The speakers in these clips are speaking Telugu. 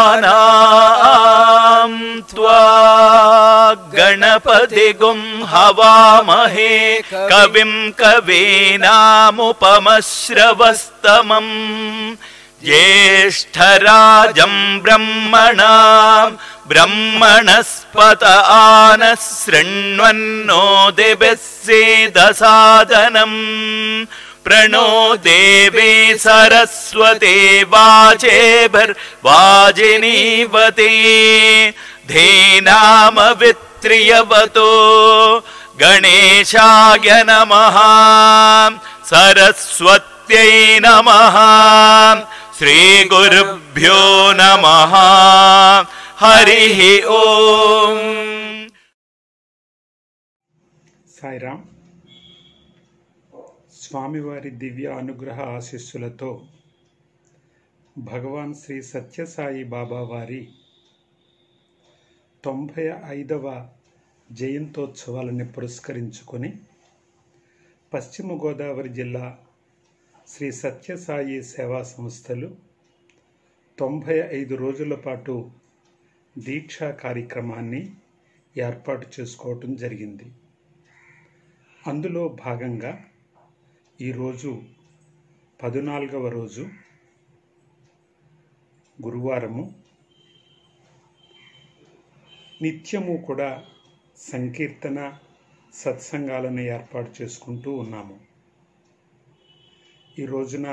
गणानां त्वा गणपतिगुं हवामहे कविं कवीनामुपमश्रवस्तमम् ज्येष्ठराजं ब्रह्मणां ब्रह्मणस्पत आनः शृण्वन्नो दिभिः सेदसादनम् प्रणो देवे सरस्वते वाचेभिर्वाजिनीवते धेनामवित्रियवतो गणेशाय नमः सरस्वत्यै नमः श्रीगुरुभ्यो नमः हरिः ओम् సాయిరామ్ స్వామివారి దివ్య అనుగ్రహ ఆశీస్సులతో భగవాన్ శ్రీ సత్యసాయి బాబా వారి తొంభై ఐదవ జయంతోత్సవాలని పురస్కరించుకొని పశ్చిమ గోదావరి జిల్లా శ్రీ సత్యసాయి సేవా సంస్థలు తొంభై ఐదు రోజుల పాటు దీక్షా కార్యక్రమాన్ని ఏర్పాటు చేసుకోవటం జరిగింది అందులో భాగంగా ఈరోజు పద్నాలుగవ రోజు గురువారము నిత్యము కూడా సంకీర్తన సత్సంగాలను ఏర్పాటు చేసుకుంటూ ఉన్నాము ఈ రోజున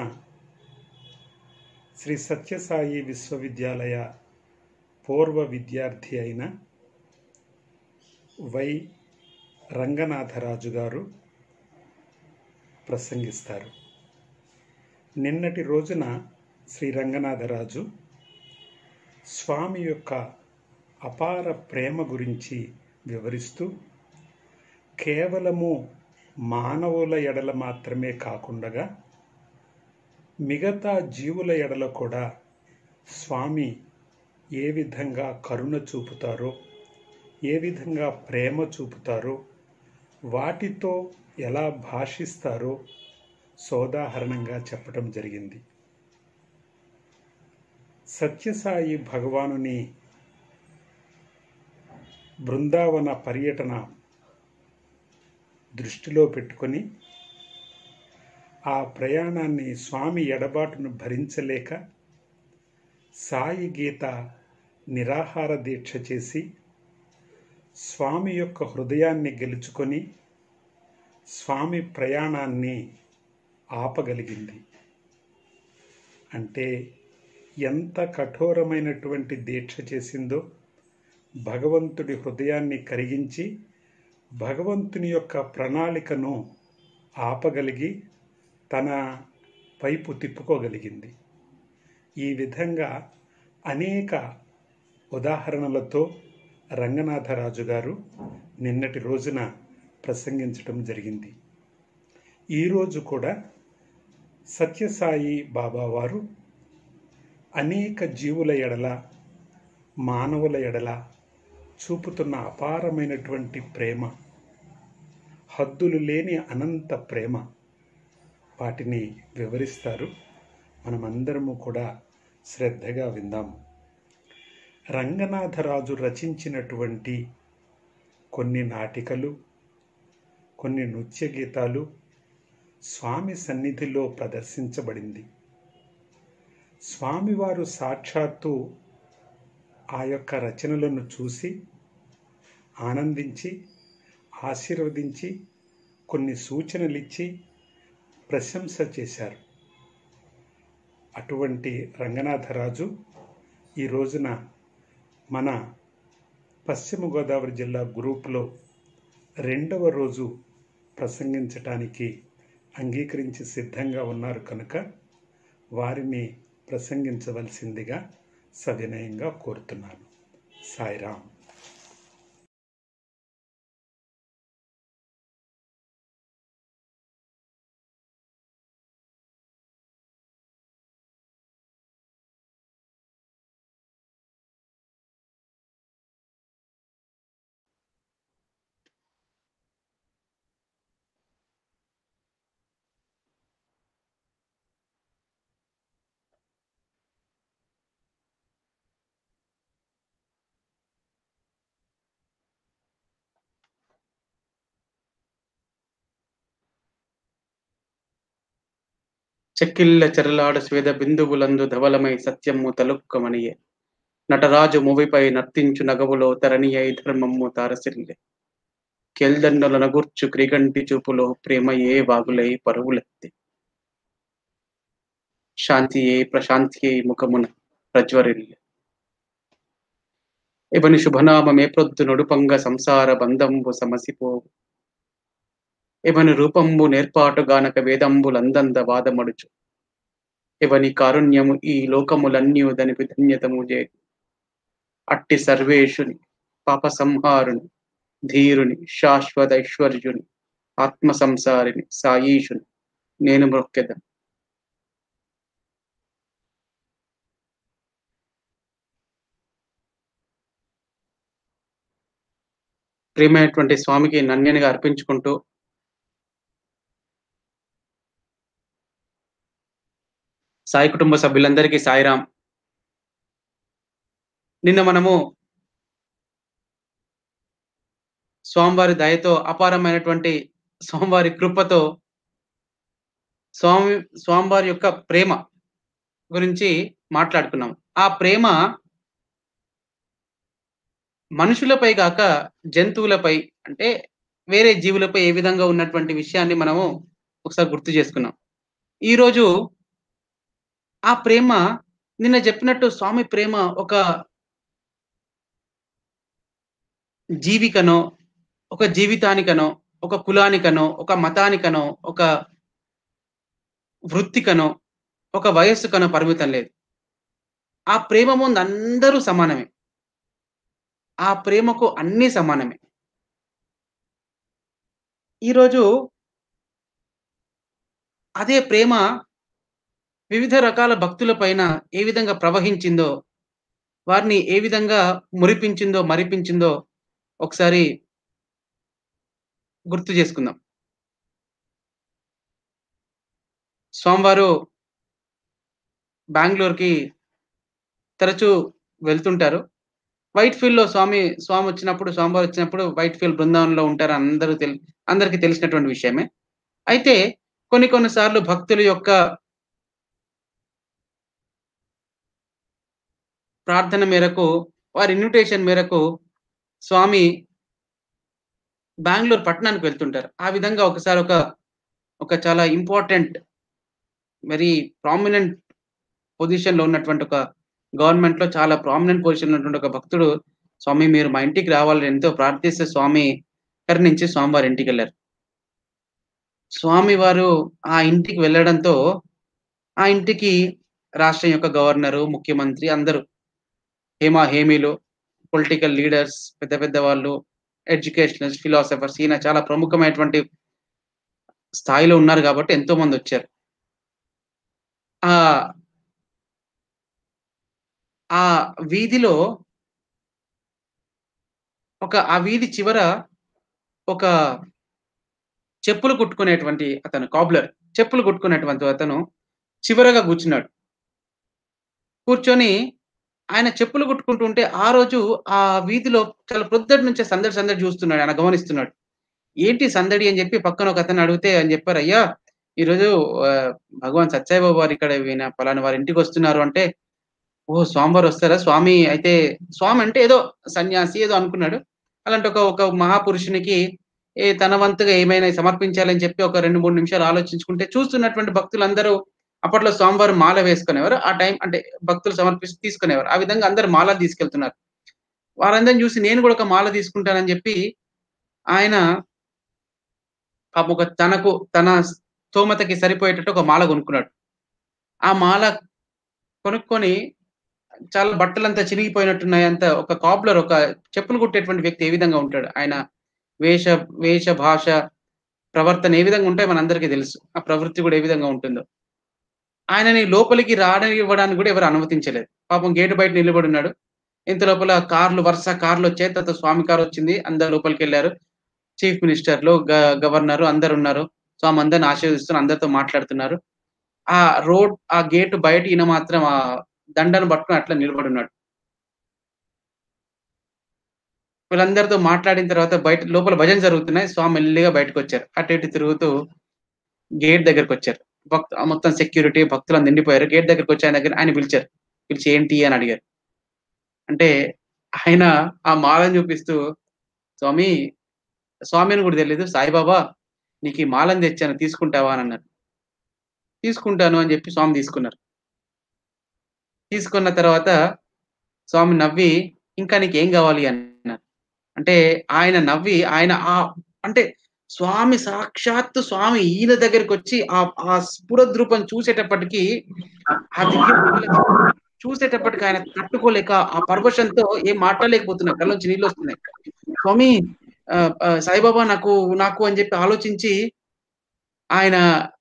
శ్రీ సత్యసాయి విశ్వవిద్యాలయ పూర్వ విద్యార్థి అయిన వై రంగనాథరాజు గారు ప్రసంగిస్తారు నిన్నటి రోజున శ్రీ రంగనాథరాజు స్వామి యొక్క అపార ప్రేమ గురించి వివరిస్తూ కేవలము మానవుల ఎడల మాత్రమే కాకుండా మిగతా జీవుల ఎడల కూడా స్వామి ఏ విధంగా కరుణ చూపుతారో ఏ విధంగా ప్రేమ చూపుతారో వాటితో ఎలా భాషిస్తారో సోదాహరణంగా చెప్పడం జరిగింది సత్యసాయి భగవానుని బృందావన పర్యటన దృష్టిలో పెట్టుకొని ఆ ప్రయాణాన్ని స్వామి ఎడబాటును భరించలేక సాయి గీత నిరాహార దీక్ష చేసి స్వామి యొక్క హృదయాన్ని గెలుచుకొని స్వామి ప్రయాణాన్ని ఆపగలిగింది అంటే ఎంత కఠోరమైనటువంటి దీక్ష చేసిందో భగవంతుడి హృదయాన్ని కరిగించి భగవంతుని యొక్క ప్రణాళికను ఆపగలిగి తన వైపు తిప్పుకోగలిగింది ఈ విధంగా అనేక ఉదాహరణలతో రంగనాథరాజు గారు నిన్నటి రోజున ప్రసంగించటం జరిగింది ఈరోజు కూడా సత్యసాయి బాబా వారు అనేక జీవుల ఎడల మానవుల ఎడల చూపుతున్న అపారమైనటువంటి ప్రేమ హద్దులు లేని అనంత ప్రేమ వాటిని వివరిస్తారు మనమందరము కూడా శ్రద్ధగా విందాము రంగనాథరాజు రచించినటువంటి కొన్ని నాటికలు కొన్ని నృత్య గీతాలు స్వామి సన్నిధిలో ప్రదర్శించబడింది స్వామివారు సాక్షాత్తు ఆ యొక్క రచనలను చూసి ఆనందించి ఆశీర్వదించి కొన్ని సూచనలు ఇచ్చి ప్రశంస చేశారు అటువంటి రంగనాథరాజు ఈ రోజున మన పశ్చిమ గోదావరి జిల్లా గ్రూపులో రెండవ రోజు ప్రసంగించటానికి అంగీకరించి సిద్ధంగా ఉన్నారు కనుక వారిని ప్రసంగించవలసిందిగా సవినయంగా కోరుతున్నాను సాయిరాం చెక్కిళ్ళ చెరలాడు స్వేద బిందువులందు ధవలమై సత్యము తలుక్కమనియే నటరాజు మూవిపై నర్తించు నగవులో తరణియై ధర్మము తారసిల్లే కెల్దండల నగుర్చు క్రిగంటి చూపులో ప్రేమయే వాగులై పరువులెత్తి శాంతియే ప్రశాంతియే ముఖమున ప్రజ్వరిల్లే ఇవని శుభనామమే ప్రొద్దు నడుపంగ సంసార బంధంబు సమసిపోవు ఇవని రూపంబు నేర్పాటుగానక వేదంబులందంద వాదమడుచు ఇవని కారుణ్యము ఈ లోకములన్యుదని విధన్యతము చే అట్టి సర్వేషుని పాప సంహారుని ధీరుని శాశ్వత ఐశ్వర్యుని ఆత్మ సంసారిని సాయీషుని నేను మొక్కెద ప్రియమైనటువంటి స్వామికి నన్యనిగా అర్పించుకుంటూ సాయి కుటుంబ సభ్యులందరికీ సాయిరాం నిన్న మనము స్వామివారి దయతో అపారమైనటువంటి స్వామివారి కృపతో స్వామి స్వామివారి యొక్క ప్రేమ గురించి మాట్లాడుకున్నాం ఆ ప్రేమ మనుషులపై కాక జంతువులపై అంటే వేరే జీవులపై ఏ విధంగా ఉన్నటువంటి విషయాన్ని మనము ఒకసారి గుర్తు చేసుకున్నాం ఈరోజు ఆ ప్రేమ నిన్న చెప్పినట్టు స్వామి ప్రేమ ఒక జీవికనో ఒక జీవితానికనో ఒక కులానికనో ఒక మతానికనో ఒక వృత్తికనో ఒక వయస్సుకనో పరిమితం లేదు ఆ ప్రేమ ముందు అందరూ సమానమే ఆ ప్రేమకు అన్ని సమానమే ఈరోజు అదే ప్రేమ వివిధ రకాల భక్తుల పైన ఏ విధంగా ప్రవహించిందో వారిని ఏ విధంగా మురిపించిందో మరిపించిందో ఒకసారి గుర్తు చేసుకుందాం స్వామివారు బెంగళూరుకి తరచూ వెళ్తుంటారు వైట్ ఫీల్డ్ లో స్వామి స్వామి వచ్చినప్పుడు స్వామివారు వచ్చినప్పుడు వైట్ ఫీల్డ్ బృందావనంలో ఉంటారు అందరూ తెలి అందరికీ తెలిసినటువంటి విషయమే అయితే కొన్ని కొన్నిసార్లు భక్తుల యొక్క ప్రార్థన మేరకు వారి ఇన్విటేషన్ మేరకు స్వామి బెంగళూరు పట్టణానికి వెళ్తుంటారు ఆ విధంగా ఒకసారి ఒక ఒక చాలా ఇంపార్టెంట్ వెరీ ప్రామినెంట్ పొజిషన్ లో ఉన్నటువంటి ఒక గవర్నమెంట్ లో చాలా ప్రామినెంట్ పొజిషన్ లో ఉన్నటువంటి ఒక భక్తుడు స్వామి మీరు మా ఇంటికి రావాలని ఎంతో ప్రార్థిస్తే స్వామి కరుణించి స్వామివారి ఇంటికి వెళ్ళారు స్వామి వారు ఆ ఇంటికి వెళ్ళడంతో ఆ ఇంటికి రాష్ట్రం యొక్క గవర్నరు ముఖ్యమంత్రి అందరూ హేమా హేమీలు పొలిటికల్ లీడర్స్ పెద్ద పెద్ద వాళ్ళు ఎడ్యుకేషనల్స్ ఫిలాసఫర్స్ ఈయన చాలా ప్రముఖమైనటువంటి స్థాయిలో ఉన్నారు కాబట్టి ఎంతో మంది వచ్చారు ఆ ఆ వీధిలో ఒక ఆ వీధి చివర ఒక చెప్పులు కుట్టుకునేటువంటి అతను కాబ్లర్ చెప్పులు కుట్టుకునేటువంటి అతను చివరగా కూర్చున్నాడు కూర్చొని ఆయన చెప్పులు కుట్టుకుంటుంటే ఆ రోజు ఆ వీధిలో చాలా ప్రొద్దటి నుంచే సందడి సందడి చూస్తున్నాడు ఆయన గమనిస్తున్నాడు ఏంటి సందడి అని చెప్పి పక్కన ఒక అతను అడిగితే అని చెప్పారు అయ్యా ఈరోజు ఆ, భగవాన్ సత్యబాబు వారు ఇక్కడ ఈయన పలానా వారి ఇంటికి వస్తున్నారు అంటే ఓ స్వామివారు వస్తారా స్వామి అయితే స్వామి అంటే ఏదో సన్యాసి ఏదో అనుకున్నాడు అలాంటి ఒక ఒక మహాపురుషునికి ఏ తన వంతుగా ఏమైనా సమర్పించాలని చెప్పి ఒక రెండు మూడు నిమిషాలు ఆలోచించుకుంటే చూస్తున్నటువంటి భక్తులందరూ అప్పట్లో స్వామివారు మాల వేసుకునేవారు ఆ టైం అంటే భక్తులు సమర్పిస్తూ తీసుకునేవారు ఆ విధంగా అందరు మాల తీసుకెళ్తున్నారు వారందరిని చూసి నేను కూడా ఒక మాల తీసుకుంటానని చెప్పి ఆయన పాపం ఒక తనకు తన స్తోమతకి సరిపోయేటట్టు ఒక మాల కొనుక్కున్నాడు ఆ మాల కొనుక్కొని చాలా బట్టలంతా చిరిగిపోయినట్టున్నాయి అంత ఒక కాబ్లర్ ఒక చెప్పులు కుట్టేటువంటి వ్యక్తి ఏ విధంగా ఉంటాడు ఆయన వేష వేష భాష ప్రవర్తన ఏ విధంగా ఉంటాయో మనందరికీ తెలుసు ఆ ప్రవృత్తి కూడా ఏ విధంగా ఉంటుందో ఆయనని లోపలికి రానివ్వడానికి కూడా ఎవరు అనుమతించలేదు పాపం గేటు బయట నిలబడి ఉన్నాడు ఇంత లోపల కార్లు వరుస కార్లు వచ్చాయి తర్వాత స్వామి కారు వచ్చింది అందరు లోపలికి వెళ్ళారు చీఫ్ మినిస్టర్లు గవర్నర్ అందరు ఉన్నారు స్వామి అందరిని ఆశీర్వదిస్తున్నారు అందరితో మాట్లాడుతున్నారు ఆ రోడ్ ఆ గేటు బయట ఈయన మాత్రం ఆ దండను పట్టుకుని అట్లా నిలబడి ఉన్నాడు వీళ్ళందరితో మాట్లాడిన తర్వాత బయట లోపల భజన జరుగుతున్నాయి స్వామి మెల్లిగా బయటకు వచ్చారు అటు ఇటు తిరుగుతూ గేట్ దగ్గరకు వచ్చారు భక్తు మొత్తం సెక్యూరిటీ భక్తులు నిండిపోయారు గేట్ దగ్గరికి వచ్చి ఆయన దగ్గర ఆయన పిలిచారు పిలిచి ఏంటి అని అడిగారు అంటే ఆయన ఆ మాలను చూపిస్తూ స్వామి స్వామి అని కూడా తెలియదు సాయిబాబా నీకు ఈ మాలను తెచ్చాను తీసుకుంటావా అని అన్నారు తీసుకుంటాను అని చెప్పి స్వామి తీసుకున్నారు తీసుకున్న తర్వాత స్వామి నవ్వి ఇంకా నీకు ఏం కావాలి అన్నారు అంటే ఆయన నవ్వి ఆయన ఆ అంటే స్వామి సాక్షాత్తు స్వామి ఈయన దగ్గరికి వచ్చి ఆ ఆ స్ఫురద్రూపం చూసేటప్పటికి ఆ దివ్య పువ్వులకి చూసేటప్పటికి ఆయన తట్టుకోలేక ఆ పరవశంతో ఏం మాట్లాడలేకపోతున్నారు కళ్ళొంచి నీళ్ళు వస్తున్నాయి స్వామి ఆ, ఆ, సాయిబాబా నాకు నాకు అని చెప్పి ఆలోచించి ఆయన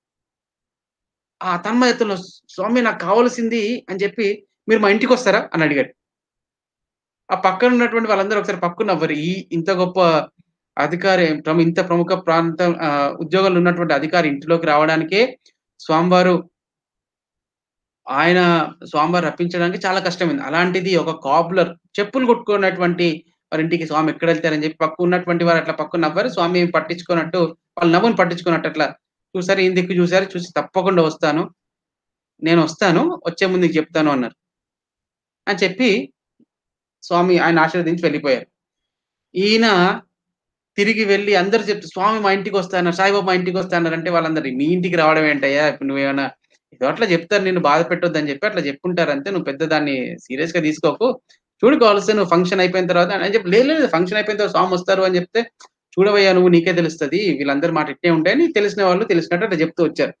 ఆ తన్మయతలో స్వామి నాకు కావాల్సింది అని చెప్పి మీరు మా ఇంటికి వస్తారా అని అడిగాడు ఆ పక్కన ఉన్నటువంటి వాళ్ళందరూ ఒకసారి పక్కన నవ్వరు ఈ ఇంత గొప్ప అధికారి ప్రము- ఇంత ప్రముఖ ప్రాంతం ఆ, ఉద్యోగాలు ఉన్నటువంటి అధికారి ఇంటిలోకి రావడానికే స్వామివారు ఆయన స్వామివారు రప్పించడానికి చాలా కష్టమైంది అలాంటిది ఒక కాపులర్ చెప్పులు కొట్టుకున్నటువంటి వారి ఇంటికి స్వామి ఎక్కడ వెళ్తారని చెప్పి పక్క ఉన్నటువంటి వారు అట్లా పక్కన నవ్వారు స్వామి ఏం పట్టించుకున్నట్టు వాళ్ళ నవ్వుని పట్టించుకున్నట్టు అట్లా చూసారు ఈ దిక్కు చూసారు చూసి తప్పకుండా వస్తాను నేను వస్తాను వచ్చే ముందు నీకు చెప్తాను అన్నారు అని చెప్పి స్వామి ఆయన ఆశీర్వదించి వెళ్ళిపోయారు ఈయన తిరిగి వెళ్ళి అందరు చెప్తే స్వామి మా ఇంటికి వస్తాను సాయిబాబా మా ఇంటికి వస్తాన్నారు అంటే వాళ్ళందరూ మీ ఇంటికి రావడం ఏంటయ్యా ఇప్పుడు నువ్వేమైనా ఏదో అట్లా చెప్తారు నేను బాధ పెట్టొద్దు అని చెప్పి అట్లా చెప్పుకుంటారు అంతే నువ్వు పెద్ద దాన్ని సీరియస్ గా తీసుకోకు చూడుకోవాల్సి నువ్వు ఫంక్షన్ అయిపోయిన తర్వాత అని చెప్పి లేదు లేదు ఫంక్షన్ అయిపోయిన తర్వాత స్వామి వస్తారు అని చెప్తే చూడవయ్యా నువ్వు నీకే తెలుస్తుంది వీళ్ళందరి మాట ఇట్టే ఉంటాయని తెలిసిన వాళ్ళు తెలిసినట్టు అట్లా చెప్తూ వచ్చారు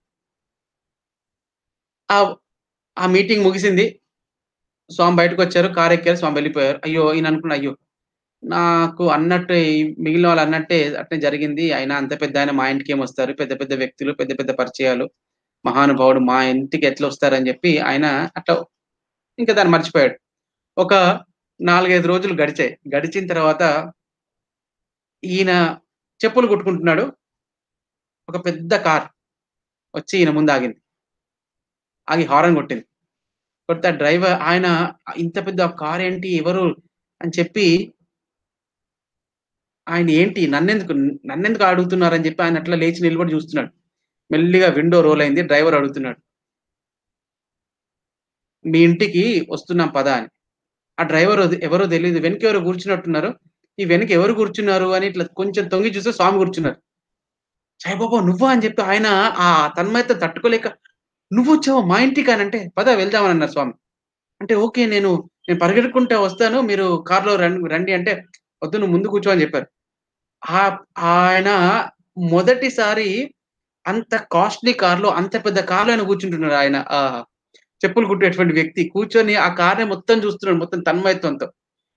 ఆ ఆ మీటింగ్ ముగిసింది స్వామి బయటకు వచ్చారు కార్ ఎక్కారు స్వామి వెళ్ళిపోయారు అయ్యో ఈయన అనుకున్నా అయ్యో నాకు అన్నట్టు ఈ మిగిలిన వాళ్ళు అన్నట్టే అట్నే జరిగింది ఆయన అంత పెద్ద ఆయన మా ఇంటికి ఏమొస్తారు పెద్ద పెద్ద వ్యక్తులు పెద్ద పెద్ద పరిచయాలు మహానుభావుడు మా ఇంటికి ఎట్లా వస్తారని చెప్పి ఆయన అట్లా ఇంకా దాన్ని మర్చిపోయాడు ఒక నాలుగైదు రోజులు గడిచాయి గడిచిన తర్వాత ఈయన చెప్పులు కుట్టుకుంటున్నాడు ఒక పెద్ద కార్ వచ్చి ఈయన ముందు ఆగింది ఆగి హారన్ కొట్టింది కొడితే ఆ డ్రైవర్ ఆయన ఇంత పెద్ద కార్ ఏంటి ఎవరు అని చెప్పి ఆయన ఏంటి నన్నెందుకు నన్నెందుకు అడుగుతున్నారని చెప్పి ఆయన అట్లా లేచి నిలబడి చూస్తున్నాడు మెల్లిగా విండో రోల్ అయింది డ్రైవర్ అడుగుతున్నాడు మీ ఇంటికి వస్తున్నాం పద అని ఆ డ్రైవర్ ఎవరో తెలియదు వెనక ఎవరో కూర్చున్నట్టున్నారు ఈ వెనక ఎవరు కూర్చున్నారు అని ఇట్లా కొంచెం తొంగి చూస్తే స్వామి కూర్చున్నారు సాయిబాబా నువ్వా అని చెప్పి ఆయన ఆ తన్మయత తట్టుకోలేక నువ్వు వచ్చావా మా ఇంటికి అని అంటే పద వెళ్దామని అన్నారు స్వామి అంటే ఓకే నేను నేను పరిగెడుకుంటా వస్తాను మీరు కార్లో రండి రండి అంటే వద్దు నువ్వు ముందు కూర్చో అని చెప్పారు ఆ ఆయన మొదటిసారి అంత కాస్ట్లీ కార్లో అంత పెద్ద కార్లో ఆయన కూర్చుంటున్నారు ఆయన ఆ చెప్పులు కుట్టేటువంటి వ్యక్తి కూర్చొని ఆ కార్ని మొత్తం చూస్తున్నాడు మొత్తం తన్మయత్వంతో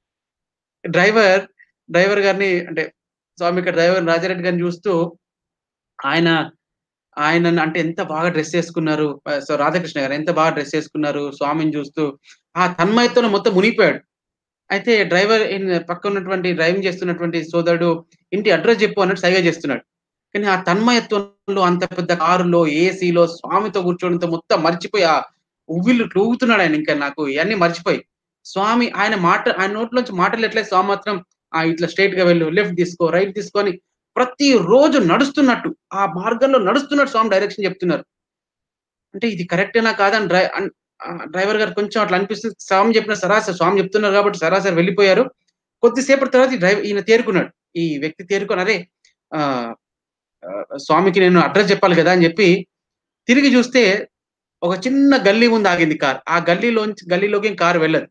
డ్రైవర్ డ్రైవర్ గారిని అంటే స్వామి ఇక్కడ డ్రైవర్ రాజారెడ్డి గారిని చూస్తూ ఆయన ఆయన అంటే ఎంత బాగా డ్రెస్ చేసుకున్నారు ఆ, సో రాధాకృష్ణ గారు ఎంత బాగా డ్రెస్ చేసుకున్నారు స్వామిని చూస్తూ ఆ తన్మయత్వంలో మొత్తం మునిగిపోయాడు అయితే డ్రైవర్ ఈయన పక్క ఉన్నటువంటి డ్రైవింగ్ చేస్తున్నటువంటి సోదరుడు ఇంటి అడ్రస్ చెప్పు అన్నట్టు సైగా చేస్తున్నాడు కానీ ఆ తన్మయత్వంలో అంత పెద్ద కారులో ఏసీలో స్వామితో కూర్చోవడంతో మొత్తం మర్చిపోయి ఆ ఉవ్విళ్ళు ఊగుతున్నాడు ఆయన ఇంకా నాకు ఇవన్నీ మర్చిపోయి స్వామి ఆయన మాట ఆయన నోట్లోంచి మాటలు ఎట్లే స్వామి మాత్రం ఆ ఇట్లా స్ట్రైట్ గా వెళ్ళు లెఫ్ట్ తీసుకో రైట్ తీసుకొని ప్రతి రోజు నడుస్తున్నట్టు ఆ మార్గంలో నడుస్తున్నట్టు స్వామి డైరెక్షన్ చెప్తున్నారు అంటే ఇది కరెక్టేనా కాదని డ్రై అన్- ఆ డ్రైవర్ గారు కొంచెం అట్లా అనిపిస్తుంది స్వామి చెప్పిన సరాసరి స్వామి చెప్తున్నారు కాబట్టి సరాసరి వెళ్ళిపోయారు కొద్దిసేపటి తర్వాత ఈ డ్రైవర్ ఈయన తేరుకున్నాడు ఈ వ్యక్తి తేరుకొని అరే ఆ ఆ, స్వామికి నేను అడ్రస్ చెప్పాలి కదా అని చెప్పి తిరిగి చూస్తే ఒక చిన్న గల్లీ ముందు ఆగింది కార్ ఆ గల్లీలోంచి గల్లీలోకి కారు వెళ్ళదు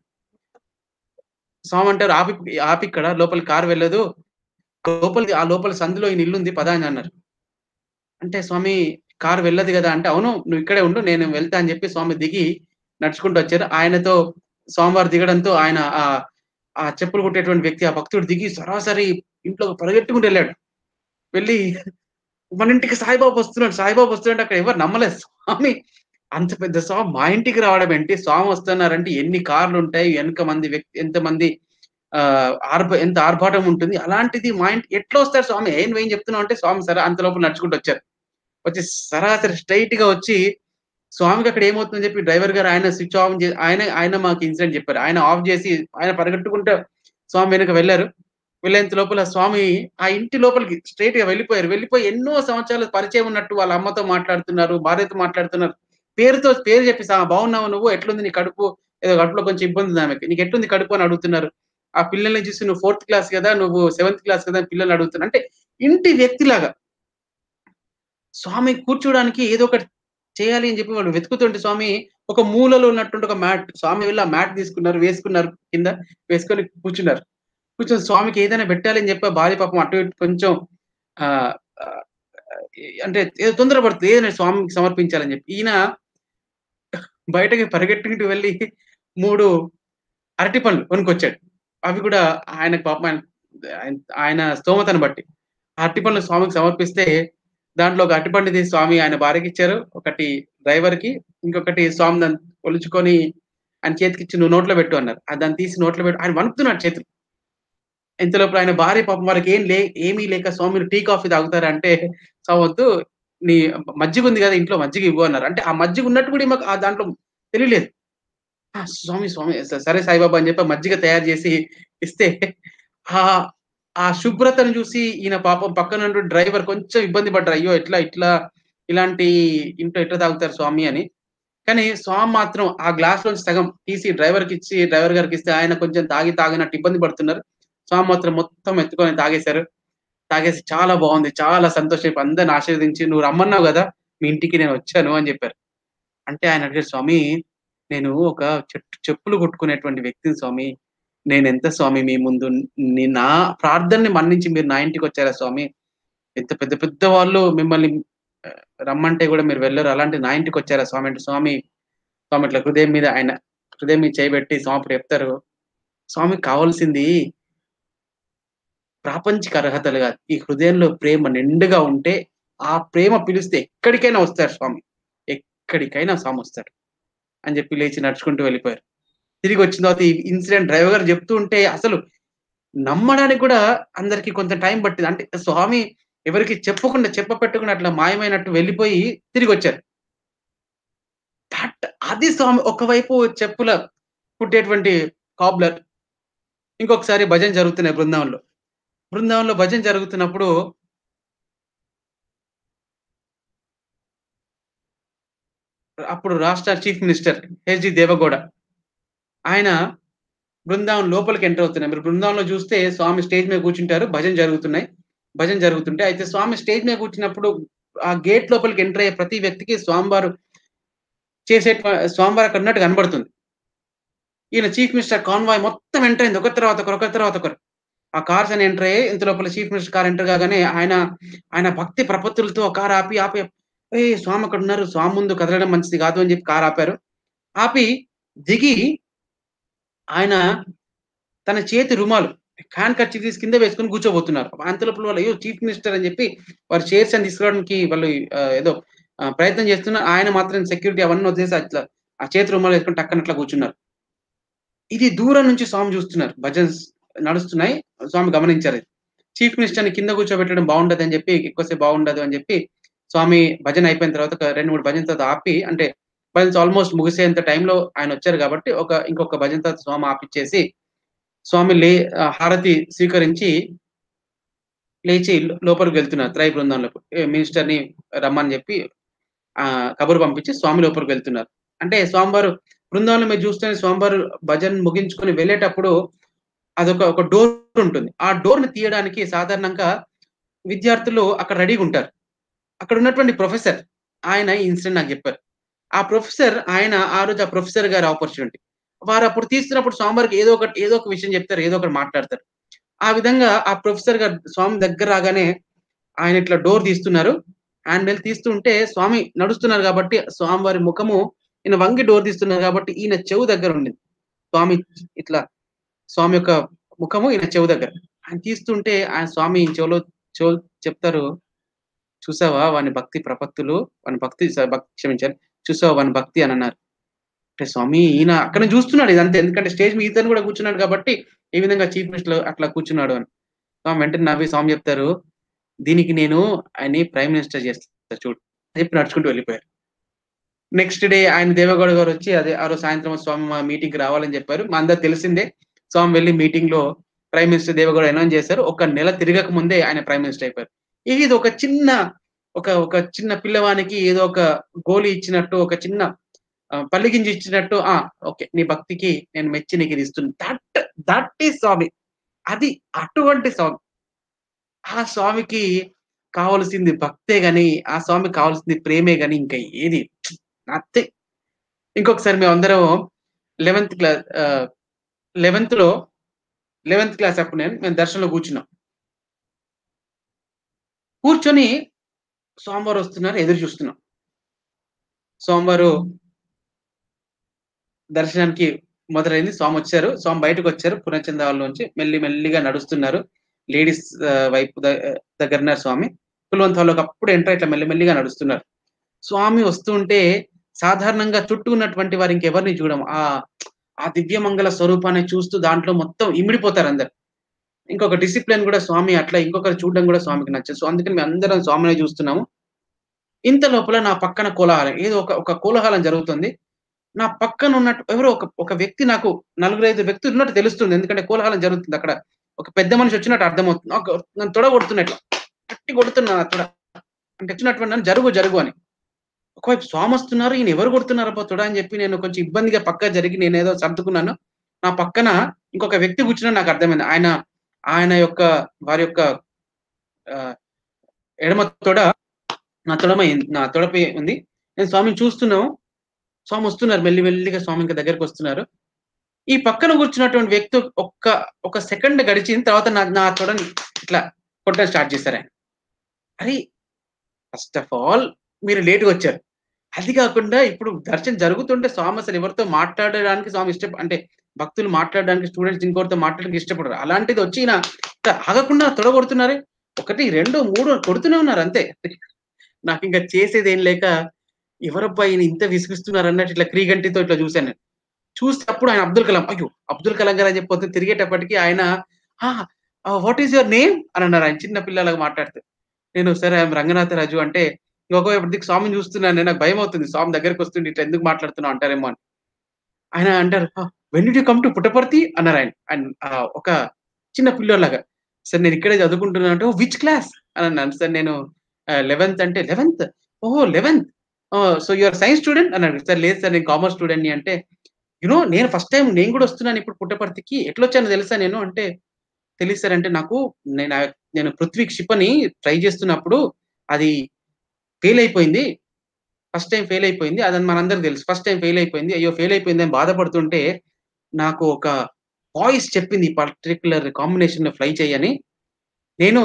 స్వామి అంటారు ఆపి ఆపి ఇక్కడ లోపల కారు వెళ్ళదు లోపల ఆ లోపల సందులో ఈ ఇల్లు ఉంది పదా అని అన్నారు అంటే స్వామి కారు వెళ్ళదు కదా అంటే అవును నువ్వు ఇక్కడే ఉండు నేను వెళ్తా అని చెప్పి స్వామి దిగి నడుచుకుంటూ వచ్చారు ఆయనతో స్వామివారు దిగడంతో ఆయన ఆ ఆ చెప్పులు కుట్టేటువంటి వ్యక్తి ఆ భక్తుడు దిగి సరాసరి ఇంట్లో పరిగెట్టుకుంటూ వెళ్ళాడు వెళ్ళి మన ఇంటికి సాయిబాబు వస్తున్నాడు సాయిబాబు వస్తున్నాడు అక్కడ ఎవరు నమ్మలేదు స్వామి అంత పెద్ద స్వామి మా ఇంటికి రావడం ఏంటి స్వామి వస్తున్నారంటే ఎన్ని కార్లు ఉంటాయి వెనక మంది వ్యక్తి ఎంత మంది ఆ ఆర్భ ఎంత ఆర్భాటం ఉంటుంది అలాంటిది మా ఇంటి ఎట్లా వస్తారు స్వామి ఏం ఏం చెప్తున్నావు అంటే స్వామి సరే అంత లోపల నడుచుకుంటూ వచ్చారు వచ్చి సరాసరి స్ట్రైట్ గా వచ్చి స్వామికి అక్కడ ఏమవుతుందని చెప్పి డ్రైవర్ గారు ఆయన స్విచ్ ఆఫ్ చేసి ఆయన ఆయన మాకు ఇన్సిడెంట్ చెప్పారు ఆయన ఆఫ్ చేసి ఆయన పరిగెట్టుకుంటూ స్వామి వెనుక వెళ్ళారు వెళ్ళేంత లోపల స్వామి ఆ ఇంటి లోపలికి స్ట్రైట్ గా వెళ్ళిపోయారు వెళ్ళిపోయి ఎన్నో సంవత్సరాల పరిచయం ఉన్నట్టు వాళ్ళ అమ్మతో మాట్లాడుతున్నారు భార్యతో మాట్లాడుతున్నారు పేరుతో పేరు చెప్పి "సా, బాగున్నావు నువ్వు ఎట్లుంది నీ కడుపు ఏదో కడుపులో కొంచెం ఇబ్బంది ఉంది ఆమెకి నీకు ఎట్లుంది కడుపు అని అడుగుతున్నారు ఆ పిల్లల్ని చూసి నువ్వు ఫోర్త్ క్లాస్ కదా నువ్వు సెవెంత్ క్లాస్ కదా అని పిల్లల్ని అడుగుతున్నారు అంటే ఇంటి వ్యక్తిలాగా స్వామి కూర్చోడానికి ఏదో ఒకటి చేయాలి అని చెప్పి వాళ్ళు వెతుకుతుంటే స్వామి ఒక మూలలో ఉన్నటువంటి ఒక మ్యాట్ స్వామి వెళ్ళి ఆ మ్యాట్ తీసుకున్నారు వేసుకున్నారు కింద వేసుకొని కూర్చున్నారు కూర్చొని స్వామికి ఏదైనా పెట్టాలి అని చెప్పి ఆ భార్య పాపం అటు ఇటు కొంచెం ఆ ఆ, అంటే ఏదో తొందరపడుతుంది ఏదైనా స్వామికి సమర్పించాలని చెప్పి ఈయన బయటకి పరిగెట్టుకుంటూ వెళ్ళి మూడు అరటి పళ్ళు కొనుక్కొచ్చాడు అవి కూడా ఆయనకు పాపం ఆయన ఆయన- ఆయన స్తోమతను బట్టి ఆ అరటి పళ్ళు స్వామికి సమర్పిస్తే దాంట్లో ఒక అరటిపండు తీసి స్వామి ఆయన భార్యకి ఇచ్చారు ఒకటి డ్రైవర్ కి ఇంకొకటి స్వామి దాన్ని కొలుచుకొని ఆయన చేతికి ఇచ్చి నువ్వు నోట్లో పెట్టు అన్నారు ఆ దాన్ని తీసి నోట్లో పెట్టు ఆయన వణుకుతున్నాడు చేతులు ఇంతలోపు ఆయన భార్య పాపం వాళ్ళకి ఏం లే ఏమీ లేక స్వామి టీ కాఫీ తాగుతారా అంటే స్వామి వద్దు నీ మజ్జిగ ఉంది కదా ఇంట్లో మజ్జిగ ఇవ్వు అన్నారు అంటే ఆ మజ్జిగ ఉన్నట్టు కూడా మాకు ఆ దాంట్లో తెలియలేదు ఆ స్వామి స్వామి స- సరే సాయిబాబా అని చెప్పి ఆ మజ్జిగ తయారు చేసి ఇస్తే ఆ ఆ శుభ్రతను చూసి ఈయన పాపం పక్కన డ్రైవర్ కొంచెం ఇబ్బంది పడ్డారు అయ్యో ఎట్లా ఇట్లా ఇలాంటి ఇంట్లో ఎట్లా తాగుతారు స్వామి అని కానీ స్వామి మాత్రం ఆ గ్లాస్ లోంచి సగం తీసి డ్రైవర్ కి ఇచ్చి డ్రైవర్ గారికి ఇస్తే ఆయన కొంచెం తాగి తాగినట్టు ఇబ్బంది పడుతున్నారు స్వామి మాత్రం మొత్తం ఎత్తుకొని తాగేశారు తాగేసి చాలా బాగుంది చాలా సంతోషం అందరిని ఆశీర్వదించి నువ్వు రమ్మన్నావు కదా మీ ఇంటికి నేను వచ్చాను అని చెప్పారు అంటే ఆయన అడిగారు స్వామి నేను ఒక చెట్టు చెప్పులు కొట్టుకునేటువంటి వ్యక్తిని స్వామి నేను ఎంత స్వామి మీ ముందు నీ- నా ప్రార్థనని మన్నించి మీరు నా ఇంటికి వచ్చారా స్వామి ఎంత పెద్ద పెద్ద వాళ్ళు మిమ్మల్ని ఆ, రమ్మంటే కూడా మీరు వెళ్ళరు అలాంటి నా ఇంటికి వచ్చారా స్వామి అంటే స్వామి స్వామి ఇట్లా హృదయం మీద ఆయన హృదయం మీద చేయబెట్టి స్వామి అప్పుడు చెప్తారు స్వామికి కావాల్సింది ప్రాపంచిక అర్హతలు కాదు ఈ హృదయంలో ప్రేమ నిండుగా ఉంటే ఆ ప్రేమ పిలిస్తే ఎక్కడికైనా వస్తారు స్వామి ఎక్కడికైనా స్వామి వస్తాడు అని చెప్పి లేచి నడుచుకుంటూ వెళ్ళిపోయారు తిరిగి వచ్చిన తర్వాత ఈ ఇన్సిడెంట్ డ్రైవర్ గారు చెప్తూ ఉంటే అసలు నమ్మడానికి కూడా అందరికి కొంత టైం పట్టింది అంటే స్వామి ఎవరికి చెప్పకుండా చెప్ప పెట్టకుండా అట్లా మాయమైనట్టు వెళ్ళిపోయి తిరిగి వచ్చారు దట్ అది స్వామి ఒకవైపు చెప్పుల పుట్టేటువంటి కాబ్లర్ ఇంకొకసారి భజన జరుగుతున్నాయి బృందావనంలో బృందావనంలో భజన జరుగుతున్నప్పుడు అప్పుడు రాష్ట్ర చీఫ్ మినిస్టర్ హెచ్డి దేవగౌడ ఆయన బృందావనం లోపలికి ఎంటర్ అవుతున్నాయి మీరు బృందావనంలో చూస్తే స్వామి స్టేజ్ మీద కూర్చుంటారు భజన జరుగుతున్నాయి భజన జరుగుతుంటే అయితే స్వామి స్టేజ్ మీద కూర్చున్నప్పుడు ఆ గేట్ లోపలికి ఎంటర్ అయ్యే ప్రతి వ్యక్తికి స్వామివారు చేసే స్వామివారు అక్కడ ఉన్నట్టు కనబడుతుంది ఈయన చీఫ్ మినిస్టర్ కాన్వాయ్ మొత్తం ఎంటర్ అయింది ఒకరి తర్వాత ఒకరు ఒకరి తర్వాత ఒకరు ఆ కార్స్ అని ఎంటర్ అయ్యి ఇంత లోపల చీఫ్ మినిస్టర్ కార్ ఎంటర్ కాగానే ఆయన ఆయన భక్తి ప్రపత్తులతో కార్ ఆపి ఆపి ఏ స్వామి అక్కడ ఉన్నారు స్వామి ముందు కదలడం మంచిది కాదు అని చెప్పి కార్ ఆపారు ఆపి దిగి ఆయన తన చేతి రుమాలు హ్యాండ్ కర్చీ తీసి కింద వేసుకొని కూర్చోబోతున్నారు అంతలోపల వాళ్ళు అయ్యో చీఫ్ మినిస్టర్ అని చెప్పి వారు చైర్స్ అని తీసుకురావడానికి వాళ్ళు ఆ, ఏదో ఆ, ప్రయత్నం చేస్తున్నారు ఆయన మాత్రం సెక్యూరిటీ అవన్నీ వదిలేసి అట్లా ఆ చేతి రుమాలు వేసుకొని టక్కన అట్లా కూర్చున్నారు ఇది దూరం నుంచి స్వామి చూస్తున్నారు భజన్స్ నడుస్తున్నాయి స్వామి గమనించారు చీఫ్ మినిస్టర్ ని కింద కూర్చోబెట్టడం బాగుండదు అని చెప్పి ఎక్కువసేపు బాగుండదు అని చెప్పి స్వామి భజన అయిపోయిన తర్వాత ఒక రెండు మూడు భజన తర్వాత ఆపి అంటే భజన్స్ ఆల్మోస్ట్ ముగిసేంత టైంలో ఆయన వచ్చారు కాబట్టి ఒక ఇంకొక భజన తర్వాత స్వామి ఆపిచ్చేసి స్వామి లే ఆ, హారతి స్వీకరించి లేచి లో- లోపలికి వెళ్తున్నారు త్రై బృందంలోకి మినిస్టర్ ని రమ్మని చెప్పి ఆ కబురు పంపించి స్వామి లోపలికి వెళ్తున్నారు అంటే స్వామివారు బృందావనం మీరు చూస్తే స్వామివారు భజన్ ముగించుకొని వెళ్ళేటప్పుడు అదొక ఒక డోర్ ఉంటుంది ఆ డోర్ ని తీయడానికి సాధారణంగా విద్యార్థులు అక్కడ రెడీగా ఉంటారు అక్కడ ఉన్నటువంటి ప్రొఫెసర్ ఆయన ఈ ఇన్సిడెంట్ నాకు చెప్పారు ఆ ప్రొఫెసర్ ఆయన ఆ రోజు ఆ ప్రొఫెసర్ గారి ఆపర్చునిటీ వారు అప్పుడు తీస్తున్నప్పుడు స్వామివారికి ఏదో ఒకటి ఏదో ఒక విషయం చెప్తారు ఏదో ఒకటి మాట్లాడతారు ఆ విధంగా ఆ ప్రొఫెసర్ గారు స్వామి దగ్గర రాగానే ఆయన ఇట్లా డోర్ తీస్తున్నారు హ్యాండిల్ తీస్తుంటే స్వామి నడుస్తున్నారు కాబట్టి స్వామివారి ముఖము ఈయన వంగి డోర్ తీస్తున్నారు కాబట్టి ఈయన చెవు దగ్గర ఉండింది స్వామి ఇట్లా స్వామి యొక్క ముఖము ఈయన చెవు దగ్గర ఆయన తీస్తుంటే ఆయన స్వామి ఈయన చెవులో చెవు చెప్తారు చూసావా వాని భక్తి ప్రపత్తులు వాని భక్తి స- భక్తి క్షమించారు చూసావా వాని భక్తి అని అన్నారు అంటే స్వామి ఈయన అక్కడ చూస్తున్నాడు ఇదంతా ఎందుకంటే స్టేజ్ మీద ఇతను కూడా కూర్చున్నాడు కాబట్టి ఏ విధంగా చీఫ్ మినిస్టర్ అట్లా కూర్చున్నాడు అని స్వామి వెంటనే నవ్వి స్వామి చెప్తారు దీనికి నేను ఆయన ప్రైమ్ మినిస్టర్ చేస్తా చూడు అని చెప్పి నడుచుకుంటూ వెళ్ళిపోయారు నెక్స్ట్ డే ఆయన దేవగౌడ గారు వచ్చి అదే ఆ రోజు సాయంత్రం స్వామి మా మీటింగ్ కి రావాలని చెప్పారు మా అందరు తెలిసిందే స్వామి వెళ్ళి మీటింగ్ లో ప్రైమ్ మినిస్టర్ దేవగౌడ అనౌన్స్ చేశారు ఒక నెల తిరగక ముందే ఆయన ప్రైమ్ మినిస్టర్ అయిపోయారు ఇది ఒక చిన్న ఒక ఒక చిన్న పిల్లవానికి ఏదో ఒక గోలి ఇచ్చినట్టు ఒక చిన్న ఆ, పల్లిగింజి ఇచ్చినట్టు ఆ ఓకే నీ భక్తికి నేను మెచ్చి నీకు ఇది ఇస్తున్నాను దట్ దట్ ఈస్ స్వామి అది అటువంటి స్వామి ఆ స్వామికి కావలసింది భక్తే గాని ఆ స్వామికి కావాల్సింది ప్రేమే గాని ఇంకా ఏది నథే ఇంకొకసారి మేము అందరం లెవెన్త్ క్లాస్ లెవెన్త్ లో లెవెన్త్ క్లాస్ అప్పుడు నేను మేము దర్శనంలో కూర్చున్నాం కూర్చొని సోమవారం వస్తున్నారు ఎదురు చూస్తున్నాం సోమవారం దర్శనానికి మొదలైంది స్వామి వచ్చారు స్వామి బయటకు వచ్చారు పునచందాల నుంచి మెల్లి మెల్లిగా నడుస్తున్నారు లేడీస్ వైపు ద- దగ్గరన్నారు స్వామి కులవంత హాల్లోకి అప్పుడు ఎంటర్ ఇట్లా మెల్లిమెల్లిగా నడుస్తున్నారు స్వామి వస్తుంటే సాధారణంగా చుట్టూ ఉన్నటువంటి వారు ఇంకెవరిని చూడం ఆ ఆ దివ్యమంగళ స్వరూపాన్ని చూస్తూ దాంట్లో మొత్తం ఇమిడిపోతారు అందరు ఇంకొక డిసిప్లిన్ కూడా స్వామి అట్లా ఇంకొకరు చూడడం కూడా స్వామికి నచ్చదు సో అందుకని మేము అందరం స్వామిని చూస్తున్నాము ఇంత లోపల నా పక్కన కోలాహలం ఏదో ఒక ఒక కోలాహలం జరుగుతుంది నా పక్కన ఉన్నట్టు ఎవరో ఒక ఒక వ్యక్తి నాకు నలుగురు ఐదు వ్యక్తులు ఉన్నట్టు తెలుస్తుంది ఎందుకంటే కోలాహలం జరుగుతుంది అక్కడ ఒక పెద్ద మనిషి వచ్చినట్టు అర్థమవుతుంది నాకు నన్ను తొడ కొడుతున్నట్లు గట్టి కొడుతున్నా నా తొడ అంటే వచ్చినటువంటి నన్ను జరుగు జరుగు అని ఒకవైపు స్వామి వస్తున్నారు ఈయన ఎవరు కొడుతున్నారు అబ్బా తొడ అని చెప్పి నేను కొంచెం ఇబ్బందిగా పక్క జరిగి నేను ఏదో సర్దుకున్నాను నా పక్కన ఇంకొక వ్యక్తి కూర్చున్నా నాకు అర్థమైంది ఆయన ఆయన యొక్క వారి యొక్క ఆ, ఎడమ తొడ నా తొడమ నా తొడపై ఉంది నేను స్వామిని చూస్తున్నాము స్వామి వస్తున్నారు మెల్లి మెల్లిగా స్వామి ఇంకా దగ్గరకు వస్తున్నారు ఈ పక్కన కూర్చున్నటువంటి వ్యక్తి ఒక్క ఒక సెకండ్ గడిచిన తర్వాత నా నా తొడని ఇట్లా కొట్టడం స్టార్ట్ చేశారు ఆయన అరే ఫస్ట్ ఆఫ్ ఆల్ మీరు లేట్గా వచ్చారు అది కాకుండా ఇప్పుడు దర్శనం జరుగుతుంటే స్వామి అసలు ఎవరితో మాట్లాడడానికి స్వామి ఇష్ట అంటే భక్తులు మాట్లాడడానికి స్టూడెంట్స్ ఇంకోరితో మాట్లాడడానికి ఇష్టపడరు అలాంటిది వచ్చి ఈయన ఇట్లా ఆగకుండా తొడ కొడుతున్నారే ఒకటి రెండు మూడు కొడుతూనే ఉన్నారు అంతే నాకు ఇంకా చేసేది ఏం లేక ఎవరబ్బా ఈయన ఇంత విసిగిస్తున్నారు అన్నట్టు ఇట్లా క్రీగంటితో ఇట్లా చూశాను నేను చూస్తే అప్పుడు ఆయన అబ్దుల్ కలాం అయ్యో అబ్దుల్ కలాం గారు అని చెప్పి తిరిగేటప్పటికి ఆయన వాట్ ఈస్ యువర్ నేమ్ అని అన్నారు ఆయన చిన్న పిల్లలకు మాట్లాడుతూ నేను సరే ఆయన రంగనాథరాజు అంటే ఇంకొక దిక్కు స్వామిని చూస్తున్నాను నాకు భయం అవుతుంది స్వామి దగ్గరికి వస్తుంటే ఇట్లా ఎందుకు మాట్లాడుతున్నావు అంటారేమో అని ఆయన అంటారు when you come to Puttaparthi అన్నారు ఆయన ఆయన ఆ, ఒక చిన్న పిల్లోలాగా సార్ నేను ఇక్కడే చదువుకుంటున్నాను అంటే విచ్ క్లాస్ అని అన్నాను సార్ నేను లెవెన్త్ అంటే లెవెన్త్ ఓహో eleventh so your science student అన్నాడు సార్ లేదు సార్ నేను కామర్స్ స్టూడెంట్ ని అంటే యునో నేను ఫస్ట్ టైం నేను కూడా వస్తున్నాను ఇప్పుడు పుట్టపర్తికి ఎట్లొచ్చానో తెలుసా నేను అంటే తెలుసు సార్ అంటే నాకు నేను ఆ- నేను పృథ్వీ క్షిపని ట్రై చేస్తున్నప్పుడు అది ఫెయిల్ అయిపోయింది ఫస్ట్ టైం ఫెయిల్ అయిపోయింది అదని మనందరికి తెలుసు ఫస్ట్ టైం ఫెయిల్ అయిపోయింది అయ్యో ఫెయిల్ అయిపోయింది అని బాధపడుతుంటే నాకు ఒక వాయిస్ చెప్పింది పర్టికులర్ కాంబినేషన్ లో ఫ్లై చేయని నేను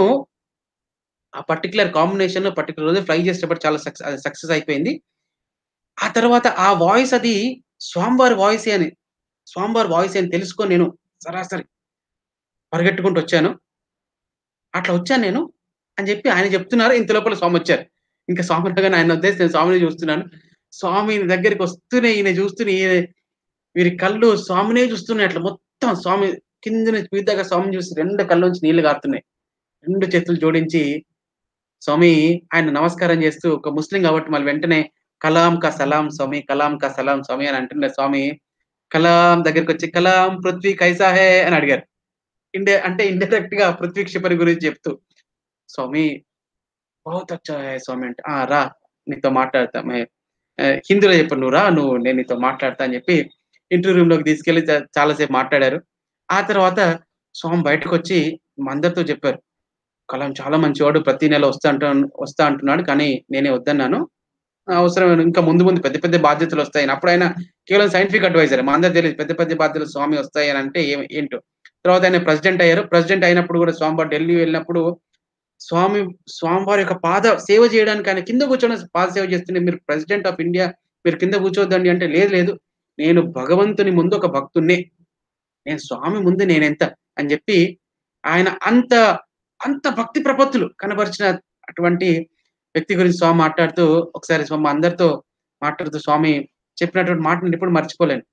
ఆ పర్టికులర్ కాంబినేషన్ లో పర్టికులర్ రోజు ఫ్లై చేసేటప్పుడు చాలా సక్సెస్ సక్సెస్ అయిపోయింది ఆ తర్వాత ఆ వాయిస్ అది స్వామివారి వాయిస్ అని స్వామివారి వాయిస్ అని తెలుసుకొని నేను సరాసరి పరిగెట్టుకుంటూ వచ్చాను అట్లా వచ్చాను నేను అని చెప్పి ఆయన చెప్తున్నారు ఇంత లోపల స్వామి వచ్చారు ఇంకా స్వామి రాగానే ఆయన ఉద్దేశం నేను స్వామిని చూస్తున్నాను స్వామి దగ్గరికి వస్తూనే ఈయన చూస్తూనే ఈయన వీరి కళ్ళు స్వామినే చూస్తున్నాయి అట్లా మొత్తం స్వామి కింద నుంచి మీద దాకా స్వామిని చూసి రెండు కళ్ళ నుంచి నీళ్లు కారుతున్నాయి రెండు చేతులు జోడించి స్వామి ఆయన నమస్కారం చేస్తూ ఒక ముస్లిం కాబట్టి మళ్ళీ వెంటనే కలాం కా సలాం స్వామి కలాం కా సలాం స్వామి అని అంటున్నారు స్వామి కలాం దగ్గరికి వచ్చి కలాం పృథ్వీ కైసా హే అని అడిగారు ఇండే అంటే ఇండైరెక్ట్ గా పృథ్వీ క్షిపణి గురించి చెప్తూ స్వామి బహుత్ అచ్చా హై స్వామి అంటే "ఆ, రా నీతో మాట్లాడతా మే- ఆ, హిందీలో చెప్పు నువ్వు రా నువ్వు నేను నీతో మాట్లాడతా అని చెప్పి ఇంటర్వ్యూ రూమ్ లోకి తీసుకెళ్లి చా- చాలాసేపు మాట్లాడారు ఆ తర్వాత స్వామి బయటకు వచ్చి మా అందరితో చెప్పారు కలాం చాలా మంచివాడు ప్రతి నెల వస్తా అంటూ వస్తా అంటున్నాడు కానీ నేనే వద్దన్నాను అవసరం ఇంకా ముందు ముందు పెద్ద పెద్ద బాధ్యతలు వస్తాయని అప్పుడు ఆయన కేవలం సైంటిఫిక్ అడ్వైజర్ మా అందరికి తెలియదు పెద్ద పెద్ద బాధ్యతలు స్వామి వస్తాయి అని అంటే ఏ- ఏంటో తర్వాత ఆయన ప్రెసిడెంట్ అయ్యారు ప్రెసిడెంట్ అయినప్పుడు కూడా స్వామివారు ఢిల్లీ వెళ్ళినప్పుడు స్వామి స్వామివారి యొక్క పాద సేవ చేయడానికి ఆయన కింద కూర్చొని పాద సేవ చేస్తుంటే మీరు ప్రెసిడెంట్ ఆఫ్ ఇండియా మీరు కింద కూర్చోవద్దండి అంటే లేదు లేదు నేను భగవంతుని ముందు ఒక భక్తున్నే నేను స్వామి ముందు నేనెంత అని చెప్పి ఆయన అంత అంత భక్తి ప్రపత్తులు కనబరిచిన అటువంటి వ్యక్తి గురించి స్వామి మాట్లాడుతూ ఒకసారి స్వామి అందరితో మాట్లాడుతూ స్వామి చెప్పినటువంటి మాట నేను ఎప్పుడు మర్చిపోలేను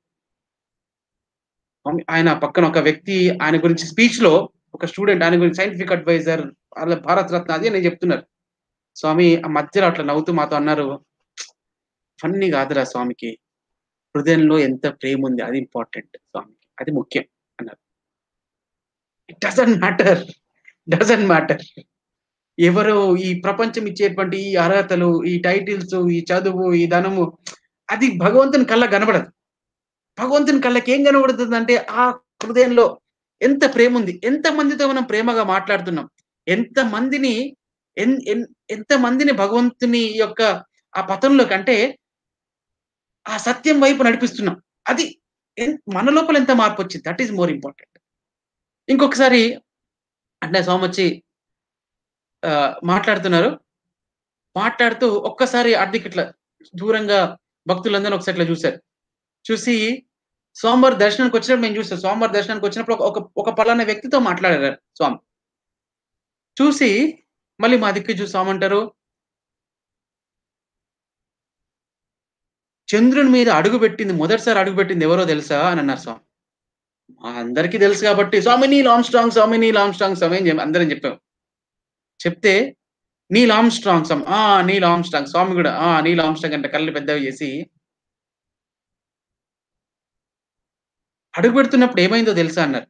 స్వామి ఆయన పక్కన ఒక వ్యక్తి ఆయన గురించి స్పీచ్ లో ఒక స్టూడెంట్ ఆయన గురించి సైంటిఫిక్ అడ్వైజర్ వాళ్ళ భారత్ రత్న అది నేను చెప్తున్నారు స్వామి ఆ మధ్యలో అట్లా నవ్వుతూ మాతో అన్నారు ఫన్నీ కాదురా స్వామికి హృదయంలో ఎంత ప్రేమ ఉంది అది ఇంపార్టెంట్ స్వామికి అది ముఖ్యం అన్నారు it doesn't matter doesn't matter ఎవరు ఈ ప్రపంచం ఇచ్చేటువంటి ఈ అర్హతలు ఈ టైటిల్స్ ఈ చదువు ఈ ధనము అది భగవంతుని కళ్ళ కనబడదు భగవంతుని కళ్ళకి ఏం కనబడుతుంది అంటే ఆ హృదయంలో ఎంత ప్రేమ ఉంది ఎంత మందితో మనం ప్రేమగా మాట్లాడుతున్నాం ఎంత మందిని ఎన్- ఎన్- ఎంత మందిని భగవంతుని యొక్క ఆ పథంలోకి అంటే ఆ సత్యం వైపు నడిపిస్తున్నాం అది ఎన్- మన లోపల ఎంత మార్పు వచ్చింది దట్ ఈస్ మోర్ ఇంపార్టెంట్ ఇంకొకసారి అంటే సోమచ్చి ఆ, మాట్లాడుతున్నారు మాట్లాడుతూ ఒక్కసారి అడ్డికి ఇట్లా దూరంగా భక్తులందరూ ఒకసారి ఇట్లా చూశారు చూసి సోమవారం దర్శనానికి వచ్చినప్పుడు మేము చూస్తాం సోమవారం దర్శనానికి వచ్చినప్పుడు ఒక- ఒక ఒక పలానా వ్యక్తితో మాట్లాడారు స్వామి చూసి మళ్ళీ మా దిక్కు చూసి స్వామి అంటారు చంద్రుని మీద అడుగు పెట్టింది మొదటిసారి అడుగు పెట్టింది ఎవరో తెలుసా అని అన్నారు స్వామి మా అందరికీ తెలుసు కాబట్టి స్వామి నీ లాంగ్ స్ట్రాంగ్ స్వామి నీ లాంగ్ స్ట్రాంగ్ స్వామి అని చెప్పి అందరం చెప్పాం చెప్తే నీ లాంగ్ స్ట్రాంగ్ స్వామి ఆ నీ లాంగ్ స్ట్రాంగ్ స్వామి కూడా ఆ నీ లాంగ్ స్ట్రాంగ్ అంటే కళ్ళు పెద్దవి చేసి అడుగు పెడుతున్నప్పుడు ఏమైందో తెలుసా అన్నారు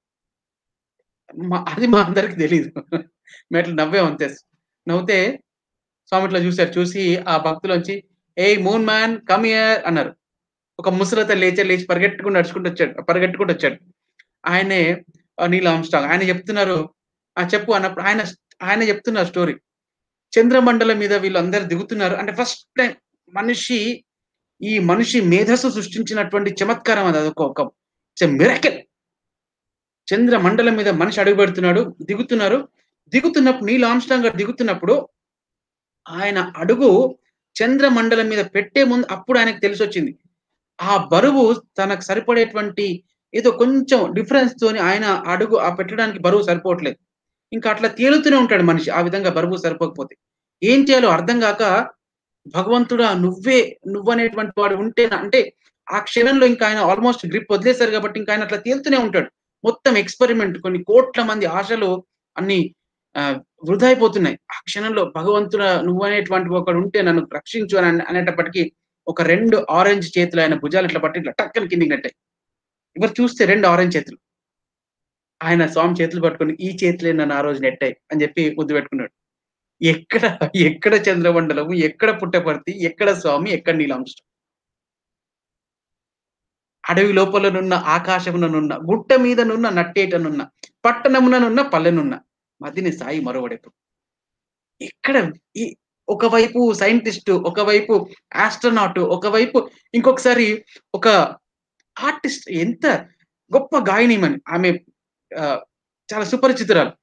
మా- అది మా అందరికి తెలియదు మేము అట్లా నవ్వే అంతే నవ్వుతే స్వామి ఇట్లా చూశారు చూసి ఆ భక్తులోంచి hey moon man come here అన్నారు ఒక ముసలత లేచారు లేచి పరిగెట్టుకుంటూ నడుచుకుంటూ వచ్చాడు పరిగెట్టుకుంటూ వచ్చాడు ఆయనే ఆ, నీల్ ఆమ్స్టాంగ్ ఆయన చెప్తున్నారు ఆ చెప్పు అన్నప్పుడు ఆయన ఆయన చెప్తున్నారు స్టోరీ చంద్రమండలం మీద వీళ్ళందరూ దిగుతున్నారు అంటే ఫస్ట్ టైం మనిషి ఈ మనిషి మేధస్సు సృష్టించినటువంటి చమత్కారం అది అదొక ఒక మిరకల్ చంద్ర మండలం మీద మనిషి అడుగు పెడుతున్నాడు దిగుతున్నారు దిగుతున్నప్పుడు నీల్ ఆమ్స్టాంగ్ గారు దిగుతున్నప్పుడు ఆయన అడుగు చంద్ర మండలం మీద పెట్టే ముందు అప్పుడు ఆయనకు తెలిసి వచ్చింది ఆ బరువు తనకు సరిపడేటువంటి ఏదో కొంచెం డిఫరెన్స్ తోని ఆయన అడుగు ఆ పెట్టడానికి బరువు సరిపోవట్లేదు ఇంకా అట్లా తేలుతూనే ఉంటాడు మనిషి ఆ విధంగా బరువు సరిపోకపోతే ఏం చేయాలో అర్థం కాక భగవంతుడా నువ్వే నువ్వనేటువంటి వాడు ఉంటే అంటే ఆ క్షణంలో ఇంకా ఆయన ఆల్మోస్ట్ గ్రిప్ వదిలేశారు కాబట్టి ఇంకా ఆయన అట్లా తేలుతూనే ఉంటాడు మొత్తం ఎక్స్పెరిమెంట్ కొన్ని కోట్ల మంది ఆశలు అన్ని ఆ, వృధా అయిపోతున్నాయి ఆ క్షణంలో భగవంతుడా నువ్వనేటువంటి ఒకడు ఉంటే నన్ను రక్షించు అని అనే- అనేటప్పటికీ ఒక రెండు ఆరెంజ్ చేతులు ఆయన భుజాలు ఇట్లా పట్టి ఇట్లా టక్కని కిందికి నెట్టాయి ఎవరు చూస్తే రెండు ఆరెంజ్ చేతులు ఆయన స్వామి చేతులు పట్టుకొని ఈ చేతులే నన్ను ఆ రోజు నెట్టాయి అని చెప్పి ముద్దు పెట్టుకున్నాడు ఎక్కడ ఎక్కడ చంద్రమండలము ఎక్కడ పుట్టపర్తి ఎక్కడ స్వామి ఎక్కడ నీలాంశం అడవి లోపలనున్న ఆకాశముననున్న గుట్ట మీదనున్న నట్టేటనున్న పట్టణముననున్న పల్లెనున్న మదిని సాయి మరొకడెప్పుడు ఇక్కడ ఈ ఒకవైపు సైంటిస్ట్ ఒకవైపు ఆస్ట్రోనాట్ ఒకవైపు ఇంకొకసారి ఒక ఆర్టిస్ట్ ఎంత గొప్ప గాయనిమని ఆమె ఆ, చాలా సుపరిచితురాలు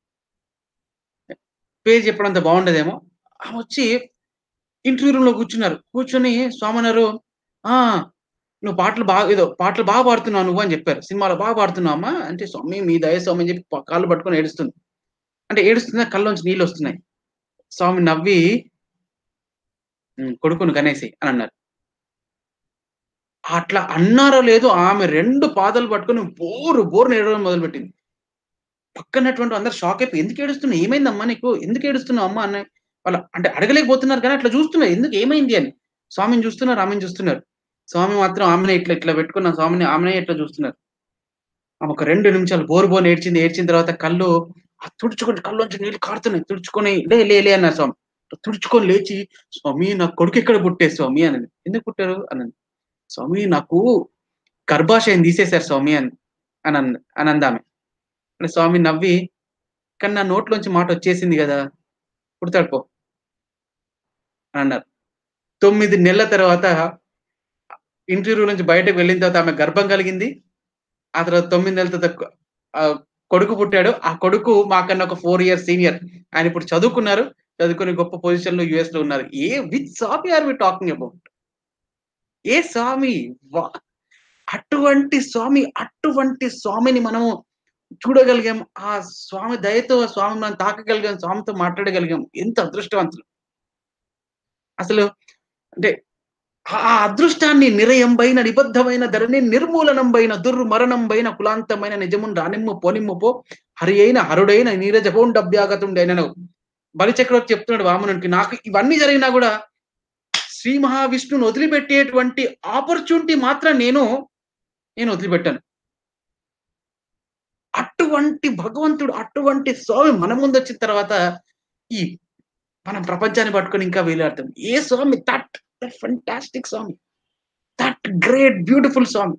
పేరు చెప్పడం అంత బాగుండదేమో ఆమె వచ్చి ఇంటర్వ్యూ రూమ్ లో కూర్చున్నారు కూర్చొని స్వామన్నారు ఆ నువ్వు పాటలు బాగా ఏదో పాటలు బాగా పాడుతున్నావు నువ్వు అని చెప్పారు సినిమాలో బాగా పాడుతున్నావు అమ్మా అంటే స్వామి మీ దయ స్వామి అని చెప్పి ప- కాళ్ళు పట్టుకొని ఏడుస్తుంది అంటే ఏడుస్తున్నా కళ్ళలోంచి నీళ్ళు వస్తున్నాయి స్వామి నవ్వి "ఉమ్, కొడుకును కనేసి అని అన్నారు అట్లా అన్నారో లేదో ఆమె రెండు పాదాలు పట్టుకొని బోరు బోరు ఏడవడం మొదలుపెట్టింది పక్కనటువంటి అందరు షాక్ అయిపోయి ఎందుకు ఏడుస్తున్నావు ఏమైందమ్మా నీకు ఎందుకు ఏడుస్తున్నావు అమ్మా అన్న వాళ్ళ అంటే అడగలేకపోతున్నారు కానీ అట్లా చూస్తున్నారు ఎందుకు ఏమైంది అని స్వామిని చూస్తున్నారు ఆమెను చూస్తున్నారు స్వామి మాత్రం ఆమెనే ఇట్లా ఇట్లా పెట్టుకున్న స్వామిని ఆమెనే ఇట్లా చూస్తున్నారు ఆమె ఒక రెండు నిమిషాలు బోరు బోరు ఏడ్చింది ఏడ్చిన తర్వాత కళ్ళు ఆ తుడుచుకొని కళ్ళలోంచి నీళ్ళు కారుతున్నాయి తుడుచుకొని లే లే లే అన్నారు స్వామి తుడుచుకొని లేచి స్వామి నా కొడుకు ఎక్కడ పుట్టే స్వామి అని ఎందుకు పుట్టారు అని స్వామి నాకు గర్భాశయం తీసేశారు స్వామి అని అని అంద అని అందామె అంటే స్వామి నవ్వి కానీ నా నోట్లోంచి మాట వచ్చేసింది కదా పుడతాడు పో అని అన్నారు తొమ్మిది నెలల తర్వాత ఇంటర్వ్యూ నుంచి బయటకు వెళ్ళిన తర్వాత ఆమె గర్భం కలిగింది ఆ తర్వాత తొమ్మిది నెలల తర్వాత కొ- ఆ కొడుకు పుట్టాడు ఆ కొడుకు మాకన్నా ఒక ఫోర్ ఇయర్స్ సీనియర్ ఆయన ఇప్పుడు చదువుకున్నారు చదువుకుని గొప్ప పొజిషన్ లో యుఎస్ లో ఉన్నారు hey with Swami are we talking about hey Swami వా- అటువంటి స్వామి అటువంటి స్వామిని మనము చూడగలిగాం ఆ స్వామి దయతో ఆ స్వామి మనం తాకగలిగాం స్వామితో మాట్లాడగలిగాం ఎంత అదృష్టవంతులు అసలు అంటే ఆ అదృష్టాన్ని నిరయంబైన నిబద్ధమైన ధరణి నిర్మూలనంబైన దుర్మరణంబైన కులాంతమైన నిజమున్ రానిమ్ము పోనిమ్ము పో హరి అయిన హరుడైన నీరజపోండభ్యాగతుండైనను బలిచక్రవర్తి చెప్తున్నాడు వామనునికి నాకు ఇవన్నీ జరిగినా కూడా శ్రీ మహావిష్ణువుని వదిలిపెట్టేటువంటి ఆపర్చునిటీ మాత్రం నేను నేను వదిలిపెట్టాను అటువంటి భగవంతుడు అటువంటి స్వామి మన ముందు వచ్చిన తర్వాత ఈ మనం ప్రపంచాన్ని పట్టుకొని ఇంకా వేలాడతాం hey Swami that that fantastic Swami that great beautiful Swami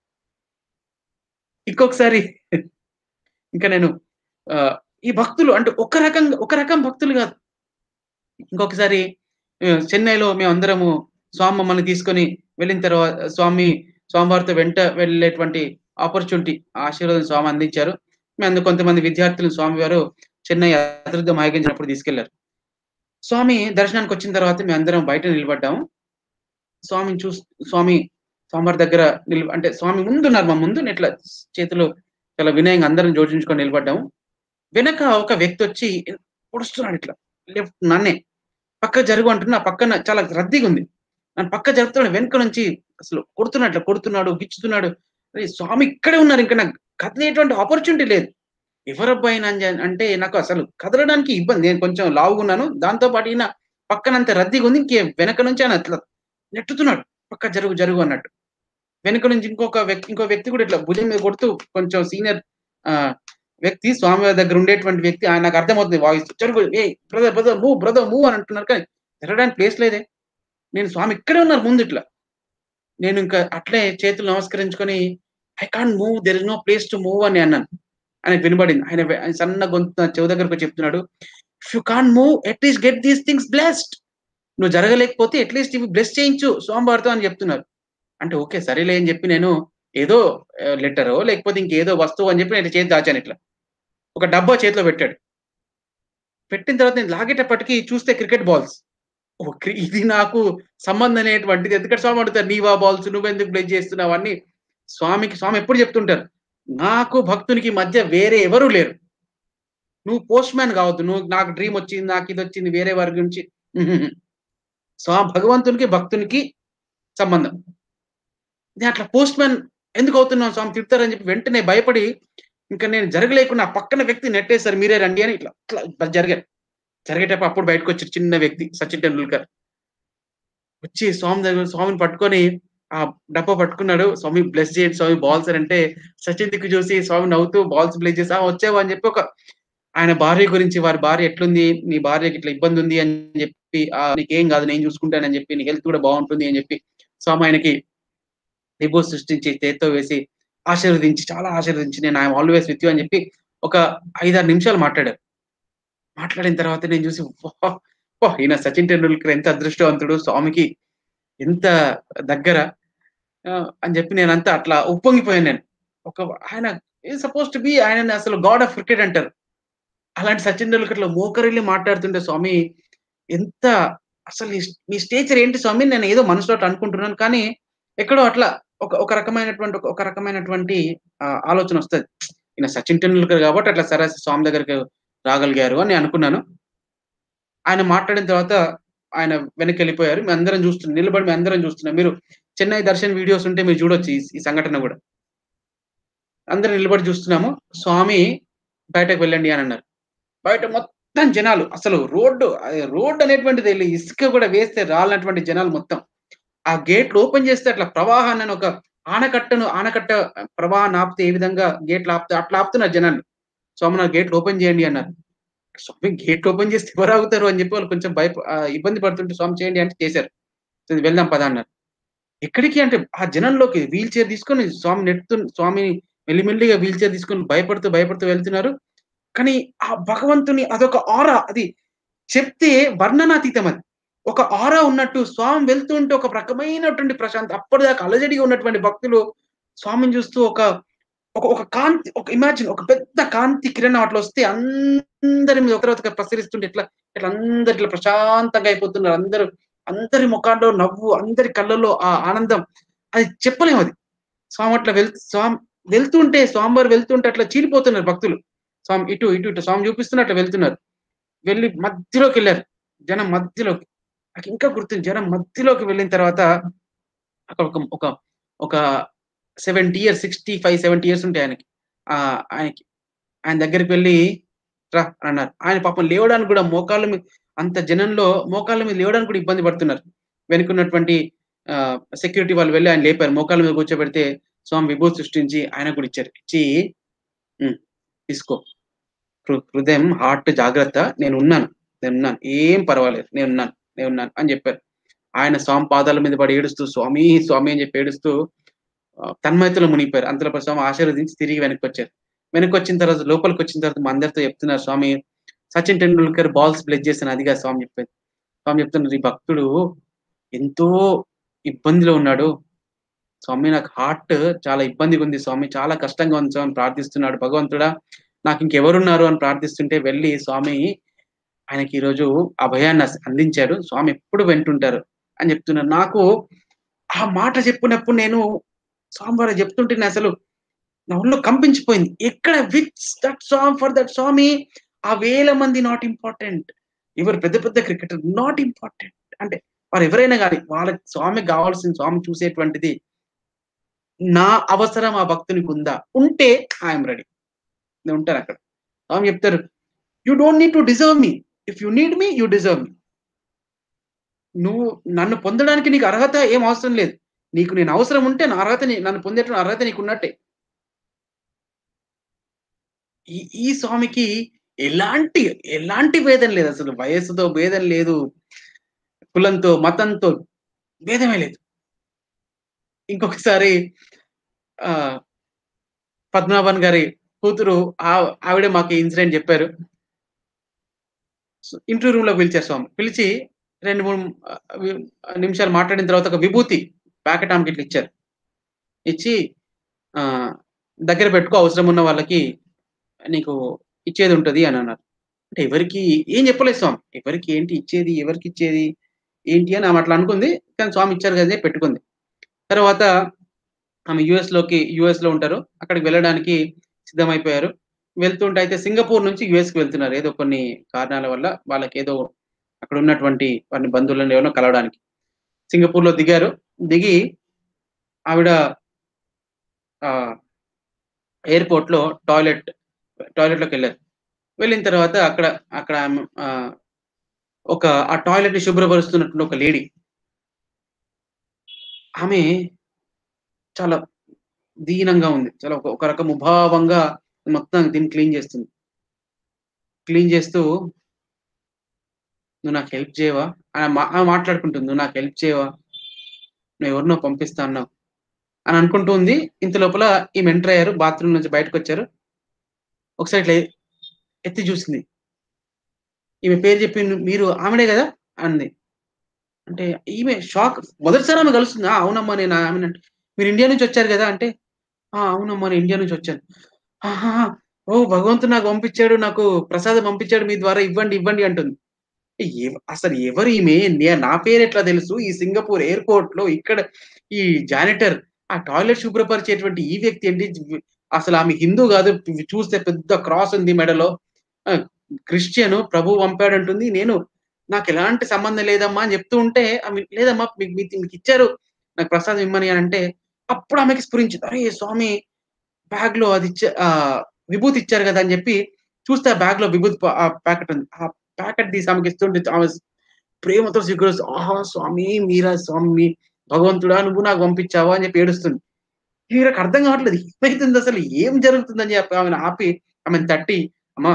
ఇంకొకసారి ఇంకా నేను ఆ, ఈ భక్తులు అంటే ఒక రకంగా ఒక రకం భక్తులు కాదు ఇంకొకసారి ఆ, చెన్నైలో మేము అందరము స్వామి మమ్మల్ని తీసుకొని వెళ్ళిన తర్వాత స్వామి స్వామివారితో వెంట వెళ్ళేటువంటి ఆపర్చునిటీ ఆశీర్వాదం స్వామి అందించారు మేము అందుకు కొంతమంది విద్యార్థులు స్వామివారు చెన్నై అతిథి మహాగించినప్పుడు తీసుకెళ్లారు స్వామి దర్శనానికి వచ్చిన తర్వాత మేము అందరం బయట నిలబడ్డాము స్వామిని చూ స్వామి స్వామివారి దగ్గర నిల్ అంటే స్వామి ముందు ఉన్నారు మా ముందు నేను ఇట్లా చేతులు చాలా వినయంగా అందరం జోడించుకొని నిలబడ్డాము వెనక ఒక వ్యక్తి వచ్చి పొడుస్తున్నాడు ఇట్లా లెఫ్ట్ నన్నే పక్క జరుగు అంటున్నా పక్కన చాలా రద్దీగా ఉంది నన్ను పక్క జరుగుతున్నాడు వెనక నుంచి అసలు కొడుతున్నట్లు కొడుతున్నాడు గిచ్చుతున్నాడు అరే స్వామి ఇక్కడే ఉన్నారు ఇంకా నాకు కదిలేటువంటి ఆపర్చునిటీ లేదు ఎవరబ్బాయి అంటే నాకు అసలు కదలడానికి ఇబ్బంది నేను కొంచెం లావుగున్నాను దాంతో పాటు ఈయన పక్కనంత రద్దీగా ఉంది ఇంకే వెనక నుంచి ఆయన అట్లా నెట్టుతున్నాడు పక్క జరుగు జరుగు అన్నట్టు వెనక నుంచి ఇంకొక వ్యక్తి ఇంకో వ్యక్తి కూడా ఇట్లా భుజం మీద కొడుతూ కొంచెం సీనియర్ ఆ వ్యక్తి స్వామి వారి దగ్గర ఉండేటువంటి వ్యక్తి ఆయన నాకు అర్థమవుతుంది వాయిస్ జరుగు hey brother brother move brother move అని అంటున్నారు కానీ జరగడానికి ప్లేస్ లేదే నేను స్వామి ఇక్కడే ఉన్నారు ముందు ఇట్లా నేను ఇంకా అట్లే చేతులు నమస్కరించుకొని I can't move there is no place to move అని అన్నాను ఆయనకు వినబడింది ఆయన వె- ఆయన సన్న గొంతు నా చెవి దగ్గరకు వచ్చి చెప్తున్నాడు if you can't move at least get these things blessed నువ్వు జరగలేకపోతే అట్లీస్ట్ ఇవి బ్లెస్ చేయించు స్వామివారితో అని చెప్తున్నారు అంటే ఓకే సరేలే అని చెప్పి నేను ఏదో లెటరో లేకపోతే ఇంకేదో వస్తువు అని చెప్పి నేను చేతి దాచాను ఇట్లా ఒక డబ్బా చేతిలో పెట్టాడు పెట్టిన తర్వాత నేను లాగేటప్పటికి చూస్తే క్రికెట్ బాల్స్ ఓ క్రి- ఇది నాకు సంబంధం అనేటువంటిది ఎందుకంటే స్వామి అడుగుతారు నీవా బాల్స్ నువ్వెందుకు ప్లే చేస్తున్నావు అన్ని స్వామికి స్వామి ఎప్పుడు చెప్తుంటారు నాకు భక్తునికి మధ్య వేరే ఎవరు లేరు నువ్వు పోస్ట్ మ్యాన్ కావద్దు నువ్వు నాకు డ్రీమ్ వచ్చింది నాకు ఇది వచ్చింది వేరే వారి గురించి స్వామి భగవంతునికి భక్తునికి సంబంధం నేను అట్లా పోస్ట్ మ్యాన్ ఎందుకు అవుతున్నావు స్వామి తిడతారని చెప్పి వెంటనే భయపడి ఇంకా నేను జరగలేకుండా ఆ పక్కన వ్యక్తి నెట్టేశారు మీరే రండి అని ఇట్లా ఇట్లా జరిగారు జరిగేటప్పుడు అప్పుడు బయటకు వచ్చారు చిన్న వ్యక్తి సచిన్ టెండూల్కర్ వచ్చి స్వామి దగ్గర స్వామిని పట్టుకొని ఆ డబ్బా పట్టుకున్నాడు స్వామి బ్లెస్ చేయండి స్వామి బాల్స్ అని అంటే సచిన్ దిక్కు చూసి స్వామి నవ్వుతూ బాల్స్ బ్లెస్ చేసి "ఆ, వచ్చావా అని చెప్పి ఒక ఆయన భార్య గురించి వారి భార్య ఎట్లుంది నీ భార్యకి ఇట్లా ఇబ్బంది ఉంది అని చెప్పి "ఆ, నీకేం కాదు నేను చూసుకుంటానని చెప్పి నీ హెల్త్ కూడా బాగుంటుంది అని చెప్పి స్వామి ఆయనకి రిబో సృష్టించి చేత్తో వేసి ఆశీర్వదించి చాలా ఆశీర్వదించి నేను ఐఎమ్ ఆల్వేస్ విత్ యూ అని చెప్పి ఒక ఐదారు నిమిషాలు మాట్లాడారు మాట్లాడిన తర్వాత నేను చూసి "వాహ్, వాహ్, ఈయన సచిన్ టెండూల్కర్ ఎంత అదృష్టవంతుడు స్వామికి ఎంత దగ్గర ఆ, అని చెప్పి నేను అంతా అట్లా ఉప్పొంగిపోయాను నేను ఒక ఆయన సపోజ్ టు బి ఆయన అసలు గాడ్ ఆఫ్ క్రికెట్ అంటారు అలాంటి సచిన్ టెండూల్కర్ లో మోకరిల్లి మాట్లాడుతుంటే స్వామి ఎంత అసలు ఈ- మీ స్టేచర్ ఏంటి స్వామి నేను ఏదో మనసులో అట్లా అనుకుంటున్నాను కానీ ఎక్కడో అట్లా ఒక ఒక రకమైనటువంటి ఒక- ఒక రకమైనటువంటి ఆ, ఆలోచన వస్తుంది ఈయన సచిన్ టెండూల్కర్ కాబట్టి అట్లా సరే స్వామి దగ్గరికి రాగలిగారు అని అనుకున్నాను ఆయన మాట్లాడిన తర్వాత ఆయన వెనక్కి వెళ్ళిపోయారు మేము అందరం చూస్తున్నాం నిలబడి మేము అందరం చూస్తున్నాం మీరు చెన్నై దర్శన్ వీడియోస్ ఉంటే మీరు చూడొచ్చు ఈ- ఈ సంఘటన కూడా అందరం నిలబడి చూస్తున్నాము స్వామి బయటకు వెళ్ళండి అని అన్నారు బయట మొత్తం జనాలు అసలు రోడ్డు అది రోడ్డు అనేటువంటిది వెళ్ళి ఇసుక కూడా వేస్తే రాలనటువంటి జనాలు మొత్తం ఆ గేట్లు ఓపెన్ చేస్తే అట్లా ప్రవాహాన్ని అని ఒక ఆనకట్టను ఆనకట్ట ప్రవాహాన్ని ఆపితే ఏ విధంగా గేట్లు ఆపితే అట్లా ఆపుతున్నారు జనాలు స్వామి నా గేట్లు ఓపెన్ చేయండి అన్నారు స్వామి గేట్ ఓపెన్ చేస్తే ఎవరు ఆగుతారు అని చెప్పి వాళ్ళు కొంచెం భయ ఆ, ఇబ్బంది పడుతుంటే స్వామి చేయండి అంటే చేశారు సరే, వెళ్దాం పద అన్నారు ఎక్కడికి అంటే ఆ జనంలోకి వీల్ చైర్ తీసుకొని స్వామి నెట్టు స్వామి మెల్లిమెల్లిగా వీల్ చైర్ తీసుకొని భయపడుతూ భయపడుతూ వెళ్తున్నారు కానీ ఆ భగవంతుని అదొక ఆరా అది చెప్తే వర్ణనాతీతం అది ఒక ఆరా ఉన్నట్టు స్వామి వెళ్తూ ఉంటే ఒక రకమైనటువంటి ప్రశాంత్ అప్పటిదాకా అలజడిగా ఉన్నటువంటి భక్తులు స్వామిని చూస్తూ ఒక ఒక ఒక కాంతి ఒక ఇమాజిన్ ఒక పెద్ద కాంతి కిరణం అట్లా వస్తే అందరి మీద ఒకరి ఒకరు ప్రసరిస్తుంటే ఇట్లా ఇట్లా అందరు ఇట్లా ప్రశాంతంగా అయిపోతున్నారు అందరూ అందరి ముఖాల్లో నవ్వు అందరి కళ్ళల్లో ఆ ఆనందం అది చెప్పలేము అది స్వామి అట్లా వెళ్ స్వామి వెళ్తుంటే స్వామివారు వెళ్తుంటే అట్లా చీలిపోతున్నారు భక్తులు స్వామి ఇటు ఇటు ఇటు స్వామి చూపిస్తున్న అట్లా వెళ్తున్నారు వెళ్ళి మధ్యలోకి వెళ్ళారు జనం మధ్యలోకి నాకు ఇంకా గుర్తుంది జనం మధ్యలోకి వెళ్ళిన తర్వాత అక్కడ ఒక ఒక ఒక seventy years sixty five seventy years ఉంటాయి ఆయనకి ఆ ఆయనకి ఆయన దగ్గరికి వెళ్ళి రా అని అన్నారు ఆయన పాపం లేవడానికి కూడా మోకాళ్ళ మీద అంత జనంలో మోకాళ్ళ మీద లేవడానికి కూడా ఇబ్బంది పడుతున్నారు వెనుకున్నటువంటి సెక్యూరిటీ వాళ్ళు వెళ్ళి ఆయన లేపారు మోకాళ్ళ మీద కూర్చోబెడితే స్వామి విభూతి సృష్టించి ఆయన కూడా ఇచ్చారు ఇచ్చి "ఉమ్, తీసుకో హృ- హృదయం హార్ట్ జాగ్రత్త నేను ఉన్నాను నేను ఉన్నాను ఏం పర్వాలేదు నేను ఉన్నాను నేను ఉన్నాను అని చెప్పారు ఆయన స్వామి పాదాల మీద పడి ఏడుస్తూ స్వామి స్వామి అని చెప్పి ఏడుస్తూ ఆ, తన్మయతలో మునిగిపోయారు అంతలో స్వామి ఆశీర్వదించి తిరిగి వెనక్కి వచ్చారు వెనక్కి వచ్చిన తర్వాత లోపలికి వచ్చిన తర్వాత మా అందరితో చెప్తున్నారు స్వామి సచిన్ టెండూల్కర్ బాల్స్ ప్లే చేసిన అదిగా స్వామి చెప్పారు స్వామి చెప్తున్నారు ఈ భక్తుడు ఎంతో ఇబ్బందిలో ఉన్నాడు స్వామి నాకు హార్ట్ చాలా ఇబ్బందిగా ఉంది స్వామి చాలా కష్టంగా ఉంది స్వామి ప్రార్థిస్తున్నాడు భగవంతుడా నాకు ఇంకెవరున్నారు అని ప్రార్థిస్తుంటే వెళ్ళి స్వామి ఆయనకి ఈరోజు అభయాన్ని అస్- అందించారు స్వామి ఎప్పుడు వెంటుంటారు అని చెప్తున్నారు నాకు ఆ మాట చెప్పినప్పుడు నేను స్వామివారు చెప్తుంటే నేను అసలు నా ఒళ్ళు కంపించిపోయింది ఎక్కడ which that song for that Swami ఆ వేల మంది నాట్ ఇంపార్టెంట్ ఎవరు పెద్ద పెద్ద క్రికెటర్ నాట్ ఇంపార్టెంట్ అంటే వారు ఎవరైనా కానీ వాళ్ళకి స్వామి కావాల్సిన స్వామి చూసేటువంటిది నా అవసరం ఆ భక్తునికి ఉందా ఉంటే ఐఎమ్ రెడీ నేను ఉంటాను అక్కడ స్వామి చెప్తారు you don't need to deserve me if you need me you deserve me నువ్వు నన్ను పొందడానికి నీకు అర్హత ఏం అవసరం లేదు నీకు నేను అవసరం ఉంటే నా అర్హత నీ- నన్ను పొందేటువంటి అర్హత నీకు ఉన్నట్టే ఈ ఈ స్వామికి ఎలాంటి ఎలాంటి భేదం లేదు అసలు వయస్సుతో భేదం లేదు కులంతో మతంతో భేదమే లేదు ఇంకొకసారి ఆ పద్మనాభన్ గారి కూతురు ఆ- ఆవిడే మాకు ఇన్సిడెంట్ చెప్పారు ఇంటర్వ్యూ రూమ్ లో పిలిచారు స్వామి పిలిచి రెండు మూడు ఆ, వి- నిమిషాలు మాట్లాడిన తర్వాత ఒక విభూతి ప్యాకెట్ ఆమెకి ఇట్లా ఇచ్చారు ఇచ్చి ఆ దగ్గర పెట్టుకో అవసరం ఉన్న వాళ్ళకి నీకు ఇచ్చేది ఉంటది అని అన్నారు అంటే ఎవరికి ఏం చెప్పలేదు స్వామి ఎవరికి ఏంటి ఇచ్చేది ఎవరికి ఇచ్చేది ఏంటి అని ఆమె అట్లా అనుకుంది కానీ స్వామి ఇచ్చారు కదా పెట్టుకుంది తర్వాత ఆమె యుఎస్ లోకి యుఎస్ లో ఉంటారు అక్కడికి వెళ్ళడానికి సిద్ధమైపోయారు వెళ్తుంటే అయితే సింగపూర్ నుంచి యుఎస్ కి వెళ్తున్నారు ఏదో కొన్ని కారణాల వల్ల వాళ్ళకి ఏదో అక్కడ ఉన్నటువంటి వారిని బంధువులను ఎవరో కలవడానికి సింగపూర్ లో దిగారు దిగి ఆవిడ ఆ ఎయిర్పోర్ట్ లో టాయిలెట్ టాయిలెట్ లోకి వెళ్ళారు వెళ్ళిన తర్వాత అక్కడ అక్కడ ఆమె, ఆ, ఒక ఆ టాయిలెట్ ని శుభ్రపరుస్తున్నటువంటి ఒక లేడీ ఆమె చాలా దీనంగా ఉంది చాలా ఒక- ఒక రకం ముభావంగా మొత్తం దీన్ని క్లీన్ చేస్తుంది క్లీన్ చేస్తూ నువ్వు నాకు హెల్ప్ చేయవా ఆమె మా- ఆమె మాట్లాడుకుంటుంది నువ్వు నాకు హెల్ప్ చేయవా నువ్వు ఎవరినో పంపిస్తా అన్నావు అని అనుకుంటూ ఉంది ఇంత లోపల ఈమె ఎంటర్ అయ్యారు బాత్రూమ్ నుంచి బయటకు వచ్చారు ఒకసారి ఇట్లా ఎత్తి చూసింది ఈమె పేరు చెప్పి "ను- మీరు ఆమెడే కదా అంది అంటే ఈమె షాక్ మొదటిసారి ఆమె కలుస్తుంది "ఆ, అవునమ్మా నేను ఆమె మీరు ఇండియా నుంచి వచ్చారు కదా అంటే "ఆ, అవునమ్మా నేను ఇండియా నుంచి వచ్చాను "ఆహా, ఓ భగవంతుడు నాకు పంపించాడు నాకు ప్రసాదం పంపించాడు మీ ద్వారా ఇవ్వండి ఇవ్వండి అంటుంది ఎవ- అసలు ఎవరు ఈమె నే- నా పేరు ఎట్లా తెలుసు ఈ సింగపూర్ ఎయిర్పోర్ట్ లో ఇక్కడ ఈ జానిటర్ ఆ టాయిలెట్ శుభ్రపరిచేటువంటి ఈ వ్యక్తి ఏంటి అసలు ఆమె హిందూ కాదు చూస్తే పెద్ద క్రాస్ ఉంది మెడలో ఆ, క్రిస్టియన్ ప్రభు పంపాడంటుంది నేను నాకు ఎలాంటి సంబంధం లేదమ్మా అని చెప్తూ ఉంటే ఆమె లేదమ్మా మీకు మీకు మీకు ఇచ్చారు నాకు ప్రసాదం ఇమ్మని అని అంటే అప్పుడు ఆమెకి స్ఫురించింది అరే స్వామి బ్యాగ్ లో అది ఇచ్చా ఆ, విభూతి ఇచ్చారు కదా అని చెప్పి చూస్తే ఆ బ్యాగ్ లో విభూతి పా- ఆ ప్యాకెట్ ఉంది ఆ ప్యాకెట్ తీసి ఆమెకి ఇస్తుంటే ఆమె ప్రేమతో స్వీకరిస్తూ ఆహా స్వామి మీరా స్వామి భగవంతుడా నువ్వు నాకు పంపించావా అని చెప్పి ఏడుస్తుంది వీళ్ళకి అర్థం కావట్లేదు ఏమైతుంది అసలు ఏం జరుగుతుందని చెప్పి ఆమెను ఆపి ఆమెను తట్టి అమ్మా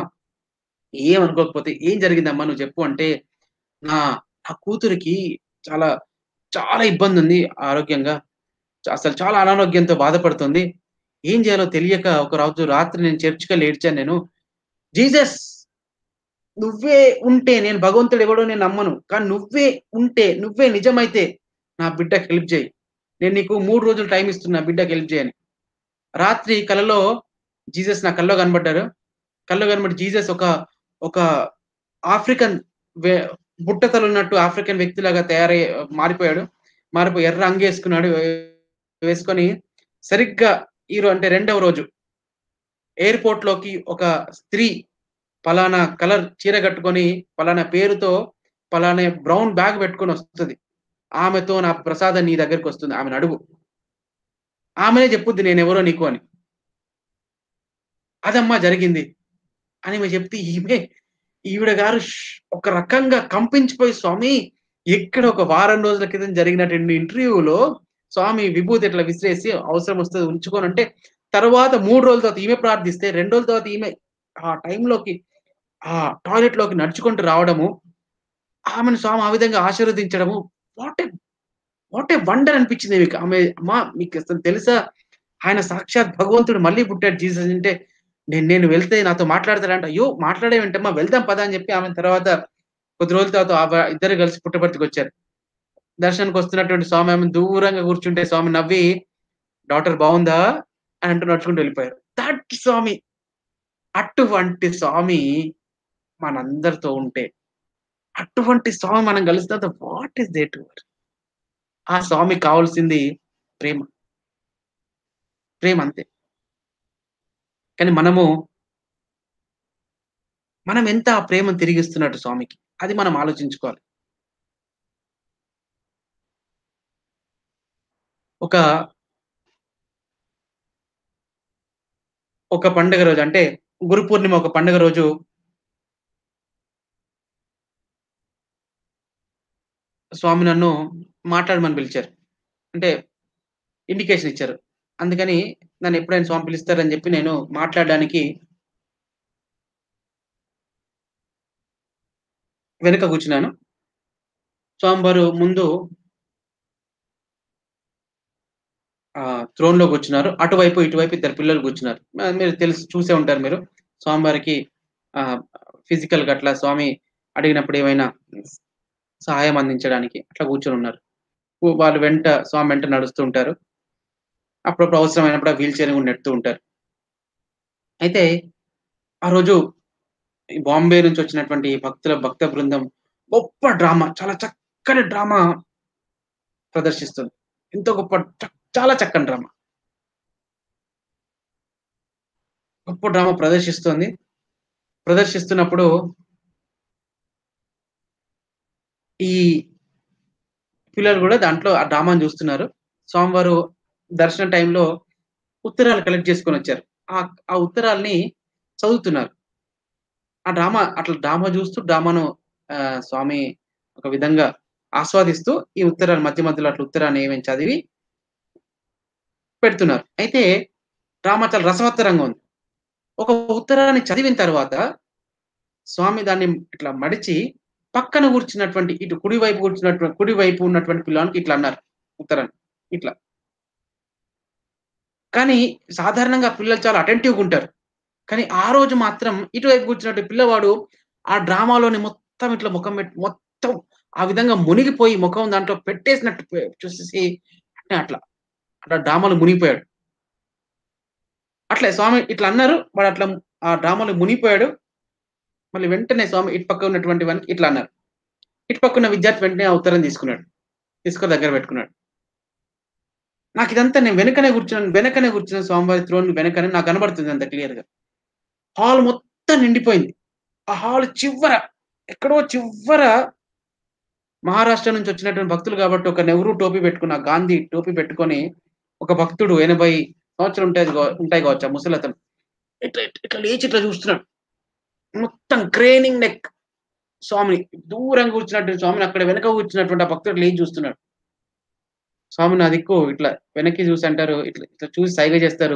ఏం అనుకోకపోతే ఏం జరిగిందమ్మా నువ్వు చెప్పు అంటే నా నా కూతురికి చాలా చాలా ఇబ్బంది ఉంది ఆరోగ్యంగా చ- అసలు చాలా అనారోగ్యంతో బాధపడుతుంది ఏం చేయాలో తెలియక ఒక రోజు రాత్రి నేను చర్చికి ఏడ్చాను నేను జీసస్ నువ్వే ఉంటే నేను భగవంతుడు ఎవడో నేను నమ్మను కానీ నువ్వే ఉంటే నువ్వే నిజమైతే నా బిడ్డకి హెల్ప్ చేయి నేను నీకు మూడు రోజులు టైం ఇస్తున్నా బిడ్డకి హెల్ప్ చేయని రాత్రి కలలో జీసస్ నా కల్లో కనబడ్డారు కల్లో కనబడి జీసస్ ఒక ఒక ఆఫ్రికన్ వే- బుట్టతలు ఉన్నట్టు ఆఫ్రికన్ వ్యక్తిలాగా తయారై మారిపోయాడు మారిపోయి ఎర్ర అంగేసుకున్నాడు వేసుకొని సరిగ్గా ఈ రో- అంటే రెండవ రోజు ఎయిర్పోర్ట్ లోకి ఒక స్త్రీ పలానా కలర్ చీర కట్టుకొని పలానా పేరుతో పలానా బ్రౌన్ బ్యాగ్ పెట్టుకొని వస్తుంది ఆమెతో నా ప్రసాదం నీ దగ్గరికి వస్తుంది ఆమెను అడుగు ఆమెనే చెప్పుద్ది నేను ఎవరో నీకు అని అదమ్మా జరిగింది అని ఈమె చెప్తే ఈమె ఈవిడ గారు ష్- ఒక రకంగా కంపించిపోయి స్వామి ఎక్కడ ఒక వారం రోజుల క్రితం జరిగినటువంటి ఇంటర్వ్యూలో స్వామి విభూతి ఇట్లా విసిరేసి అవసరం వస్తుంది ఉంచుకోనంటే తర్వాత మూడు రోజుల తర్వాత ఈమె ప్రార్థిస్తే రెండు రోజుల తర్వాత ఈమె ఆ టైంలోకి ఆ టాయిలెట్ లోకి నడుచుకుంటూ రావడము ఆమెను స్వామి ఆ విధంగా ఆశీర్వదించడము what a what a wonder అనిపించింది మీకు ఆమె అమ్మా మీకు అసలు తెలుసా ఆయన సాక్షాత్ భగవంతుడు మళ్ళీ పుట్టాడు జీసస్ అంటే నేను నేను వెళ్తే నాతో మాట్లాడతాడంట అయ్యో మాట్లాడేమంటమ్మా వెళ్దాం పదా అని చెప్పి ఆమె తర్వాత కొద్ది రోజుల తర్వాత ఆ ఇద్దరు కలిసి పుట్టపర్తికి వచ్చారు దర్శనానికి వస్తున్నటువంటి స్వామి ఆమె దూరంగా కూర్చుంటే స్వామి నవ్వి డాక్టర్ బాగుందా అని అంటూ నడుచుకుంటూ వెళ్ళిపోయారు దట్ స్వామి అటువంటి స్వామి మనందరితో ఉంటే అటువంటి స్వామి మనం కలిసిన వాట్ ఈస్ దే టు ఆ స్వామి కావాల్సింది ప్రేమ ప్రేమ అంతే కానీ మనము మనం ఎంత ఆ ప్రేమను తిరిగిస్తున్నట్టు స్వామికి అది మనం ఆలోచించుకోవాలి ఒక ఒక పండుగ రోజు అంటే గురు పూర్ణిమ ఒక పండుగ రోజు స్వామి నన్ను మాట్లాడమని పిలిచారు అంటే ఇండికేషన్ ఇచ్చారు అందుకని నన్ను ఎప్పుడైనా స్వామి పిలుస్తారని చెప్పి నేను మాట్లాడడానికి వెనుక కూర్చున్నాను స్వామివారు ముందు త్రోన్ లో కూర్చున్నారు అటువైపు ఇటువైపు ఇద్దరు పిల్లలు కూర్చున్నారు ఆ, మీరు తెలుసు చూసే ఉంటారు మీరు స్వామివారికి ఆ ఫిజికల్ గా అట్లా స్వామి అడిగినప్పుడు ఏమైనా సహాయం అందించడానికి అట్లా కూర్చొని ఉన్నారు ఊ- వాళ్ళు వెంట స్వామి వెంట నడుస్తూ ఉంటారు అప్పుడప్పుడు అవసరమైనప్పుడు వీల్ చైర్ కూడా నెడుతూ ఉంటారు అయితే ఆ రోజు ఈ బాంబే నుంచి వచ్చినటువంటి భక్తుల భక్త బృందం గొప్ప డ్రామా చాలా చక్కని డ్రామా ప్రదర్శిస్తుంది ఎంతో గొప్ప చ- చాలా చక్కని డ్రామా గొప్ప డ్రామా ప్రదర్శిస్తుంది ప్రదర్శిస్తున్నప్పుడు ఈ పిల్లలు కూడా దాంట్లో ఆ డ్రామాని చూస్తున్నారు స్వామివారు దర్శన టైంలో ఉత్తరాలు కలెక్ట్ చేసుకొని వచ్చారు ఆ ఆ ఉత్తరాల్ని చదువుతున్నారు ఆ డ్రామా అట్లా డ్రామా చూస్తూ డ్రామాను ఆ, స్వామి ఒక విధంగా ఆస్వాదిస్తూ ఈ ఉత్తరాలు మధ్య మధ్యలో అట్లా ఉత్తరాన్ని ఏమేమి చదివి పెడుతున్నారు అయితే డ్రామా చాలా రసవత్తరంగా ఉంది ఒక ఉత్తరాన్ని చదివిన తర్వాత స్వామి దాన్ని ఇట్లా మడిచి పక్కన కూర్చున్నటువంటి ఇటు కుడి వైపు కూర్చున్నటువంటి కుడి వైపు ఉన్నటువంటి పిల్లవానికి ఇట్లా అన్నారు ఉత్తరాన్ని ఇట్లా కానీ సాధారణంగా పిల్లలు చాలా అటెంటివ్గా ఉంటారు కానీ ఆ రోజు మాత్రం ఇటువైపు కూర్చున్నట్టు పిల్లవాడు ఆ డ్రామాలోని మొత్తం ఇట్లా ముఖం పెట్టి మొత్తం ఆ విధంగా మునిగిపోయి ముఖం దాంట్లో పెట్టేసినట్టు పే- చూసేసి అంటే అట్లా అట్లా డ్రామాలో మునిగిపోయాడు అట్లే స్వామి ఇట్లా అన్నారు వాడు అట్లా ఆ డ్రామాలో మునిగిపోయాడు మళ్ళీ వెంటనే స్వామి ఇటు పక్క ఉన్నటువంటి వానికి ఇట్లా అన్నారు ఇటు పక్క ఉన్న విద్యార్థి వెంటనే ఆ ఉత్తరం తీసుకున్నాడు తీసుకొని దగ్గర పెట్టుకున్నాడు నాకు ఇదంతా నేను వెనకనే కూర్చున్నాను వెనకనే కూర్చున్నాను స్వామివారి త్రోన్ వెనకనే నాకు కనబడుతుంది అంత క్లియర్ గా హాల్ మొత్తం నిండిపోయింది ఆ హాల్ చివర ఎక్కడో చివర మహారాష్ట్ర నుంచి వచ్చినటువంటి భక్తులు కాబట్టి ఒక నెహ్రూ టోపీ పెట్టుకున్న గాంధీ టోపీ పెట్టుకొని ఒక భక్తుడు ఎనభై సంవత్సరం ఉంటాయి కావ- ఉంటాయి కావచ్చు ఆ ముసలతను ఇట్లా ఇట్లా- ఇట్లా లేచి ఇట్లా చూస్తున్నాడు మొత్తం క్రేనింగ్ నెక్ స్వామిని దూరంగా కూర్చున్నట్టు స్వామిని అక్కడ వెనక కూర్చున్నటువంటి ఆ భక్తుడు లేచి చూస్తున్నాడు స్వామి నా దిక్కు ఇట్లా వెనక్కి చూసి అంటారు ఇట్లా ఇట్లా చూసి సైగ చేస్తారు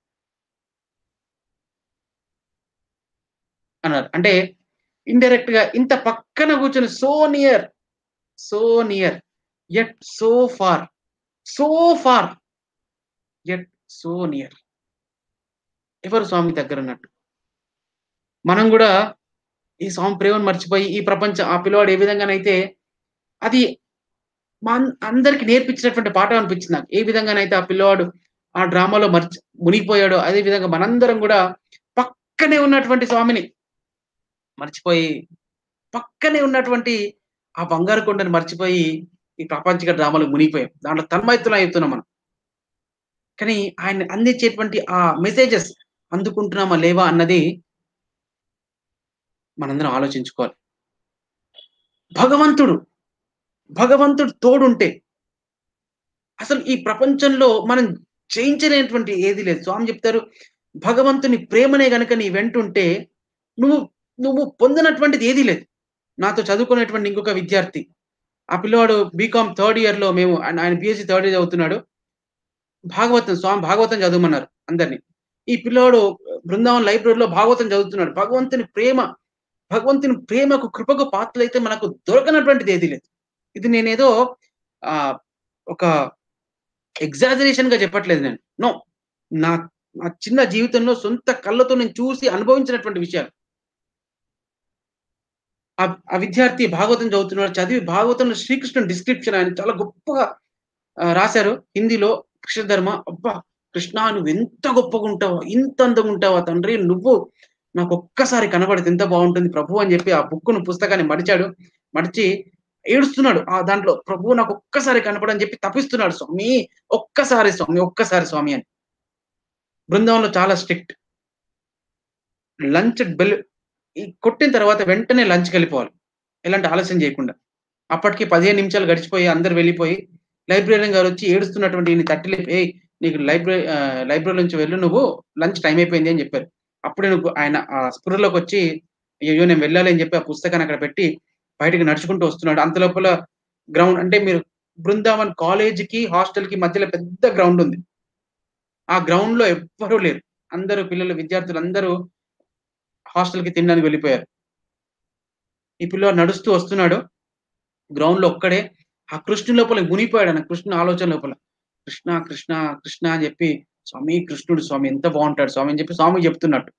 అన్నారు అంటే ఇండైరెక్ట్ గా ఇంత పక్కన కూర్చొని so near so near yet so far so far yet so near ఎవరు స్వామి దగ్గర ఉన్నట్టు మనం కూడా ఈ స్వామి ప్రేమను మర్చిపోయి ఈ ప్రపంచం ఆ పిల్లవాడు ఏ విధంగానైతే అది మా అన్- అందరికి నేర్పించినటువంటి పాఠం అనిపించింది నాకు ఏ విధంగానైతే ఆ పిల్లవాడు ఆ డ్రామాలో మర్చి మునిగిపోయాడో అదే విధంగా మనందరం కూడా పక్కనే ఉన్నటువంటి స్వామిని మర్చిపోయి పక్కనే ఉన్నటువంటి ఆ బంగారు కొండని మర్చిపోయి ఈ ప్రపంచిక డ్రామాలు మునిగిపోయాం దాంట్లో తన్మయత్తులు అవుతున్నాం మనం కానీ ఆయన అందించేటువంటి ఆ మెసేజెస్ అందుకుంటున్నామా లేవా అన్నది మనందరం ఆలోచించుకోవాలి భగవంతుడు భగవంతుడు తోడుంటే అసలు ఈ ప్రపంచంలో మనం జయించలేనటువంటి ఏది లేదు స్వామి చెప్తారు భగవంతుని ప్రేమనే గనక నీ వెంటుంటే నువ్వు నువ్వు పొందినటువంటిది ఏదీ లేదు నాతో చదువుకునేటువంటి ఇంకొక విద్యార్థి ఆ పిల్లవాడు బీకామ్ థర్డ్ ఇయర్ లో మేము ఆయన- ఆయన బిఎస్సి థర్డ్ ఇయర్ చదువుతున్నాడు భాగవతం స్వామి భాగవతం చదవమన్నారు అందరినీ ఈ పిల్లవాడు బృందావన్ లైబ్రరీలో భాగవతం చదువుతున్నాడు భగవంతుని ప్రేమ భగవంతుని ప్రేమకు కృపకు పాత్రలైతే మనకు దొరకనటువంటిది ఏది లేదు ఇది నేనేదో ఆ ఒక ఎగ్జాజరేషన్ గా చెప్పట్లేదు నేను నో నా నా చిన్న జీవితంలో సొంత కళ్ళతో నేను చూసి అనుభవించినటువంటి విషయాలు ఆ ఆ విద్యార్థి భాగవతం చదువుతున్నాడు చదివి భాగవతంలో శ్రీకృష్ణుని డిస్క్రిప్షన్ ఆయన చాలా గొప్పగా ఆ, రాశారు హిందీలో కృష్ణధర్మ అబ్బా కృష్ణ నువ్వు ఎంత గొప్పగా ఉంటావా ఇంత అందంగా ఉంటావా తండ్రి నువ్వు నాకు ఒక్కసారి కనబడితే ఎంత బాగుంటుంది ప్రభు అని చెప్పి ఆ బుక్కును పుస్తకాన్ని మడిచాడు మడిచి ఏడుస్తున్నాడు ఆ దాంట్లో ప్రభు నాకు ఒక్కసారి కనపడని చెప్పి తప్పిస్తున్నాడు స్వామి ఒక్కసారి స్వామి ఒక్కసారి స్వామి అని బృందావనంలో చాలా స్ట్రిక్ట్ లంచ్ బెల్ ఈ కొట్టిన తర్వాత వెంటనే లంచ్కి వెళ్ళిపోవాలి ఎలాంటి ఆలస్యం చేయకుండా అప్పటికి పదిహేను నిమిషాలు గడిచిపోయి అందరు వెళ్ళిపోయి లైబ్రరీయన్ గారు వచ్చి ఏడుస్తున్నటువంటి ఈయన తట్టి లేపి "ఏయ్, నీకు లైబ్రరీ లైబ్రరీ నుంచి వెళ్ళు నువ్వు లంచ్ టైం అయిపోయింది అని చెప్పారు అప్పుడే నువ్వు ఆయన ఆ స్పృహలోకి వచ్చి అయ్యో నేను వెళ్ళాలి అని చెప్పి ఆ పుస్తకాన్ని అక్కడ పెట్టి బయటకు నడుచుకుంటూ వస్తున్నాడు అంత లోపల గ్రౌండ్ అంటే మీరు బృందావన్ కాలేజీకి హాస్టల్ కి మధ్యలో పెద్ద గ్రౌండ్ ఉంది ఆ గ్రౌండ్ లో ఎవ్వరూ లేరు అందరూ పిల్లలు విద్యార్థులు అందరూ హాస్టల్ కి తినడానికి వెళ్ళిపోయారు ఈ పిల్లవాడు నడుస్తూ వస్తున్నాడు గ్రౌండ్ లో ఒక్కడే ఆ కృష్ణుని లోపల మునిగిపోయాడు ఆయన కృష్ణుని ఆలోచన లోపల కృష్ణ కృష్ణ కృష్ణ అని చెప్పి స్వామి కృష్ణుడు స్వామి ఎంత బాగుంటాడు స్వామి అని చెప్పి స్వామి చెప్తున్నట్టు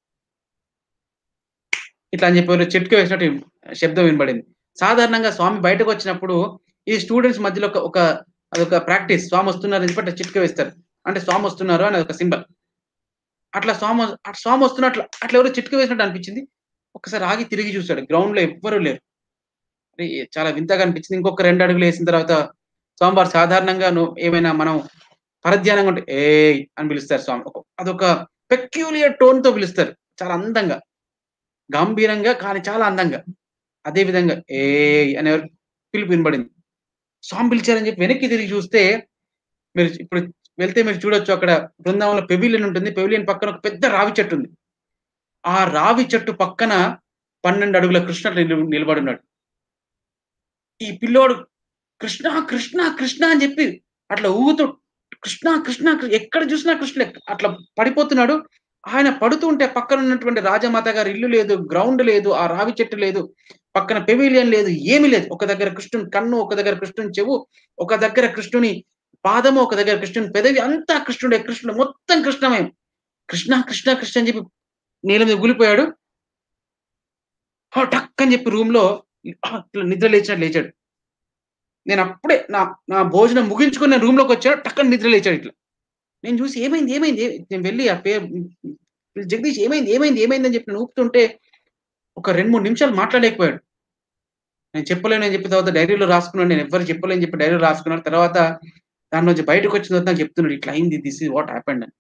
ఇట్లా అని చెప్పి ఎవరో చెట్టుకు వేసినట్టు శబ్దం వినబడింది సాధారణంగా స్వామి బయటకు వచ్చినప్పుడు ఈ స్టూడెంట్స్ మధ్యలో ఒక ఒక అదొక ప్రాక్టీస్ స్వామి వస్తున్నారు అని చెప్పి అట్లా చిట్క వేస్తారు అంటే స్వామి వస్తున్నారు అని ఒక సింబల్ అట్లా స్వామి అట్లా స్వామి వస్తున్నట్లు అట్లా ఎవరో చిట్క వేసినట్టు అనిపించింది ఒకసారి ఆగి తిరిగి చూశాడు గ్రౌండ్ లో ఎవ్వరూ లేరు అరే, చాలా వింతగా అనిపించింది ఇంకొక రెండు అడుగులు వేసిన తర్వాత స్వామివారు సాధారణంగా నువ్వు ఏమైనా మనం పరధ్యానంగా ఉంటే ఏ అని పిలుస్తారు స్వామి ఒక- అదొక పెక్యులియర్ టోన్ తో పిలుస్తారు చాలా అందంగా గంభీరంగా కానీ చాలా అందంగా అదే విధంగా ఏ అనే పిలుపు వినబడింది స్వామి పిలిచారని చెప్పి వెనక్కి తిరిగి చూస్తే మీరు ఇప్పుడు వెళ్తే మీరు చూడొచ్చు అక్కడ బృందావనంలో పెవిలియన్ ఉంటుంది పెవిలియన్ పక్కన ఒక పెద్ద రావి చెట్టు ఉంది ఆ రావి చెట్టు పక్కన పన్నెండు అడుగుల కృష్ణ నిలు- నిలబడి ఉన్నాడు ఈ పిల్లోడు కృష్ణ కృష్ణ కృష్ణ అని చెప్పి అట్లా ఊగుతూ కృష్ణ కృష్ణ కృ- ఎక్కడ చూసినా కృష్ణ అట్లా పడిపోతున్నాడు ఆయన పడుతూ ఉంటే పక్కన ఉన్నటువంటి రాజమాత గారి ఇల్లు లేదు గ్రౌండ్ లేదు ఆ రావి చెట్టు లేదు పక్కన పెవిలియన్ లేదు ఏమీ లేదు ఒక దగ్గర కృష్ణుని కన్ను ఒక దగ్గర కృష్ణుని చెవు ఒక దగ్గర కృష్ణుని పాదము ఒక దగ్గర కృష్ణుని పెదవి అంతా కృష్ణుడే కృష్ణుడు మొత్తం కృష్ణమయం కృష్ణ కృష్ణ కృష్ణ అని చెప్పి నీళ్ళ మీద గులిపోయాడు హా, టక్ అని చెప్పి రూమ్ లో ఆ, ఇట్లా నిద్ర లేచినట్టు లేచాడు నేను అప్పుడే నా నా భోజనం ముగించుకుని నేను రూమ్ లోకి వచ్చాడు టక్కని నిద్ర లేచాడు ఇట్లా నేను చూసి ఏమైంది ఏమైంది ఏ- నేను వెళ్ళి ఆ పేరు జగదీష్ ఏమైంది ఏమైంది ఏమైంది అని చెప్పి నేను ఊపుతుంటే ఒక రెండు మూడు నిమిషాలు మాట్లాడలేకపోయాడు నేను చెప్పలేను అని చెప్పి తర్వాత డైరీలో రాసుకున్నాను నేను ఎవరు చెప్పలేని చెప్పి డైరీలో రాసుకున్నాను తర్వాత దాని నుంచి బయటకు వచ్చిన తర్వాత నాకు చెప్తున్నాడు ఇట్లా అయింది దిస్ ఇస్ వాట్ హ్యాపెండ్ అని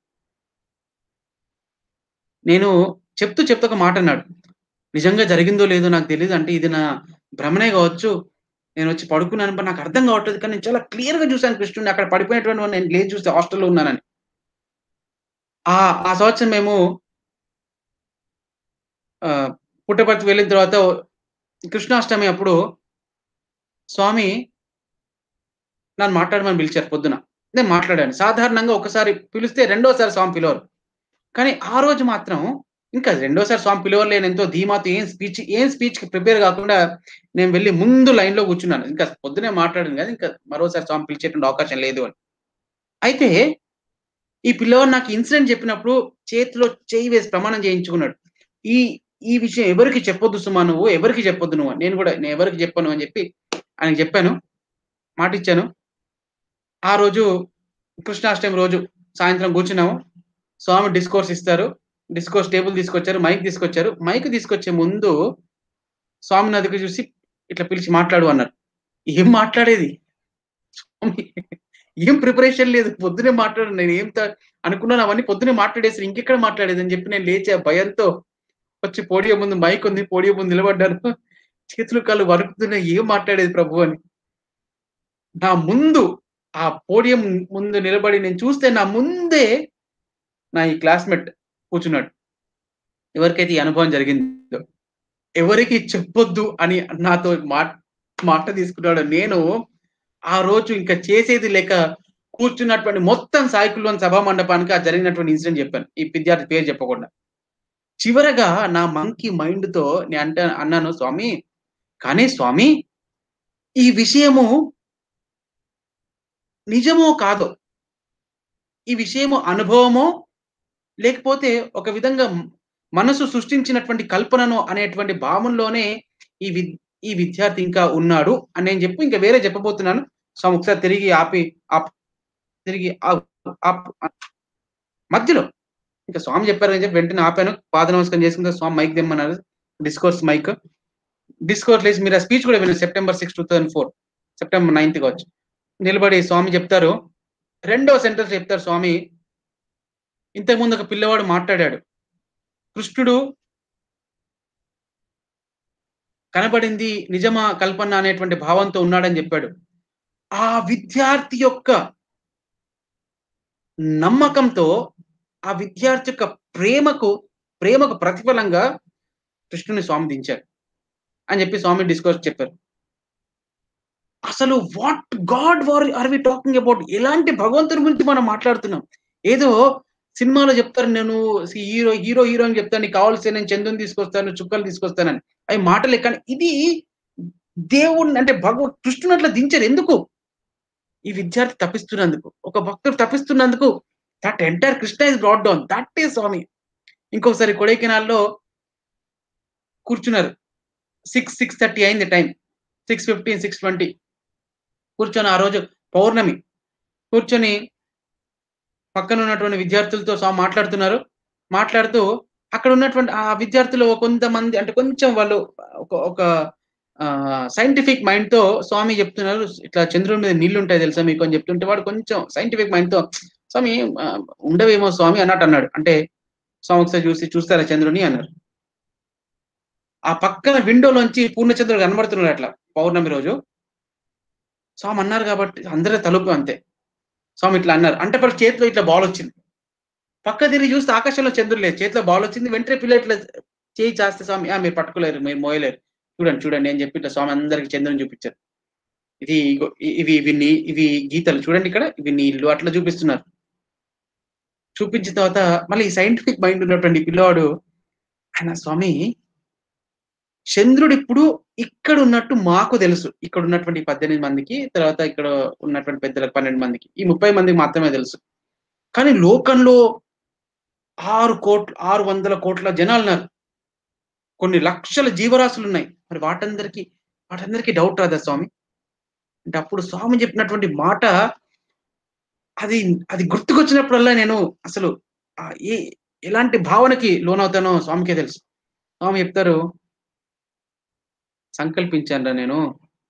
నేను చెప్తూ చెప్తూ ఒక మాట అన్నాడు నిజంగా జరిగిందో లేదో నాకు తెలియదు అంటే ఇది నా భ్రమనే కావచ్చు నేను వచ్చి పడుకున్నాను but నాకు అర్థం కావట్లేదు కానీ నేను చాలా క్లియర్ గా చూశాను కృష్ణుడిని అక్కడ పడిపోయినటువంటి వాడిని నేను లేచి చూస్తే హాస్టల్లో ఉన్నానని ఆ ఆ సంవత్సరం మేము ఆ, పుట్టపర్తి వెళ్ళిన తర్వాత కృష్ణాష్టమి అప్పుడు స్వామి నన్ను మాట్లాడమని పిలిచారు పొద్దున నేను మాట్లాడాను సాధారణంగా ఒకసారి పిలిస్తే రెండోసారి స్వామి పిలవరు కానీ ఆ రోజు మాత్రం ఇంకా రెండోసారి స్వామి పిలవరు నేను ఎంతో ధీమాతో ఏం స్పీచ్ ఏం స్పీచ్ కి ప్రిపేర్ కాకుండా నేను వెళ్ళి ముందు లైన్ లో కూర్చున్నాను ఇంకా పొద్దునే మాట్లాడాను కానీ ఇంకా మరోసారి స్వామి పిలిచేటువంటి అవకాశం లేదు అని అయితే ఈ పిల్లవాడు నాకు ఇన్సిడెంట్ చెప్పినప్పుడు చేతిలో చేయి వేసి ప్రమాణం చేయించుకున్నాడు ఈ ఈ విషయం ఎవరికి చెప్పొద్దు సుమా నువ్వు ఎవరికి చెప్పొద్దు నువ్వు అని. నేను కూడా నేను ఎవరికి చెప్పను అని చెప్పి ఆయనకి చెప్పాను మాట ఇచ్చాను ఆ రోజు కృష్ణాష్టమి రోజు సాయంత్రం కూర్చున్నాము స్వామి డిస్కోర్స్ ఇస్తారు డిస్కోర్స్ టేబుల్ తీసుకొచ్చారు మైక్ తీసుకొచ్చారు మైక్ తీసుకొచ్చే ముందు స్వామి నా దగ్గర చూసి ఇట్లా పిలిచి మాట్లాడు అన్నారు ఏం మాట్లాడేది స్వామి ఏం ప్రిపరేషన్ లేదు పొద్దునే మాట్లాడు నేను ఏం త- అనుకున్నాను అవన్నీ పొద్దునే మాట్లాడేసి ఇంకెక్కడ మాట్లాడేది అని చెప్పి నేను లేచే భయంతో వచ్చి పోడియం ముందు మైక్ ఉంది పోడియం ముందు నిలబడ్డాను చేతులు కాళ్ళు వరుకుతున్నాయి ఏం మాట్లాడేది ప్రభు అని నా ముందు ఆ పోడియం ముందు నిలబడి నేను చూస్తే నా ముందే నా ఈ క్లాస్మేట్ కూర్చున్నాడు ఎవరికైతే ఈ అనుభవం జరిగిందో ఎవరికి చెప్పొద్దు అని నాతో మాట మాట తీసుకున్నాడు నేను ఆ రోజు ఇంకా చేసేది లేక కూర్చున్నటువంటి మొత్తం సాయికుల్లోని సభా మండపానికి ఆ జరిగినటువంటి ఇన్సిడెంట్ చెప్పాను ఈ విద్యార్థి పేరు చెప్పకుండా చివరగా నా మంకీ మైండ్ తో నేను అంటే అన్నాను స్వామి కానీ స్వామి ఈ విషయము నిజమో కాదో ఈ విషయము అనుభవమో లేకపోతే ఒక విధంగా మనసు సృష్టించినటువంటి కల్పనను అనేటువంటి భావంలోనే ఈ వి ఈ విద్యార్థి ఇంకా ఉన్నాడు అని నేను చెప్పి ఇంకా వేరే చెప్పబోతున్నాను స్వామి ఒకసారి తిరిగి ఆపి ఆప్ తిరిగి ఆప్ ఆప్ మధ్యలో ఇంకా స్వామి చెప్పారని చెప్పి వెంటనే ఆపాను పాద నమస్కారం చేసుకుంటే స్వామి మైక్ తెమ్మన్నారు డిస్కోర్స్ మైక్ డిస్కోర్స్ లేసి మీరు ఆ స్పీచ్ కూడా విన్నారు September six two thousand four September ninth వచ్చి నిలబడి స్వామి చెప్తారు రెండో సెంటెన్స్ చెప్తారు స్వామి ఇంతకుముందు ఒక పిల్లవాడు మాట్లాడాడు కృష్ణుడు కనబడింది నిజమా కల్పన అనేటువంటి భావంతో ఉన్నాడని చెప్పాడు ఆ విద్యార్థి యొక్క నమ్మకంతో ఆ విద్యార్థి యొక్క ప్రేమకు ప్రేమకు ప్రతిఫలంగా కృష్ణుని స్వామి దించారు అని చెప్పి స్వామి డిస్కోర్స్ చెప్పారు అసలు what god war are we talking about ఎలాంటి భగవంతుని గురించి మనం మాట్లాడుతున్నాం ఏదో సినిమాలో చెప్తారు నేను హీరో హీరో హీరో అని చెప్తాను నీకు కావాల్సిన నేను చందుని తీసుకొస్తాను చుక్కలు తీసుకొస్తానని అవి మాటలే కానీ ఇది దేవుణ్ణి అంటే భగవ కృష్ణుని అట్లా దించారు ఎందుకు ఈ విద్యార్థి తప్పిస్తున్నందుకు ఒక భక్తుడు తప్పిస్తున్నందుకు that entire Krishna is brought down that is Swami ఇంకొకసారి కొడైకెనాల్లో కూర్చున్నారు సిక్స్ సిక్స్ థర్టీ అయింది time six fifteen six twenty కూర్చొని ఆ రోజు పౌర్ణమి కూర్చొని పక్కన ఉన్నటువంటి విద్యార్థులతో స్వామి మాట్లాడుతున్నారు మాట్లాడుతూ అక్కడ ఉన్నటువంటి ఆ విద్యార్థులు కొంతమంది అంటే కొంచెం వాళ్ళు ఒక ఒక సైంటిఫిక్ మైండ్ తో స్వామి చెప్తున్నారు ఇట్లా చంద్రుడి మీద నీళ్లు ఉంటాయి తెలుసా మీకు అని చెప్తుంటే వాడు కొంచెం సైంటిఫిక్ మైండ్ తో స్వామి ఆ, ఉండవేమో స్వామి అన్నట్టు అన్నాడు అంటే స్వామి ఒకసారి చూసి చూస్తారా చంద్రుని అన్నారు ఆ పక్కన విండోలోంచి పూర్ణచంద్రుడు కనబడుతున్నాడు అట్లా పౌర్ణమి రోజు స్వామి అన్నారు కాబట్టి అందరూ తలుపు అంతే స్వామి ఇట్లా అన్నారు అంటే వాళ్ళ చేతిలో ఇట్లా బాల్ వచ్చింది పక్క తిరిగి చూస్తే ఆకాశంలో చంద్రుడు లేదు చేతిలో బాల్ వచ్చింది వెంటనే పిల్ల ఇట్లా చేయి చేస్తే స్వామి "ఆ, మీరు పట్టుకోలేరు మీరు మోయలేరు చూడండి చూడండి అని చెప్పి ఇట్లా స్వామి అందరికి చంద్రుని చూపించారు ఇది ఇగో ఇ- ఇవి ఇవి నీ ఇవి గీతలు చూడండి ఇక్కడ ఇవి నీళ్లు అట్లా చూపిస్తున్నారు చూపించిన తర్వాత మళ్ళీ సైంటిఫిక్ మైండ్ ఉన్నటువంటి పిల్లవాడు ఆయన స్వామి చంద్రుడు ఇప్పుడు ఇక్కడ ఉన్నట్టు మాకు తెలుసు ఇక్కడ ఉన్నటువంటి పద్దెనిమిది మందికి తర్వాత ఇక్కడ ఉన్నటువంటి పెద్దలకు పన్నెండు మందికి ఈ ముప్పై మందికి మాత్రమే తెలుసు కానీ లోకంలో ఆరు కోట్ల ఆరు వందల కోట్ల జనాలు ఉన్నారు కొన్ని లక్షల జీవరాశులు ఉన్నాయి మరి వాటందరికి వాటందరికీ డౌట్ రాదా స్వామి అంటే అప్పుడు స్వామి చెప్పినటువంటి మాట అది అది గుర్తుకొచ్చినప్పుడల్లా నేను అసలు ఆ ఏ ఎలాంటి భావనకి లోనవుతానో స్వామికే తెలుసు స్వామి చెప్తారు సంకల్పించాను నేను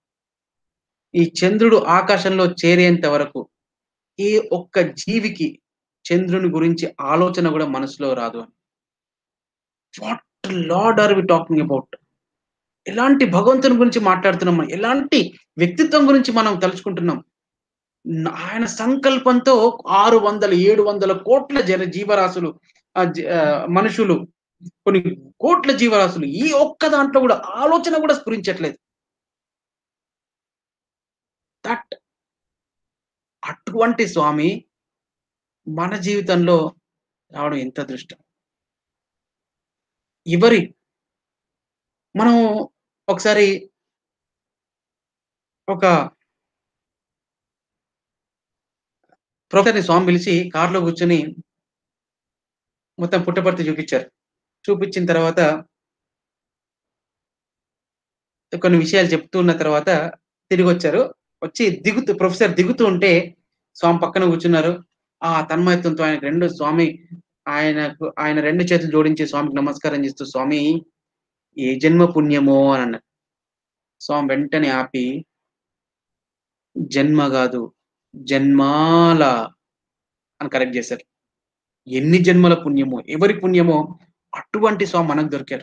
ఈ చంద్రుడు ఆకాశంలో చేరేంత వరకు ఏ ఒక్క జీవికి చంద్రుని గురించి ఆలోచన కూడా మనసులో రాదు అని what lord are we talking about ఎలాంటి భగవంతుని గురించి మాట్లాడుతున్నాం మనం? ఎలాంటి వ్యక్తిత్వం గురించి మనం తలుచుకుంటున్నాం న- ఆయన సంకల్పంతో ఆరు వందల ఏడు వందల కోట్ల జన జీవరాశులు ఆ జ- ఆ, మనుషులు కొన్ని కోట్ల జీవరాశులు ఈ ఒక్క దాంట్లో కూడా ఆలోచన కూడా స్ఫురించట్లేదు దట్ అటువంటి స్వామి మన జీవితంలో రావడం ఎంత అదృష్టం ఎవరి మనం ఒకసారి ఒక ప్రొఫెసర్ని స్వామి పిలిచి కారులో కూర్చొని మొత్తం పుట్టపర్తి చూపించారు చూపించిన తర్వాత కొన్ని విషయాలు చెప్తూ ఉన్న తర్వాత తిరిగి వచ్చారు వచ్చి దిగుతూ ప్రొఫెసర్ దిగుతూ ఉంటే స్వామి పక్కన కూర్చున్నారు ఆ తన్మయత్వంతో ఆయనకు రెండు స్వామి ఆయనకు ఆయన రెండు చేతులు జోడించి స్వామికి నమస్కారం చేస్తూ స్వామి ఏ జన్మ పుణ్యమో అని అన్నారు స్వామి వెంటనే ఆపి జన్మ కాదు జన్మాల అని కరెక్ట్ చేశారు ఎన్ని జన్మల పుణ్యమో ఎవరి పుణ్యమో అటువంటి స్వామి మనకు దొరికారు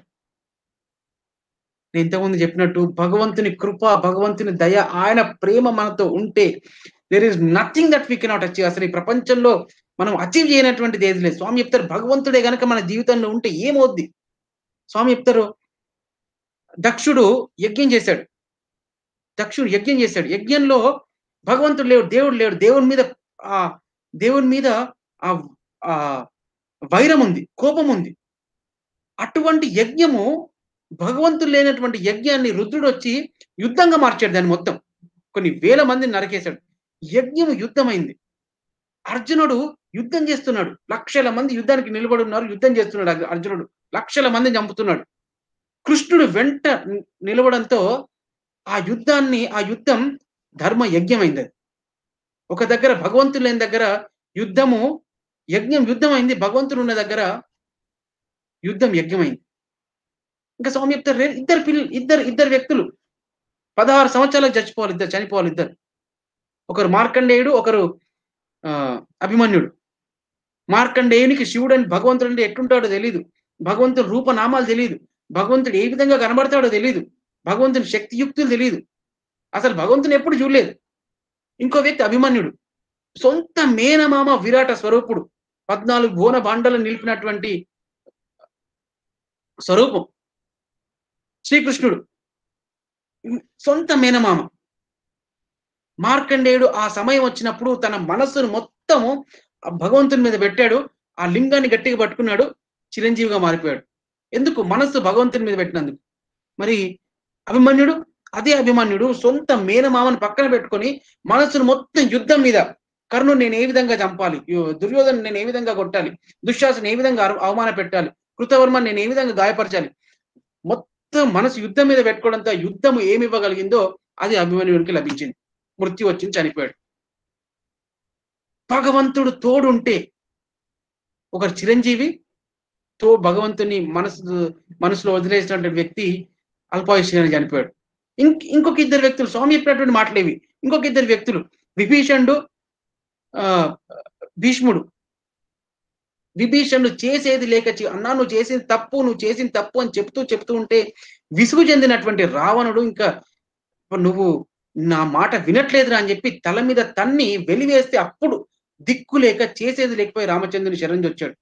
నేను ఇంతకుముందు చెప్పినట్టు భగవంతుని కృప భగవంతుని దయ ఆయన ప్రేమ మనతో ఉంటే there is nothing that we cannot achieve అసలు ఈ ప్రపంచంలో మనం అచీవ్ చేయనటువంటిది ఏది లేదు స్వామి చెప్తారు భగవంతుడే గనక మన జీవితంలో ఉంటే ఏమవుద్ది స్వామి చెప్తారు దక్షుడు యజ్ఞం చేశాడు దక్షుడు యజ్ఞం చేశాడు యజ్ఞంలో భగవంతుడు లేడు దేవుడు లేడు దేవుని మీద ఆ దేవుని మీద ఆ ఆ వైరం ఉంది కోపం ఉంది అటువంటి యజ్ఞము భగవంతుడు లేనటువంటి యజ్ఞాన్ని రుద్రుడు వచ్చి యుద్ధంగా మార్చాడు దాన్ని మొత్తం కొన్ని వేల మందిని నరకేశాడు యజ్ఞము యుద్ధమైంది అర్జునుడు యుద్ధం చేస్తున్నాడు లక్షల మంది యుద్ధానికి నిలబడి ఉన్నారు యుద్ధం చేస్తున్నాడు అర్జు- అర్జునుడు లక్షల మందిని చంపుతున్నాడు కృష్ణుడు వెంట ని- నిలవడంతో ఆ యుద్ధాన్ని ఆ యుద్ధం ధర్మ యజ్ఞమైంది అది ఒక దగ్గర భగవంతుడు లేని దగ్గర యుద్ధము యజ్ఞం యుద్ధమైంది భగవంతుడు ఉన్న దగ్గర యుద్ధం యజ్ఞమైంది ఇంకా స్వామి చెప్తారు "రే- ఇద్దరు పిల్లలు ఇద్దరు ఇద్దరు వ్యక్తులు పదహారు సంవత్సరాలకు చచ్చిపోవాలి ఇద్దరు చనిపోవాలి ఇద్దరు ఒకరు మార్కండేయుడు ఒకరు ఆ, అభిమన్యుడు మార్కండేయునికి శివుడు అని భగవంతుడు అంటే ఎట్లుంటాడో తెలియదు భగవంతుడి రూపనామాలు తెలియదు భగవంతుడు ఏ విధంగా కనబడతాడో తెలియదు భగవంతుని శక్తియుక్తులు తెలియదు అసలు భగవంతుని ఎప్పుడు చూడలేదు ఇంకో వ్యక్తి అభిమన్యుడు సొంత మేనమామ విరాట స్వరూపుడు పద్నాలుగు బోన బాండలు నిలిపినటువంటి స్వరూపం శ్రీకృష్ణుడు సొంత మేనమామ మార్కండేయుడు ఆ సమయం వచ్చినప్పుడు తన మనస్సును మొత్తము ఆ భగవంతుని మీద పెట్టాడు ఆ లింగాన్ని గట్టిగా పట్టుకున్నాడు చిరంజీవిగా మారిపోయాడు ఎందుకు మనస్సు భగవంతుని మీద పెట్టినందుకు మరి అభిమన్యుడు అదే అభిమన్యుడు సొంత మేనమామను పక్కన పెట్టుకొని మనస్సును మొత్తం యుద్ధం మీద కర్ణుడు నేను ఏ విధంగా చంపాలి యో- దుర్యోధను నేను ఏ విధంగా కొట్టాలి దుశ్శాసన ఏ విధంగా అరు- అవమాన పెట్టాలి కృతవర్మని నేను ఏ విధంగా గాయపరచాలి మొత్తం మనసు యుద్ధం మీద పెట్టుకోవడంతో ఆ యుద్ధం ఏమి ఇవ్వగలిగిందో అది అభిమన్యుడికి లభించింది మృత్యు వచ్చింది చనిపోయాడు భగవంతుడు తోడుంటే ఒక చిరంజీవి తో భగవంతుని మనసు మనసులో వదిలేసినటువంటి వ్యక్తి అల్పాయుష్యాన్ని చనిపోయాడు ఇంక ఇంకొక ఇద్దరు వ్యక్తులు స్వామి చెప్పినటువంటి మాటలేవి ఇంకొక ఇద్దరు వ్యక్తులు విభీషణుడు ఆ భీష్ముడు విభీషణుడు చేసేది లేక చే- అన్నా నువ్వు చేసింది తప్పు నువ్వు చేసింది తప్పు అని చెప్తూ చెప్తూ ఉంటే విసుగు చెందినటువంటి రావణుడు ఇంకా నువ్వు నా మాట వినట్లేదురా అని చెప్పి తల మీద తన్ని వెలివేస్తే అప్పుడు దిక్కు లేక చేసేది లేకపోయి రామచంద్రుని శరణి వచ్చాడు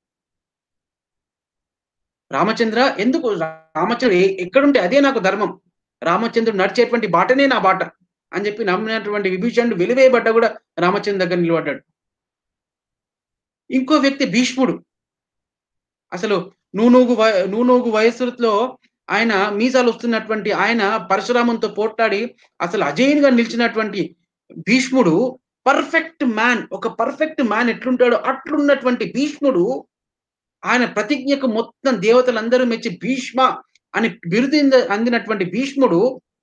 రామచంద్ర ఎందుకు రామచంద్రుడు ఏ- ఎక్కడుంటే అదే నాకు ధర్మం రామచంద్రుడు నడిచేటువంటి బాటనే నా బాట అని చెప్పి నమ్మినటువంటి విభీషణుడు వెలివేయబడ్డా కూడా రామచంద్ర దగ్గర నిలబడ్డాడు ఇంకో వ్యక్తి భీష్ముడు అసలు నూనూగు వయ- నూనూగు వయస్సులో ఆయన మీసాలు వస్తున్నటువంటి ఆయన పరశురామంతో పోట్లాడి అసలు అజయునిగా నిలిచినటువంటి భీష్ముడు పర్ఫెక్ట్ మ్యాన్ ఒక పర్ఫెక్ట్ మ్యాన్ ఎట్లుంటాడో అట్లున్నటువంటి భీష్ముడు ఆయన ప్రతిజ్ఞకు మొత్తం దేవతలందరూ మెచ్చి భీష్మ అని బిరుదు అందినటువంటి భీష్ముడు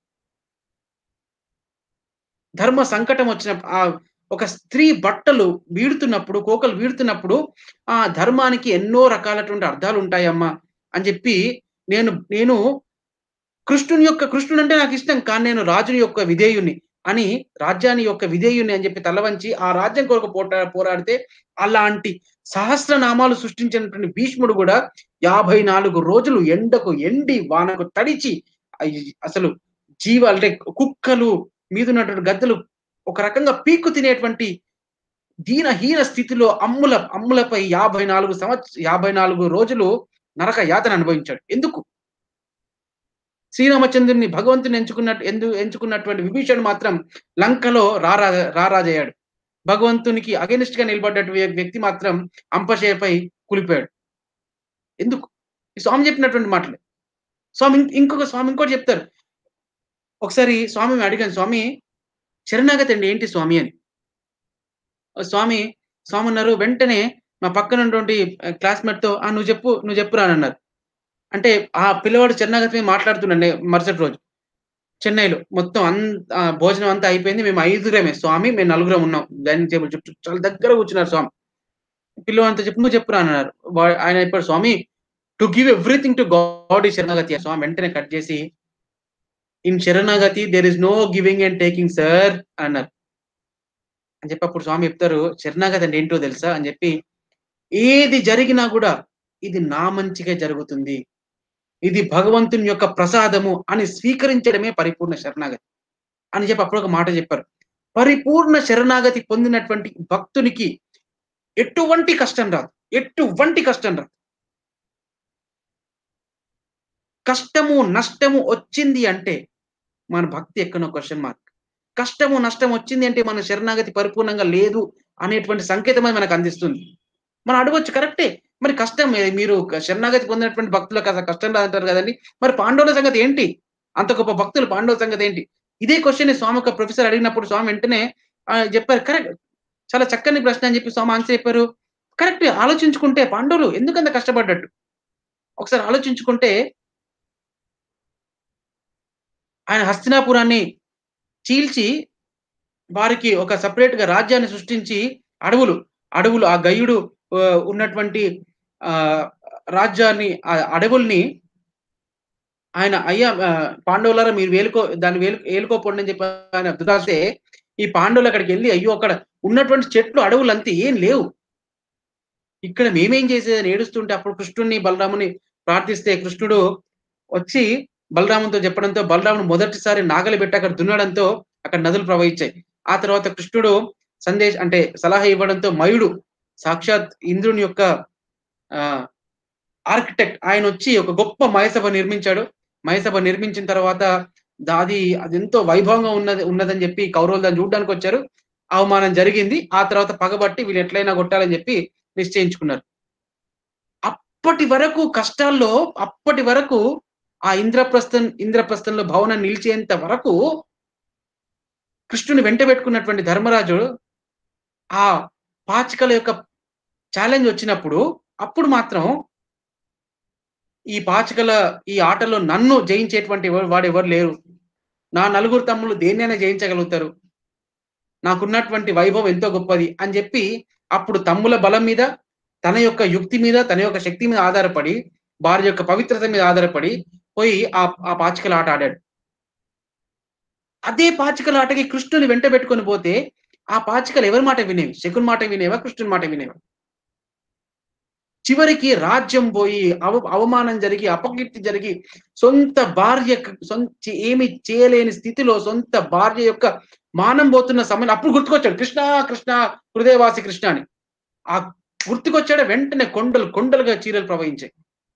ధర్మ సంకటం వచ్చిన ఆ ఒక స్త్రీ బట్టలు వీడుతున్నప్పుడు కోకలు వీడుతున్నప్పుడు ఆ ధర్మానికి ఎన్నో రకాలటువంటి అర్థాలు ఉంటాయమ్మా అని చెప్పి నేను నేను కృష్ణుని యొక్క కృష్ణుడు అంటే నాకు ఇష్టం కానీ నేను రాజుని యొక్క విధేయుని అని రాజ్యాన్ని యొక్క విధేయుని అని చెప్పి తలవంచి ఆ రాజ్యం కొరకు పోటా పోరాడితే అలాంటి సహస్రనామాలు సృష్టించినటువంటి భీష్ముడు కూడా యాభై నాలుగు రోజులు ఎండకు ఎండి వానకు తడిచి అయ్- అసలు జీవ అంటే కుక్కలు మీద ఉన్నటువంటి గద్దలు ఒక రకంగా పీక్కు తినేటువంటి దీనహీన స్థితిలో అమ్ముల అమ్ములపై యాభై నాలుగు సంవత్సర యాభై నాలుగు రోజులు నరక యాతన అనుభవించాడు ఎందుకు శ్రీరామచంద్రుని భగవంతుని ఎంచుకున్నట్టు ఎందు ఎంచుకున్నటువంటి విభీషణుడు మాత్రం లంకలో రారా రారాజయ్యాడు భగవంతునికి అగెనిస్ట్ గా నిలబడ్డటువంటి వ్యక్తి మాత్రం అంపశయపై కూలిపోయాడు ఎందుకు ఈ స్వామి చెప్పినటువంటి మాటలు స్వామి ఇం- ఇంకొక స్వామి ఇంకోటి చెప్తారు ఒకసారి స్వామిని అడిగాను స్వామి శరణాగతి అండి ఏంటి స్వామి అని ఆ స్వామి స్వామి అన్నారు వెంటనే మా పక్కన ఉన్నటువంటి క్లాస్మేట్ తో ఆ నువ్వు చెప్పు నువ్వు చెప్పురా అని అన్నారు అంటే ఆ పిల్లవాడు శరణాగతి మీద మాట్లాడుతున్నాడు నే- మరుసటి రోజు చెన్నైలో మొత్తం అన్ ఆ, భోజనం అంతా అయిపోయింది మేము ఐదుగురమే స్వామి మేము నలుగురం ఉన్నాం డైనింగ్ టేబుల్ చుట్టూ చాలా దగ్గర కూర్చున్నారు స్వామి పిల్లవాడితో చెప్పు నువ్వు చెప్పురా అని అన్నారు వా- ఆయన చెప్పాడు Swami to give everything to god ఈ శరణాగతి స్వామి వెంటనే కట్ చేసి ఇన్ శరణాగతి there is no giving and taking sir అన్నారు అని చెప్పి అప్పుడు స్వామి చెప్తారు శరణాగతి అంటే ఏంటో తెలుసా అని చెప్పి ఏది జరిగినా కూడా ఇది నా మంచిగా జరుగుతుంది ఇది భగవంతుని యొక్క ప్రసాదము అని స్వీకరించడమే పరిపూర్ణ శరణాగతి అని చెప్పి అప్పుడు ఒక మాట చెప్పారు పరిపూర్ణ శరణాగతి పొందినటువంటి భక్తునికి ఎటువంటి కష్టం రాదు ఎటువంటి కష్టం రాదు కష్టము నష్టము వచ్చింది అంటే మన భక్తి ఎక్కనో క్వశ్చన్ మార్క్ కష్టము నష్టం వచ్చింది అంటే మన శరణాగతి పరిపూర్ణంగా లేదు అనేటువంటి సంకేతమై మనకు అందిస్తుంది మనం అడగొచ్చు కరెక్టే మరి కష్టం ఏ- మీరు శరణాగతి పొందినటువంటి భక్తులకు అసలు కష్టం రాదంటారు కదండి మరి పాండవుల సంగతి ఏంటి అంత గొప్ప భక్తులు పాండవుల సంగతి ఏంటి ఇదే క్వశ్చన్ స్వామి ఒక ప్రొఫెసర్ అడిగినప్పుడు స్వామి వెంటనే ఆ, చెప్పారు కరెక్ట్ చాలా చక్కని ప్రశ్న అని చెప్పి స్వామి ఆన్సర్ చెప్పారు కరెక్ట్ ఆలోచించుకుంటే పాండవులు ఎందుకంత కష్టపడ్డట్టు ఒకసారి ఆలోచించుకుంటే ఆయన హస్తినాపురాన్ని చీల్చి వారికి ఒక సపరేట్ గా రాజ్యాన్ని సృష్టించి అడవులు అడవులు ఆ గయుడు ఆ, ఉన్నటువంటి ఆ రాజ్యాన్ని ఆ అడవుల్ని ఆయన అయ్యా ఆ, పాండవులారా మీరు వేలుకో దాన్ని వేలు ఏలుకోపోండి అని చెప్పి ఆయన దురాస్తే ఈ పాండవులు అక్కడికి వెళ్ళి అయ్యో అక్కడ ఉన్నటువంటి చెట్లు అడవులు అంతే ఏం లేవు ఇక్కడ మేమేం చేసేదని ఏడుస్తుంటే అప్పుడు కృష్ణుడిని బలరాముని ప్రార్థిస్తే కృష్ణుడు వచ్చి బలరాముతో చెప్పడంతో బలరాముడు మొదటిసారి నాగలి పెట్టి అక్కడ దున్నడంతో అక్కడ నదులు ప్రవహించాయి ఆ తర్వాత కృష్ణుడు సందేశ్ అంటే సలహా ఇవ్వడంతో మయుడు సాక్షాత్ ఇంద్రుని యొక్క ఆ ఆర్కిటెక్ట్ ఆయన వచ్చి ఒక గొప్ప మయసభ నిర్మించాడు మయసభ నిర్మించిన తర్వాత దాది అది ఎంతో వైభవంగా ఉన్నది ఉన్నదని చెప్పి కౌరవులు దాన్ని చూడడానికి వచ్చారు అవమానం జరిగింది ఆ తర్వాత పగబట్టి వీళ్ళు ఎట్లయినా కొట్టాలని చెప్పి నిశ్చయించుకున్నారు అప్పటి వరకు కష్టాల్లో అప్పటి వరకు ఆ ఇంద్రప్రస్థం ఇంద్రప్రస్థంలో భవనం నిలిచేంత వరకు కృష్ణుని వెంట పెట్టుకున్నటువంటి ధర్మరాజు ఆ పాచికల యొక్క ఛాలెంజ్ వచ్చినప్పుడు అప్పుడు మాత్రం ఈ పాచికల ఈ ఆటలో నన్ను జయించేటువంటి ఎవరు- వాడు ఎవరు లేరు నా నలుగురు తమ్ముళ్ళు దేన్నైనా జయించగలుగుతారు నాకున్నటువంటి వైభవం ఎంతో గొప్పది అని చెప్పి అప్పుడు తమ్ముల బలం మీద తన యొక్క యుక్తి మీద తన యొక్క శక్తి మీద ఆధారపడి వారి యొక్క పవిత్రత మీద ఆధారపడి పోయి ఆ ఆ పాచికల ఆట ఆడాడు అదే పాచికల ఆటకి కృష్ణుని వెంట పెట్టుకొని పోతే ఆ పాచికలు ఎవరి మాట వినేవి శకుని మాట వినేవా కృష్ణుని మాట వినేవా చివరికి రాజ్యం పోయి అవ అవమానం జరిగి అపకీర్తి జరిగి సొంత భార్య సొంత ఏమి చేయలేని స్థితిలో సొంత భార్య యొక్క మానం పోతున్న సమయం అప్పుడు గుర్తుకొచ్చాడు కృష్ణ కృష్ణ హృదయవాసి కృష్ణ అని ఆ గుర్తుకొచ్చాడు వెంటనే కొండలు కొండలుగా చీరలు ప్రవహించాయి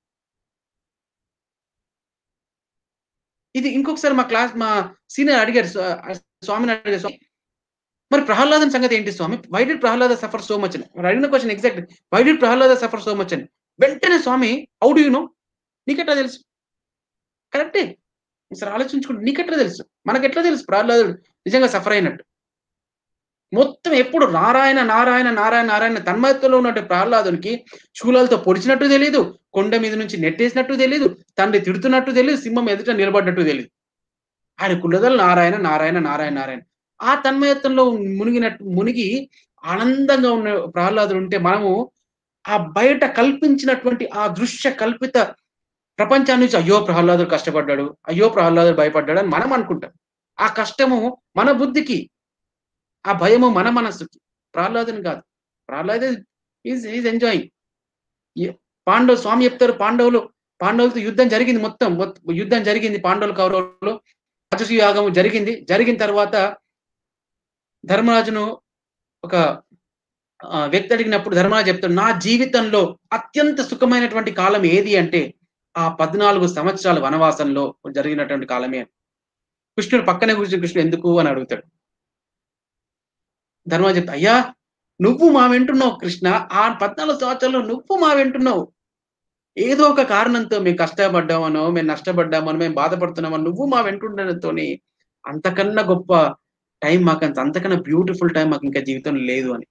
ఇది ఇంకొకసారి మా క్లాస్ మా సీనియర్ అడిగారు స్వా- స్వామిని అడిగారు స్వామి మరి ప్రహ్లాదం సంగతి ఏంటి Swami why did Prahlada suffer so much అని మరి అడిగిన question exact why did Prahlada suffer so much అని వెంటనే Swami how do you know నీకెట్లా తెలుసు కరెక్టే ఒకసారి ఆలోచించుకుంటే నీకెట్లా తెలుసు మనకెట్లా తెలుసు ప్రహ్లాదుడు నిజంగా సఫర్ అయినట్టు మొత్తం ఎప్పుడు నారాయణ నారాయణ నారాయణ నారాయణ తన్మయత్వంలో ఉన్నట్టు ప్రహ్లాదునికి శూలాలతో పొడిచినట్టు తెలియదు కొండ మీద నుంచి నెట్టేసినట్టు తెలియదు తండ్రి తిడుతున్నట్టు తెలియదు సింహం ఎదుట నిలబడ్డట్టు తెలియదు ఆయన కులదలు నారాయణ నారాయణ నారాయణ నారాయణ ఆ తన్మయత్వంలో మునిగినట్టు మునిగి ఆనందంగా ఉన్న ప్రహ్లాదుడు ఉంటే మనము ఆ బయట కల్పించినటువంటి ఆ దృశ్య కల్పిత ప్రపంచాన్ని నుంచి అయ్యో ప్రహ్లాదుడు కష్టపడ్డాడు అయ్యో ప్రహ్లాదుడు భయపడ్డాడు అని మనం అనుకుంటాం ఆ కష్టము మన బుద్ధికి ఆ భయము మన మనస్సుకి ప్రహ్లాదుని కాదు Prahlad is is enjoying Pandava Swami చెప్తారు పాండవులు పాండవులతో యుద్ధం జరిగింది మొత్తం మొత్తం యుద్ధం జరిగింది పాండవులు కౌరవులు రాజసు యాగము జరిగింది జరిగిన తర్వాత ధర్మరాజును ఒక ఆ, వ్యక్తి అడిగినప్పుడు ధర్మరాజు చెప్తాడు నా జీవితంలో అత్యంత సుఖమైనటువంటి కాలం ఏది అంటే ఆ పద్నాలుగు సంవత్సరాల వనవాసంలో జరిగినటువంటి కాలమే కృష్ణుడు పక్కనే కూర్చుని కృష్ణుడు ఎందుకు అని అడుగుతాడు ధర్మరాజు చెప్తా అయ్యా నువ్వు మా వెంటున్నావు కృష్ణ ఆ పద్నాలుగు సంవత్సరాల్లో నువ్వు మా వెంటున్నావు ఏదో ఒక కారణంతో మేము కష్టపడ్డామనో మేము నష్టపడ్డామనో మేము బాధపడుతున్నామనో నువ్వు మా వెంటుండడంతోని అంతకన్నా గొప్ప టైం మాకు అంత అంతకన్నా బ్యూటిఫుల్ టైం మాకు ఇంకా జీవితంలో లేదు అని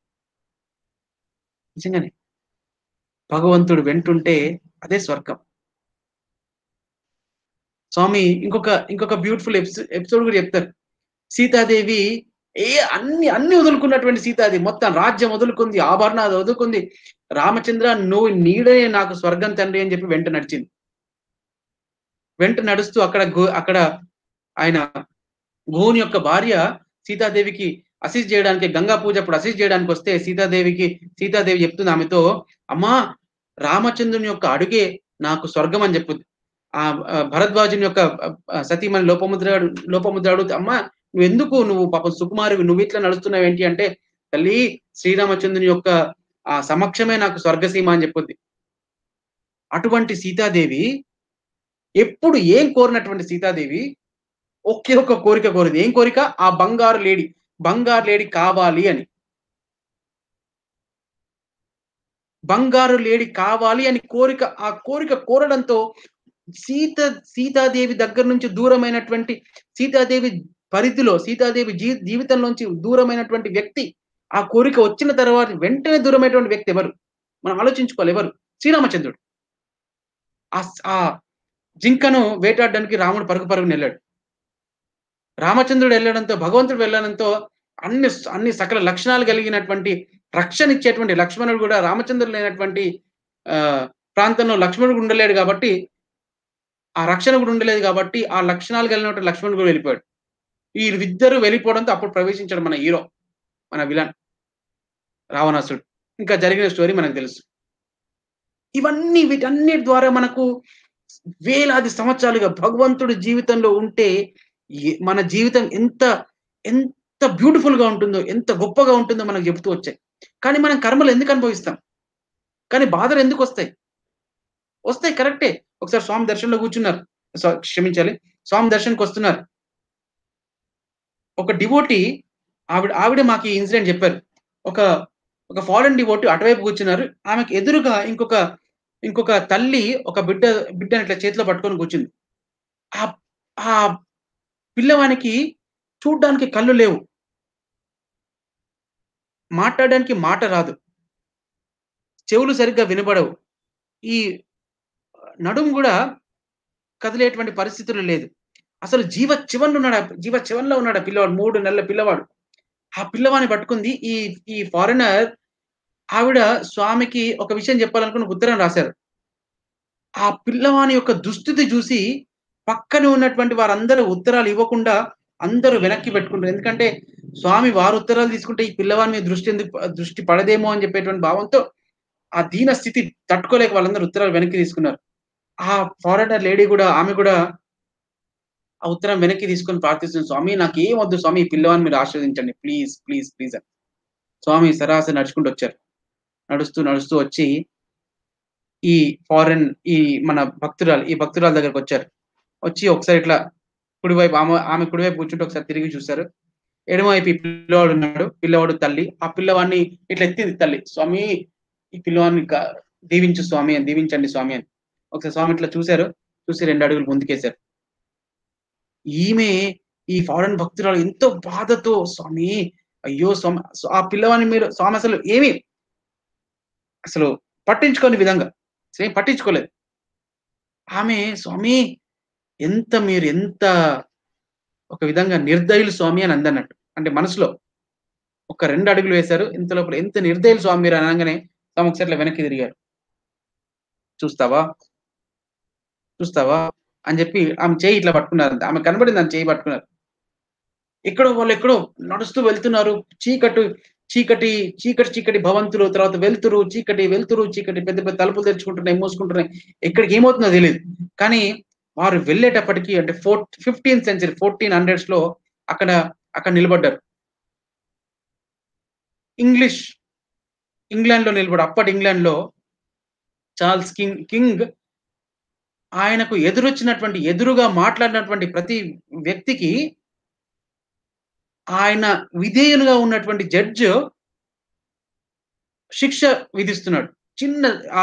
నిజంగానే భగవంతుడు వెంటుంటే అదే స్వర్గం స్వామి ఇంకొక ఇంకొక బ్యూటిఫుల్ ఎపిసోడ్ కూడా చెప్తారు సీతాదేవి ఏ అన్ని అన్ని వదులుకున్నటువంటి సీతాదేవి మొత్తం రాజ్యం వదులుకుంది ఆభరణాలు వదులుకుంది రామచంద్ర నువ్వు నీడనే నాకు స్వర్గం తండ్రి అని చెప్పి వెంట నడిచింది వెంట నడుస్తూ అక్కడ గు- అక్కడ ఆయన గోని యొక్క భార్య సీతాదేవికి అసిస్ట్ చేయడానికి గంగా పూజ అప్పుడు అసిస్ట్ చేయడానికి వస్తే సీతాదేవికి సీతాదేవి చెప్తుంది ఆమెతో అమ్మా రామచంద్రుని యొక్క అడుగే నాకు స్వర్గం అని చెప్పుద్ది ఆ ఆ, భరద్వాజుని యొక్క ఆ, ఆ, సతీమణి లోపముద్ర లోపముద్ర అడుగుతా అమ్మా నువ్వు ఎందుకు నువ్వు పాపం సుకుమారివి నువ్వు ఇట్లా నడుస్తున్నావు ఏంటి అంటే తల్లి శ్రీరామచంద్రుని యొక్క ఆ సమక్షమే నాకు స్వర్గసీమ అని చెప్పుద్ది అటువంటి సీతాదేవి ఎప్పుడు ఏం కోరినటువంటి సీతాదేవి ఒకే ఒక్క కోరిక కోరింది ఏం కోరిక ఆ బంగారు లేడి బంగారు లేడి కావాలి అని బంగారు లేడి కావాలి అని కోరిక ఆ కోరిక కోరడంతో సీత సీతాదేవి దగ్గర నుంచి దూరమైనటువంటి సీతాదేవి పరిధిలో సీతాదేవి జీ జీవితంలోంచి దూరమైనటువంటి వ్యక్తి ఆ కోరిక వచ్చిన తర్వాత వెంటనే దూరమైనటువంటి వ్యక్తి ఎవరు మనం ఆలోచించుకోవాలి ఎవరు శ్రీరామచంద్రుడు ఆ ఆ జింకను వేటాడడానికి రాముడు పరుగు పరుగుని వెళ్ళాడు రామచంద్రుడు వెళ్ళడంతో భగవంతుడు వెళ్ళడంతో అన్ని అన్ని సకల లక్షణాలు కలిగినటువంటి రక్షణ ఇచ్చేటువంటి లక్ష్మణుడు కూడా రామచంద్రుడు లేనటువంటి ఆ ప్రాంతంలో లక్ష్మణుడు ఉండలేడు కాబట్టి ఆ రక్షణ కూడా ఉండలేదు కాబట్టి ఆ లక్షణాలు కలిగినటువంటి లక్ష్మణుడు కూడా వెళ్ళిపోయాడు ఈ ఇద్దరు వెళ్ళిపోవడంతో అప్పుడు ప్రవేశించాడు మన హీరో మన విలన్ రావణాసుడు ఇంకా జరిగిన స్టోరీ మనకు తెలుసు ఇవన్నీ వీటన్నిటి ద్వారా మనకు వేలాది సంవత్సరాలుగా భగవంతుడి జీవితంలో ఉంటే ఏ- మన జీవితం ఎంత ఎంత బ్యూటిఫుల్ గా ఉంటుందో ఎంత గొప్పగా ఉంటుందో మనకు చెబుతూ వచ్చాయి కానీ మనం కర్మలు ఎందుకు అనుభవిస్తాం కానీ బాధలు ఎందుకు వస్తాయి వస్తాయి కరెక్టే ఒకసారి స్వామి దర్శనంలో కూర్చున్నారు స్వ- క్షమించాలి స్వామి దర్శనంకి వస్తున్నారు ఒక డివోటి ఆవిడ ఆవిడ మాకు ఈ ఇన్సిడెంట్ చెప్పారు ఒక ఒక ఫారెన్ డివోటి అటువైపు కూర్చున్నారు ఆమెకు ఎదురుగా ఇంకొక ఇంకొక తల్లి ఒక బిడ్డ బిడ్డని ఇట్లా చేతిలో పట్టుకొని కూర్చుంది ఆ ఆ పిల్లవానికి చూడ్డానికి కళ్ళు లేవు మాట్లాడడానికి మాట రాదు చెవులు సరిగ్గా వినబడవు ఈ నడుము కూడా కదిలేటువంటి పరిస్థితులు లేదు అసలు జీవ చివన్లో ఉన్నాడు ఆ- జీవ చివన్లో ఉన్నాడు ఆ పిల్లవాడు మూడు నెలల పిల్లవాడు ఆ పిల్లవాడిని పట్టుకుంది ఈ ఈ ఫారినర్ ఆవిడ స్వామికి ఒక విషయం చెప్పాలనుకుని ఒక ఉత్తరం రాశారు ఆ పిల్లవాని యొక్క దుస్థితి చూసి పక్కన ఉన్నటువంటి వారందరూ ఉత్తరాలు ఇవ్వకుండా అందరూ వెనక్కి పెట్టుకుంటారు ఎందుకంటే స్వామి వారు ఉత్తరాలు తీసుకుంటే ఈ పిల్లవాని మీద దృష్టి ఎందుకు దృష్టి పడదేమో అని చెప్పేటువంటి భావంతో ఆ దీన స్థితి తట్టుకోలేక వాళ్ళందరూ ఉత్తరాలు వెనక్కి తీసుకున్నారు ఆ ఫారెనర్ లేడీ కూడా ఆమె కూడా ఆ ఉత్తరం వెనక్కి తీసుకొని ప్రార్థిస్తుంది స్వామి నాకు ఏం వద్దు స్వామి ఈ పిల్లవాని మీరు ఆశీర్వదించండి ప్లీజ్ ప్లీజ్ ప్లీజ్ అని స్వామి సరాసరి నడుచుకుంటూ వచ్చారు నడుస్తూ నడుస్తూ వచ్చి ఈ ఫారెన్ ఈ మన భక్తురాలు ఈ భక్తురాల దగ్గరకు వచ్చారు వచ్చి ఒకసారి ఇట్లా కుడివైపు ఆమె ఆమె కుడివైపు కూర్చుంటే ఒకసారి తిరిగి చూశారు ఎడమవైపు ఈ పిల్లవాడు ఉన్నాడు పిల్లవాడు తల్లి ఆ పిల్లవాడిని ఇట్లా ఎత్తింది తల్లి స్వామి ఈ పిల్లవాడిని క- దీవించు స్వామి అని దీవించండి స్వామి అని ఒకసారి స్వామి ఇట్లా చూశారు చూసి రెండు అడుగులు ముందుకేశారు ఈమె ఈ ఫారెన్ భక్తురాలు ఎంతో బాధతో స్వామి అయ్యో స్వామి ఆ పిల్లవాడిని మీరు స్వామి అసలు ఏమి అసలు పట్టించుకోని విధంగా అసలు ఏం పట్టించుకోలేదు ఆమె స్వామి ఎంత మీరు ఎంత ఒక విధంగా నిర్దయులు స్వామి అని అందన్నట్టు అంటే మనసులో ఒక రెండు అడుగులు వేశారు ఇంత లోపల ఎంత నిర్దయులు స్వామి మీరు అని అనగానే స్వామి ఒకసారి ఇట్లా వెనక్కి తిరిగారు చూస్తావా చూస్తావా అని చెప్పి ఆమె చేయి ఇట్లా పట్టుకున్నారు ఆమె కనబడింది ఆమె చేయి పట్టుకున్నారు ఎక్కడో వాళ్ళు ఎక్కడో నడుస్తూ వెళ్తున్నారు చీకటి చీకటి చీకటి చీకటి భవంతులు తర్వాత వెలుతురు చీకటి వెలుతురు చీకటి పెద్ద పెద్ద తలుపులు తెరుచుకుంటున్నాయి మూసుకుంటున్నాయి ఎక్కడికి ఏమవుతుందో తెలియదు కానీ వారు వెళ్ళేటప్పటికి అంటే four fifteenth century fourteen hundreds లో అక్కడ అక్కడ నిలబడ్డారు ఇంగ్లీష్ ఇంగ్లాండ్ లో నిలబడి అప్పటి ఇంగ్లాండ్ లో చార్ల్స్ కింగ్ కింగ్ ఆయనకు ఎదురొచ్చినటువంటి ఎదురుగా మాట్లాడినటువంటి ప్రతి వ్యక్తికి ఆయన విధేయులుగా ఉన్నటువంటి జడ్జ్ శిక్ష విధిస్తున్నాడు చిన్న ఆ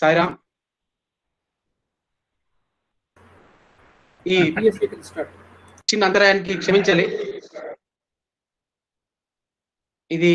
సాయిరామ్ ఈ Yes, you can start. చిన్న అంతరాయానికి క్షమించాలి ఇది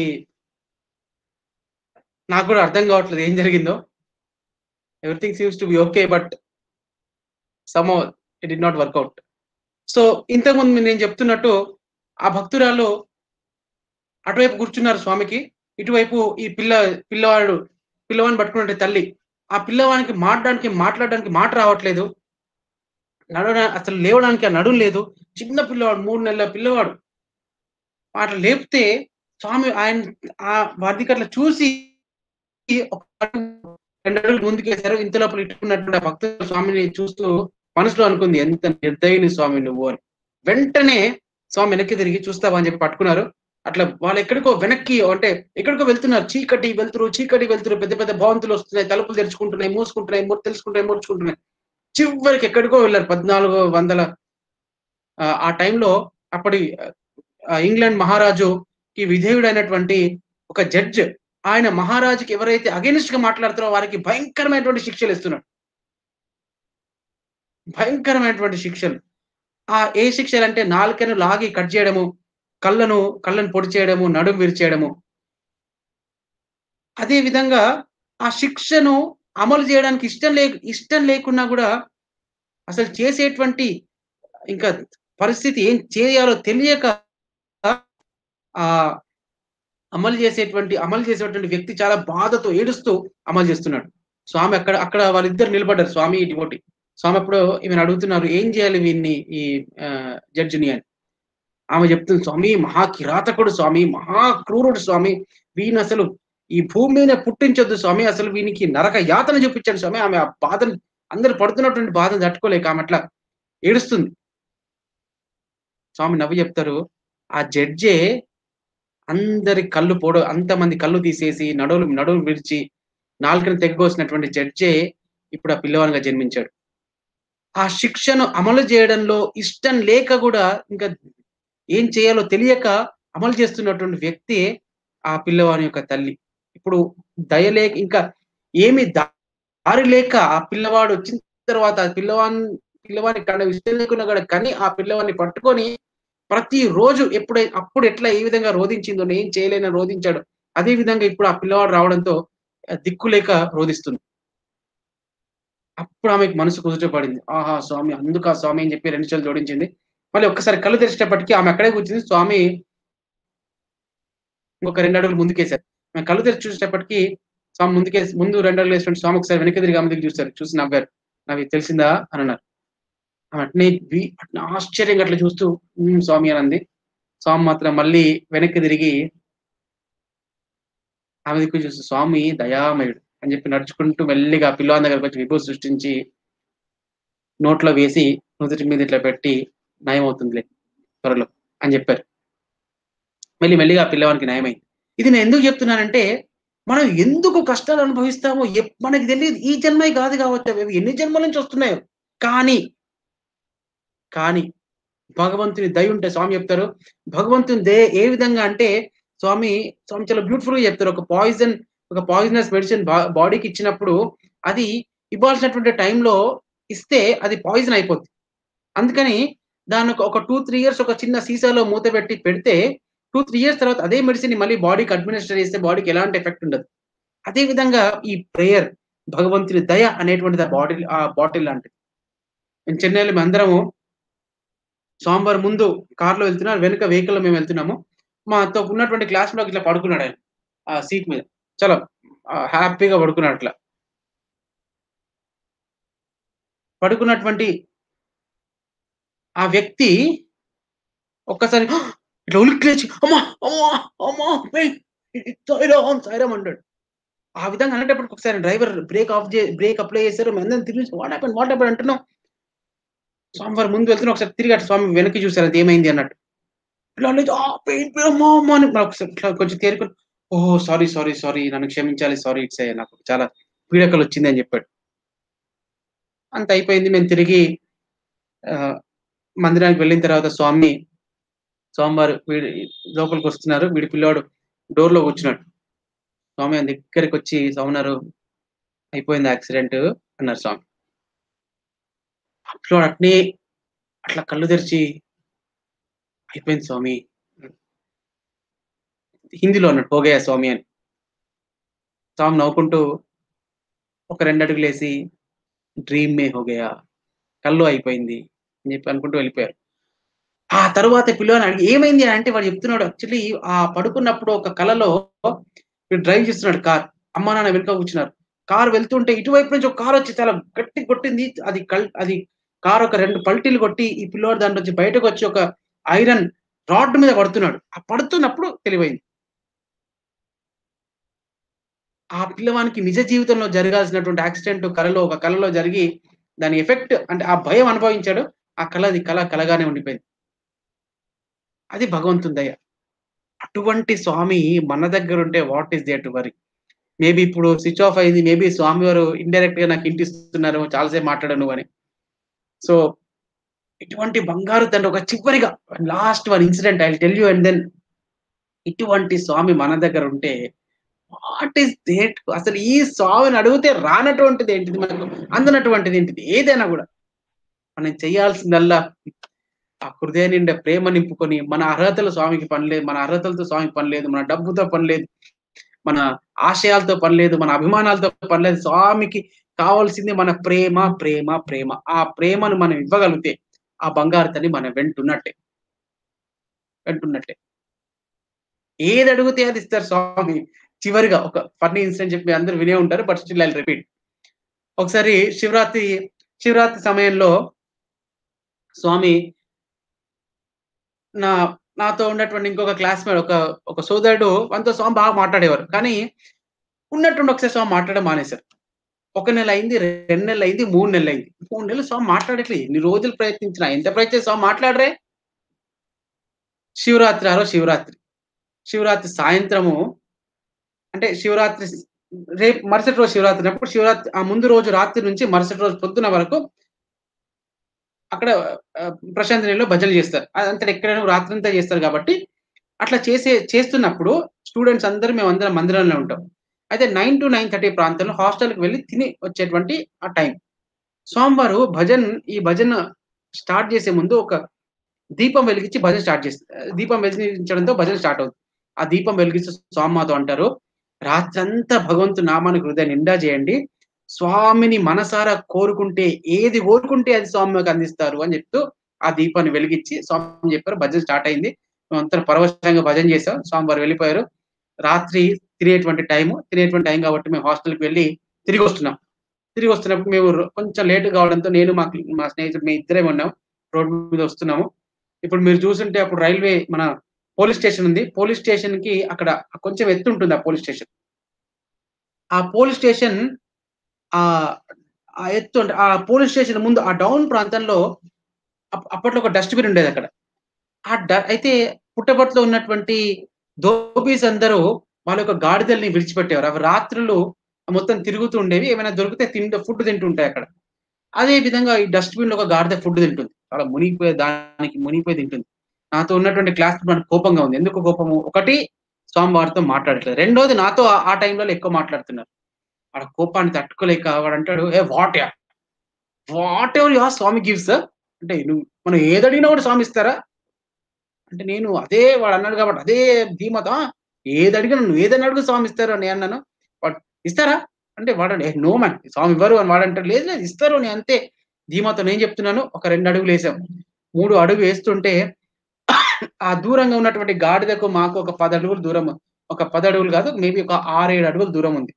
నాకు కూడా అర్థం కావట్లేదు ఏం జరిగిందో everything seems to be okay but some it did not work out so ఇంతకుముందు నేను చెప్తున్నట్టు ఆ భక్తురాలు అటువైపు కూర్చున్నారు స్వామికి ఇటువైపు ఈ పిల్ల పిల్లవాడు పిల్లవాడిని పట్టుకున్నట్టు తల్లి ఆ పిల్లవానికి మాట్లాడడానికి మాట్లాడడానికి మాట రావట్లేదు నడవ అసలు లేవడానికి ఆ నడుం లేదు చిన్న పిల్లవాడు మూడు నెలల పిల్లవాడు అట్లా లేపితే స్వామి ఆయన ఆ వారికి అట్లా చూసి ఒక అడుగు, రెండు అడుగులు ముందుకేశారు ఇంత లోపల ఇట్టుకున్నటువంటి ఆ భక్తుల స్వామిని చూస్తూ మనసులో అనుకుంది ఎంత నిర్దయని స్వామి నువ్వు అని వెంటనే స్వామి వెనక్కి తిరిగి చూస్తావా అని చెప్పి పట్టుకున్నారు అట్లా వాళ్ళు ఎక్కడికో వెనక్కి అంటే ఎక్కడికో వెళ్తున్నారు చీకటి వెళ్తురు చీకటి వెళ్తురు పెద్ద పెద్ద భవంతులు వస్తున్నాయి తలుపులు తెరుచుకుంటున్నాయి మూసుకుంటున్నాయి మూడు తెలుసుకుంటున్నాయి మూర్చుకుంటున్నాయి చివరికి ఎక్కడికో వెళ్ళారు పద్నాలుగు వందల ఆ, ఆ టైంలో అప్పటి ఆ, ఇంగ్లాండ్ మహారాజుకి విధేయుడైనటువంటి ఒక జడ్జ్ ఆయన మహారాజుకి ఎవరైతే అగెనిస్ట్ గా మాట్లాడుతారో వారికి భయంకరమైనటువంటి శిక్షలు ఇస్తున్నాడు భయంకరమైనటువంటి శిక్షలు ఆ ఏ శిక్షలు అంటే నాలుకను లాగి కట్ చేయడము కళ్ళను కళ్ళను పొడి చేయడము నడుము విరిచేయడము అదే విధంగా ఆ శిక్షను అమలు చేయడానికి ఇష్టం లే ఇష్టం లేకున్నా కూడా అసలు చేసేటువంటి ఇంకా పరిస్థితి ఏం చేయాలో తెలియక ఆ అమలు చేసేటువంటి అమలు చేసేటువంటి వ్యక్తి చాలా బాధతో ఏడుస్తూ అమలు చేస్తున్నాడు స్వామి అక్కడ అక్కడ వాళ్ళిద్దరు నిలబడ్డారు స్వామి డివోటి స్వామి అప్పుడు ఈమెను అడుగుతున్నారు ఏం చేయాలి వీన్ని ఈ జడ్జిని అని ఆమె చెప్తుంది స్వామి మహా కిరాతకుడు స్వామి మహా క్రూరుడు స్వామి వీని అసలు ఈ భూమి మీద పుట్టించొద్దు స్వామి అసలు వీనికి నరక యాతన చూపించండి స్వామి ఆమె ఆ బాధను అందరు పడుతున్నటువంటి బాధను తట్టుకోలేక ఆమె అట్లా ఏడుస్తుంది స్వామి నవ్వు చెప్తారు ఆ జడ్జే అందరి కళ్ళు పోడు అంతమంది కళ్ళు తీసేసి నడువులు నడువులు విడిచి నాలుకను తెగ్గోసినటువంటి జడ్జే ఇప్పుడు ఆ పిల్లవానిగా జన్మించాడు ఆ శిక్షను అమలు చేయడంలో ఇష్టం లేక కూడా ఇంకా ఏం చేయాలో తెలియక అమలు చేస్తున్నటువంటి వ్యక్తి ఆ పిల్లవాని యొక్క తల్లి ఇప్పుడు దయ లేక ఇంకా ఏమి దారి లేక ఆ పిల్లవాడు వచ్చిన తర్వాత ఆ పిల్లవాని పిల్లవాని కడ ఇష్టం లేకున్నా కూడా కానీ ఆ పిల్లవాడిని పట్టుకొని ప్రతి రోజు ఎప్పుడై అప్పుడు ఎట్లా ఏ విధంగా రోధించిందో నేను చేయలేని రోధించాడు అదే విధంగా ఇప్పుడు ఆ పిల్లవాడు రావడంతో దిక్కు లేక రోధిస్తుంది అప్పుడు ఆమెకు మనసు కుదుటపడింది ఆహా స్వామి అందుకు ఆ స్వామి అని చెప్పి రెండు చేతులు జోడించింది మళ్ళీ ఒక్కసారి కళ్ళు తెరిచేటప్పటికి ఆమె అక్కడే కూర్చుంది స్వామి ఇంకొక రెండు అడుగులు ముందుకేశారు ఆమె కళ్ళు తెరిచి చూసేటప్పటికి స్వామి ముందుకేసి ముందు రెండు అడుగులు వేసినట్టు స్వామి ఒకసారి వెనక్కి తిరిగి ఆమె దగ్గర చూస్తారు చూసి నవ్వారు నాకు తెలిసిందా అని అన్నారు ఆమె అట్నే వి- అట్నే ఆశ్చర్యంగా అట్లా చూస్తూ "ఉమ్, స్వామి అని అంది స్వామి మాత్రం మళ్ళీ వెనక్కి తిరిగి ఆమె దిక్కు చూసి స్వామి దయామయుడు అని చెప్పి నడుచుకుంటూ మెల్లిగా పిల్లవాని దగ్గరకు వచ్చి విభూ సృష్టించి నోట్లో వేసి నుదుటి మీద ఇట్లా పెట్టి నయం అవుతుందిలే త్వరలో అని చెప్పారు మళ్ళీ మెల్లిగా ఆ పిల్లవానికి నయమైంది ఇది నేను ఎందుకు చెప్తున్నానంటే మనం ఎందుకు కష్టాలు అనుభవిస్తామో ఎప్- మనకి తెలియదు ఈ జన్మే కాదు కావచ్చు అవి ఎన్ని జన్మల నుంచి వస్తున్నాయో కానీ కానీ భగవంతుని దయ ఉంటే స్వామి చెప్తారు భగవంతుని దయ ఏ విధంగా అంటే స్వామి స్వామి చాలా బ్యూటిఫుల్ గా చెప్తారు ఒక పాయిజన్ ఒక పాయిజనస్ మెడిసిన్ బాడీకి ఇచ్చినప్పుడు అది ఇవ్వాల్సినటువంటి టైంలో ఇస్తే అది పాయిజన్ అయిపోద్ది అందుకని దాన్ని ఒక- ఒక టూ త్రీ ఇయర్స్ ఒక చిన్న సీసాలో మూత పెట్టి పెడితే టూ త్రీ ఇయర్స్ తర్వాత అదే మెడిసిన్ మళ్ళీ బాడీకి అడ్మినిస్టర్ చేస్తే బాడీకి ఎలాంటి ఎఫెక్ట్ ఉండదు అదే విధంగా ఈ ప్రేయర్ భగవంతుని దయ అనేటువంటిది ఆ బాటిల్ ఆ బాటిల్ లాంటిది మేము చెన్నైలో మేము అందరము సోమవారం ముందు కార్లో వెళ్తున్నారు వెనుక వెహికల్లో మేము వెళ్తున్నాము మాతో ఉన్నటువంటి క్లాస్ లో ఇట్లా పడుకున్నాడు ఆయన ఆ సీట్ మీద చాలా హ్యాపీగా పడుకున్నాడు అట్లా పడుకున్నటువంటి ఆ వ్యక్తి ఒక్కసారి "హ!" ఇట్లా ఉలిక్కి లేచి అమ్మా అమ్మా అమ్మా ఏయ్, సాయిరామ్ సాయిరామ్ అంటాడు ఆ విధంగా అనేటప్పుడు ఒకసారి డ్రైవర్ బ్రేక్ ఆఫ్ చే బ్రేక్ అప్లై చేశారు మేము అందరం తిరిగి వాట్ హ్యాపెన్ వాట్ హ్యాపెన్ అంటున్నాం సోమవారం ముందు వెళ్తున్నా ఒకసారి తిరిగి అటు స్వామి వెనక్కి చూసారు అది ఏమైంది అన్నట్టు ఇలా లేదు ఆ పెయిన్ పెయిన్ అమ్మా అమ్మా అని నాకు ఒకసారి ఇట్లా కొంచెం తేరుకొని ఓహో సారీ సారీ సారీ నన్ను క్షమించాలి సారీ ఇట్స్ నాకు చాలా పీడకలు వచ్చింది అని చెప్పాడు అంత అయిపోయింది మేము తిరిగి ఆ, మందిరానికి వెళ్ళిన తర్వాత స్వామి స్వామివారు వీడి లోపలికి వస్తున్నారు వీడి పిల్లోడు డోర్ లో కూర్చున్నాడు స్వామి ఆయన దగ్గరికి వచ్చి స్వామినారు అయిపోయింది యాక్సిడెంట్ అన్నారు స్వామి అప్పుడు అట్నే అట్లా కళ్ళు తెరిచి అయిపోయింది స్వామి హిందీలో అన్నాడు హోగయా స్వామి అని స్వామి నవ్వుకుంటూ ఒక రెండు అడుగులు వేసి డ్రీమ్ మే హోగయా కళ్ళు అయిపోయింది అని చెప్పి అనుకుంటూ వెళ్ళిపోయారు ఆ తరువాత పిల్లవాని అడిగి ఏమైంది అని అంటే వాడు చెప్తున్నాడు యాక్చువల్లీ ఆ పడుకున్నప్పుడు ఒక కలలో వీడు డ్రైవ్ చేస్తున్నాడు కార్ అమ్మా నాన్న వెనుక కూర్చున్నారు కార్ వెళ్తుంటే ఇటువైపు నుంచి ఒక కార్ వచ్చి చాలా గట్టి కొట్టింది అది కల్ అది కార్ ఒక రెండు పల్టీలు కొట్టి ఈ పిల్లోడు దాంట్లో నుంచి బయటకు వచ్చి ఒక ఐరన్ రాడ్ మీద పడుతున్నాడు ఆ పడుతున్నప్పుడు తెలివైంది ఆ పిల్లవానికి నిజ జీవితంలో జరగాల్సినటువంటి యాక్సిడెంట్ కళలో ఒక కళలో జరిగి దాని ఎఫెక్ట్ అంటే ఆ భయం అనుభవించాడు ఆ కళ అది కళ కలగానే ఉండిపోయింది అది భగవంతుని దయ అటువంటి స్వామి మన దగ్గర ఉంటే what is there to worry maybe ఇప్పుడు స్విచ్ ఆఫ్ అయింది మేబీ స్వామి వారు ఇండైరెక్ట్ గా నాకు ఇంటిస్తున్నారు చాలాసేపు మాట్లాడను అని సో ఇటువంటి బంగారు తండ్రి ఒక చివరిగా last one incident I tell you and then ఇటువంటి స్వామి మన దగ్గర ఉంటే వాట్ ఈస్ దేట్ అసలు ఈ స్వామిని అడిగితే రానటువంటిది ఏంటిది మనకు అందనటువంటిది ఏంటిది ఏదైనా కూడా మనం చేయాల్సిందల్లా ఆ హృదయ నిండా ప్రేమ నింపుకొని మన అర్హతలు స్వామికి పని లేదు మన అర్హతలతో స్వామికి పని లేదు మన డబ్బుతో పని లేదు మన ఆశయాలతో పని లేదు మన అభిమానాలతో పని లేదు స్వామికి కావాల్సింది మన ప్రేమ ప్రేమ ప్రేమ ఆ ప్రేమను మనం ఇవ్వగలిగితే ఆ బంగారు తల్లి మనం వెంటున్నట్టే వెంటున్నట్టే ఏది అడిగితే అది ఇస్తారు స్వామి చివరిగా ఒక ఫన్నీ ఇన్సిడెంట్ చెప్పి అందరూ వినే ఉంటారు బట్ స్టిల్ ఐ రిపీట్ ఒకసారి శివరాత్రి శివరాత్రి సమయంలో స్వామి నా నాతో ఉన్నటువంటి ఇంకొక క్లాస్మేట్ ఒక ఒక సోదరుడు మనతో స్వామి బాగా మాట్లాడేవారు కానీ ఉన్నట్టుండి ఒకసారి స్వామి మాట్లాడడం మానేశారు ఒక నెల అయింది రెండు నెలలు అయింది మూడు నెలలు అయింది మూడు నెలలు స్వామి మాట్లాడట్లేదు ఎన్ని రోజులు ప్రయత్నించినా ఎంత ప్రయత్నం స్వామి మాట్లాడరే శివరాత్రి ఆరో శివరాత్రి శివరాత్రి సాయంత్రము అంటే శివరాత్రి రేపు మరుసటి రోజు శివరాత్రి అప్పుడు శివరాత్రి ఆ ముందు రోజు రాత్రి నుంచి మరుసటి రోజు పొద్దున వరకు అక్కడ ఆ, ప్రశాంత్ నీళ్ళలో భజనలు చేస్తారు అదంతా ఎక్కడైనా రాత్రి అంతా చేస్తారు కాబట్టి అట్లా చేసే చేస్తున్నప్పుడు స్టూడెంట్స్ అందరూ మేము అందరం మందిరంలో ఉంటాం అయితే నైన్ టు నైన్ థర్టీ ప్రాంతంలో హాస్టల్కి వెళ్ళి తిని వచ్చేటువంటి ఆ టైం సోమవారు భజన్ ఈ భజన స్టార్ట్ చేసే ముందు ఒక దీపం వెలిగించి భజన స్టార్ట్ చేస్తారు దీపం వెలిగించడంతో భజన స్టార్ట్ అవుతుంది ఆ దీపం వెలిగించి స్వామిమాతో అంటారు రాత్రంతా భగవంతు నామానికి హృదయ నిండా చేయండి స్వామిని మనసారా కోరుకుంటే ఏది కోరుకుంటే అది స్వామికి అందిస్తారు అని చెప్తూ ఆ దీపాన్ని వెలిగించి స్వామి చెప్పారు భజన స్టార్ట్ అయింది మేమంతా పరవశంగా భజన చేసాం స్వామి వారు వెళ్ళిపోయారు రాత్రి తినేటువంటి టైము తినేటువంటి టైం కాబట్టి మేము హాస్టల్కి వెళ్ళి తిరిగి వస్తున్నాం తిరిగి వస్తున్నప్పుడు మేము రో- కొంచెం లేట్ కావడంతో నేను మా మా స్నేహితుడు మేము ఇద్దరే ఉన్నాం రోడ్డు మీద వస్తున్నాము ఇప్పుడు మీరు చూసుంటే అప్పుడు రైల్వే మన పోలీస్ స్టేషన్ ఉంది పోలీస్ స్టేషన్ కి అక్కడ కొంచెం ఎత్తు ఉంటుంది ఆ పోలీస్ స్టేషన్ ఆ పోలీస్ స్టేషన్ ఆ ఆ ఎత్తు అంటే ఆ పోలీస్ స్టేషన్ ముందు ఆ డౌన్ ప్రాంతంలో అప్- అప్పట్లో ఒక డస్ట్బిన్ ఉండేది అక్కడ ఆ డ- అయితే పుట్టపట్లో ఉన్నటువంటి దోబీస్ అందరూ వాళ్ళ యొక్క గాడిదల్ని విడిచిపెట్టేవారు అవి రాత్రులు మొత్తం తిరుగుతూ ఉండేవి ఏమైనా దొరికితే తింటూ ఫుడ్ తింటుంటాయి అక్కడ అదే విధంగా ఈ డస్ట్బిన్ లో ఒక గాడిద ఫుడ్ తింటుంది చాలా మునిగిపోయే దానికి మునిగిపోయి తింటుంది నాతో ఉన్నటువంటి క్లాస్ మనకు కోపంగా ఉంది ఎందుకు కోపము ఒకటి స్వామివారితో మాట్లాడట్లేదు రెండోది నాతో ఆ- ఆ టైంలో ఎక్కువ మాట్లాడుతున్నారు ఆడ కోపాన్ని తట్టుకోలేక వాడు అంటాడు a what ya whatever ya Swami gives అంటే నువ్వు మనం ఏదడిగినా కూడా స్వామి ఇస్తారా అంటే నేను అదే వాడు అన్నాడు కాబట్టి అదే ధీమత ఏది అడిగినా నువ్వు ఏదైనా అడుగు స్వామి ఇస్తారు అని అన్నాను వాడు ఇస్తారా అంటే వాడు నో మ్యాన్ స్వామి ఇవ్వరు అని వాడు అంటాడు లేదు లేదు ఇస్తారు అని అంతే ధీమాతో నేను చెప్తున్నాను ఒక రెండు అడుగులు వేసాం మూడు అడుగు వేస్తుంటే ఆ దూరంగా ఉన్నటువంటి గాడిదకు మాకు ఒక పది అడుగులు దూరం ఒక పది అడుగులు కాదు మేబీ ఒక ఆరేడు అడుగులు దూరం ఉంది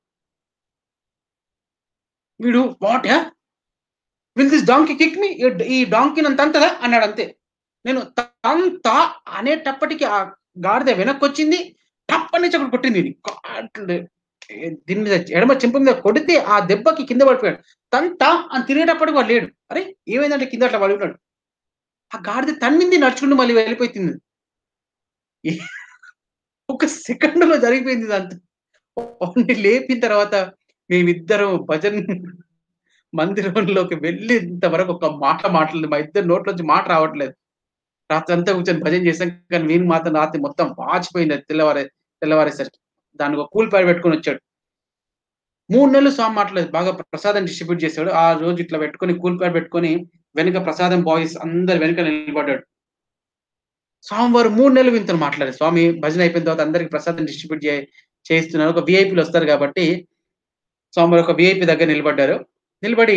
వీడు what will this donkey kick me ఈ డాంకీ నన్ను తంతదా అన్నాడు అంతే నేను తంత అనేటప్పటికి ఆ గాడిద వెనక్కి వచ్చింది టప్పని నుంచి అక్కడ కొట్టింది ఇది అట్లా దీని మీద ఎడమ చెంప మీద కొడితే ఆ దెబ్బకి కింద పడిపోయాడు తంత అని తిరిగేటప్పటికి వాడు లేడు అరే ఏమైందంటే కింద అట్లా పడిపోయాడు ఆ గాడిద తన్నింది నడుచుకుంటూ మళ్ళీ వెళ్ళిపోయి తింది ఏ- ఒక సెకండ్ లో జరిగిపోయింది ఇదంతా వాడిని లేపిన తర్వాత మేమిద్దరం భజన్ మందిరంలోకి వెళ్ళేంత వరకు ఒక మాట మాట్లాడలేదు మా ఇద్దరు నోట్లోంచి మాట రావట్లేదు రాత్రి అంతా కూర్చొని భజన చేసాం కానీ వీని మాత్రం రాత్రి మొత్తం వాచిపోయింది అది తెల్లవారే తెల్లవారేసరికి దానికి ఒక కూల్ ప్యాడ్ పెట్టుకొని వచ్చాడు మూడు నెలలు స్వామి మాట్లాడలేదు బాగా ప్రసాదం డిస్ట్రిబ్యూట్ చేశాడు ఆ రోజు ఇట్లా పెట్టుకొని కూల్ ప్యాడ్ పెట్టుకొని వెనుక ప్రసాదం బాయ్స్ అందరు వెనుక నిలబడ్డాడు స్వామివారు మూడు నెలలు వింతలు మాట్లాడారు స్వామి భజన అయిపోయిన తర్వాత అందరికి ప్రసాదం డిస్ట్రిబ్యూట్ చే చేస్తున్నారు ఒక విఐపీలు వస్తారు కాబట్టి స్వామివారు ఒక విఐపి దగ్గర నిలబడ్డారు నిలబడి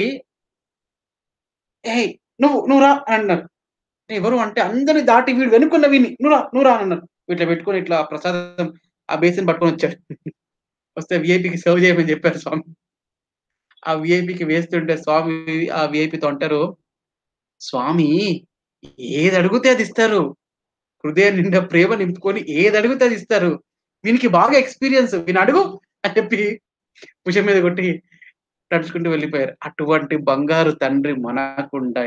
ఏ నువ్వు నువ్వు రా అని అన్నారు ఎవరు అంటే అందరిని దాటి వీడు వెనుకున్న వీని నువ్వు రా నువ్వు రా అని అన్నారు ఇట్లా పెట్టుకొని ఇట్లా ఆ ప్రసాదం ఆ బేసిన్ పట్టుకొని వచ్చాడు వస్తే విఐపికి సర్వ్ చేయమని చెప్పారు స్వామి ఆ విఐపికి వేస్తుంటే స్వామి ఆ విఐపితో అంటారు స్వామి ఏది అడిగితే అది ఇస్తారు హృదయం నిండా ప్రేమ నింపుకొని ఏది అడిగితే అది ఇస్తారు వీనికి బాగా ఎక్స్పీరియన్స్ వీని అడుగు అని చెప్పి భుజం మీద కొట్టి నడుచుకుంటూ వెళ్ళిపోయారు అటువంటి బంగారు తండ్రి మనకుండే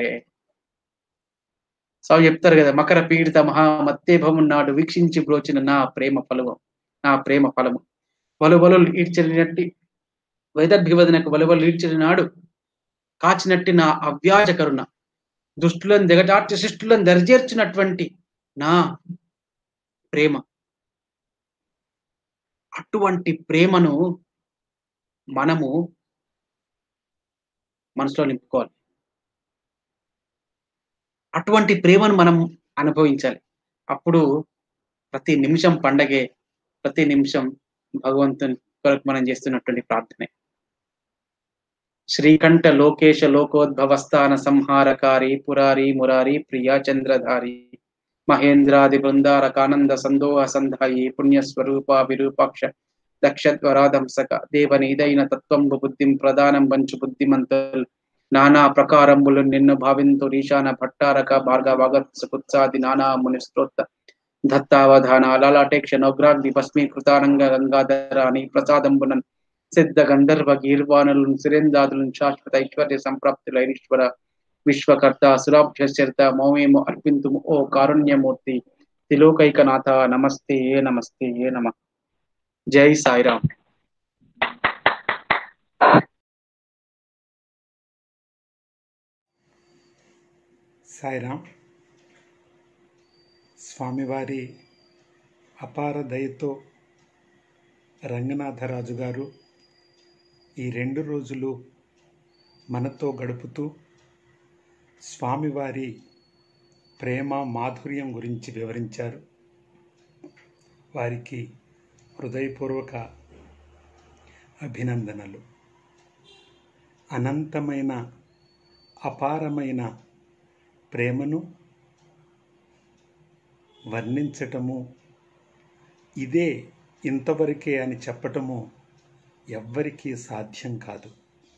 స్వామి చెప్తారు కదా మకర పీడిత మహా మత్తేభమున్నాడు వీక్షించి బ్రోచిన నా ప్రేమ ఫలము నా ప్రేమ ఫలము వలువలు ఈడ్చలినట్టి వైదర్భివదనకు వలువలు ఈడ్చలినాడు కాచినట్టి నా అవ్యాజ కరుణ దుష్టులను దిగజార్చి శిష్టులను దరిచేర్చినటువంటి నా ప్రేమ అటువంటి ప్రేమను మనము మనసులో నింపుకోవాలి అటువంటి ప్రేమను మనం అనుభవించాలి అప్పుడు ప్రతి నిమిషం పండగే ప్రతి నిమిషం భగవంతుని కొరకు మనం చేస్తున్నటువంటి ప్రార్థనే శ్రీకంఠ లోకేశ లోకోద్భవస్థాన సంహారకారి పురారి మురారి ప్రియా చంద్రధారి మహేంద్రాది బృందారకానంద సందోహ సంధాయి పుణ్యస్వరూప విరూపాక్ష దక్షద్వరాధంసక దేవనీదైన తత్వంబు బుద్ధిం ప్రధానం పంచు బుద్ధిమంతులు నానా ప్రకారములు నిన్ను భావింతు ఈశాన భట్టారక భార్గవగత్ సుకుత్సాది నానా ముని స్తోత్ర దత్తావధాన లలాటేక్ష నౌగ్రాగ్ని భస్మీకృతానంగ గంగాధరాని ప్రసాదంబునన్ సిద్ధ గంధర్వ గీర్వాణులను సురేంద్రాదులను శాశ్వత ఐశ్వర్య సంప్రాప్తుల ఐశ్వర విశ్వకర్త సురాభ్యశ్చరిత మౌమేము అర్పింతుము ఓ కారుణ్యమూర్తి తిలోకైకనాథ నమస్తే నమస్తే నమ జై సాయిరామ్ సాయిరామ్ స్వామివారి అపార దయతో రంగనాథరాజు గారు ఈ రెండు రోజులు మనతో గడుపుతూ స్వామివారి ప్రేమ మాధుర్యం గురించి వివరించారు వారికి హృదయపూర్వక అభినందనలు అనంతమైన అపారమైన ప్రేమను వర్ణించటము ఇదే ఇంతవరకే అని చెప్పటము ఎవ్వరికీ సాధ్యం కాదు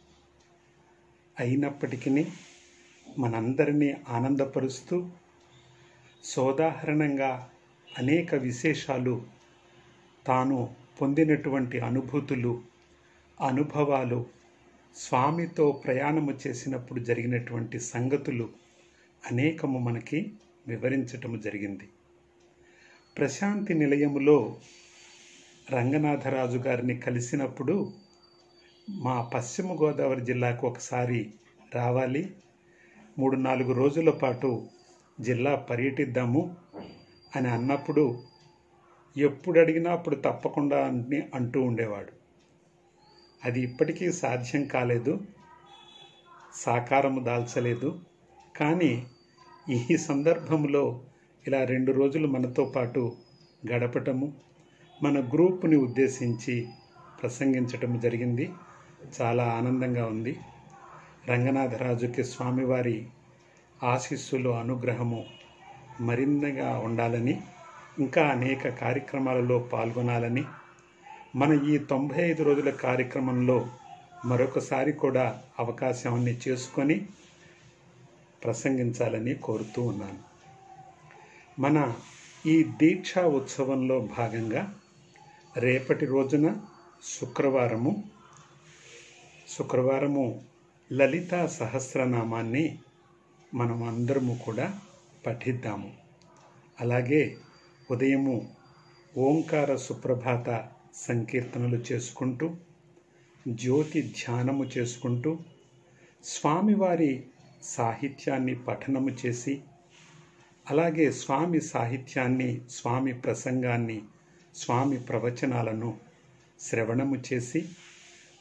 అయినప్పటికీ మనందరినీ ఆనందపరుస్తూ సోదాహరణంగా అనేక విశేషాలు తాను పొందినటువంటి అనుభూతులు అనుభవాలు స్వామితో ప్రయాణము చేసినప్పుడు జరిగినటువంటి సంగతులు అనేకము మనకి వివరించటము జరిగింది ప్రశాంతి నిలయములో రంగనాథరాజు గారిని కలిసినప్పుడు మా పశ్చిమ గోదావరి జిల్లాకు ఒకసారి రావాలి మూడు నాలుగు రోజుల పాటు జిల్లా పర్యటిద్దాము అని అన్నప్పుడు ఎప్పుడు అడిగినా అప్పుడు తప్పకుండా అని అంటూ ఉండేవాడు అది ఇప్పటికీ సాధ్యం కాలేదు సాకారము దాల్చలేదు కానీ ఈ సందర్భంలో ఇలా రెండు రోజులు మనతో పాటు గడపటము మన గ్రూప్ని ఉద్దేశించి ప్రసంగించటం జరిగింది చాలా ఆనందంగా ఉంది రంగనాథరాజుకి స్వామివారి ఆశీస్సులు అనుగ్రహము మరింతగా ఉండాలని ఇంకా అనేక కార్యక్రమాలలో పాల్గొనాలని మన ఈ తొంభై ఐదు రోజుల కార్యక్రమంలో మరొకసారి కూడా అవకాశాన్ని చేసుకొని ప్రసంగించాలని కోరుతూ ఉన్నాను మన ఈ దీక్షా ఉత్సవంలో భాగంగా రేపటి రోజున శుక్రవారము శుక్రవారము లలితా సహస్రనామాన్ని మనం అందరము కూడా పఠిద్దాము అలాగే ఉదయము ఓంకార సుప్రభాత సంకీర్తనలు చేసుకుంటూ జ్యోతి ధ్యానము చేసుకుంటూ స్వామివారి సాహిత్యాన్ని పఠనము చేసి అలాగే స్వామి సాహిత్యాన్ని స్వామి ప్రసంగాన్ని స్వామి ప్రవచనాలను శ్రవణము చేసి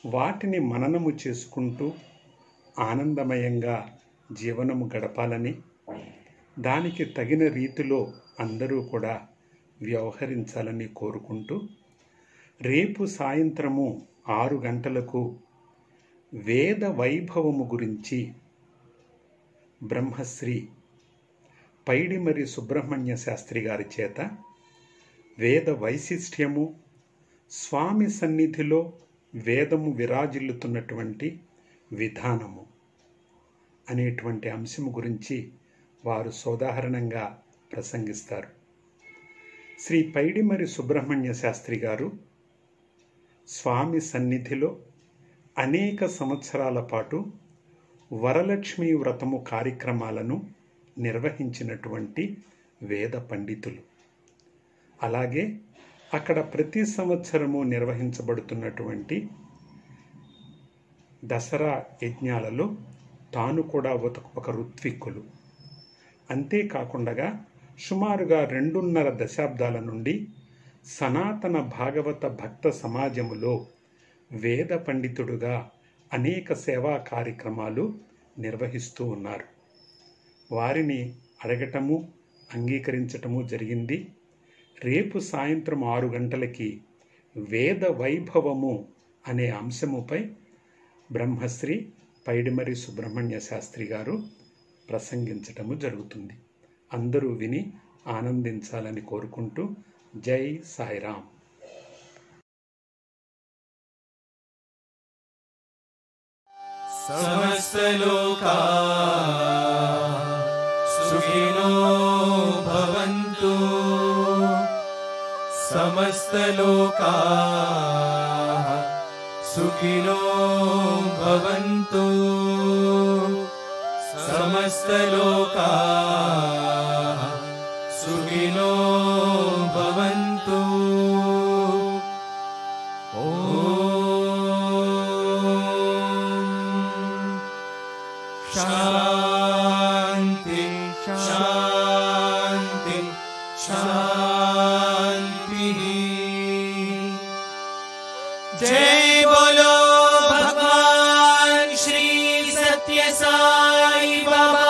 వాటిని మననము చేసుకుంటూ ఆనందమయంగా జీవనము గడపాలని దానికి తగిన రీతిలో అందరూ కూడా వ్యవహరించాలని కోరుకుంటూ రేపు సాయంత్రము ఆరు గంటలకు వేద వైభవము గురించి బ్రహ్మశ్రీ పైడిమరి సుబ్రహ్మణ్య శాస్త్రి గారి చేత వేద వైశిష్ట్యము స్వామి సన్నిధిలో వేదము విరాజిల్లుతున్నటువంటి విధానము అనేటువంటి అంశము గురించి వారు సోదాహరణంగా ప్రసంగిస్తారు శ్రీ పైడిమరి సుబ్రహ్మణ్య శాస్త్రి గారు స్వామి సన్నిధిలో అనేక సంవత్సరాల పాటు వరలక్ష్మీ వ్రతము కార్యక్రమాలను నిర్వహించినటువంటి వేద పండితులు అలాగే అక్కడ ప్రతి సంవత్సరము నిర్వహించబడుతున్నటువంటి దసరా యజ్ఞాలలో తాను కూడా ఒక ఒక ఋత్విక్కులు అంతేకాకుండా సుమారుగా రెండున్నర దశాబ్దాల నుండి సనాతన భాగవత భక్త సమాజములో వేద పండితుడుగా అనేక సేవా కార్యక్రమాలు నిర్వహిస్తూ ఉన్నారు వారిని అడగటము అంగీకరించటము జరిగింది రేపు సాయంత్రం ఆరు గంటలకి వేద వైభవము అనే అంశముపై బ్రహ్మశ్రీ పైడిమరి సుబ్రహ్మణ్య శాస్త్రి గారు ప్రసంగించటము జరుగుతుంది అందరూ విని ఆనందించాలని కోరుకుంటూ జై సాయిరాం समस्तलोका सुखिनो भवन्तु समस्तलोका सुखिनो भवन्तु समस्तलोका सुखिनो भवन्तु ॐ शान्ति शान्ति शान्तिः जय बोलो भगवान श्री सत्य साई बाबा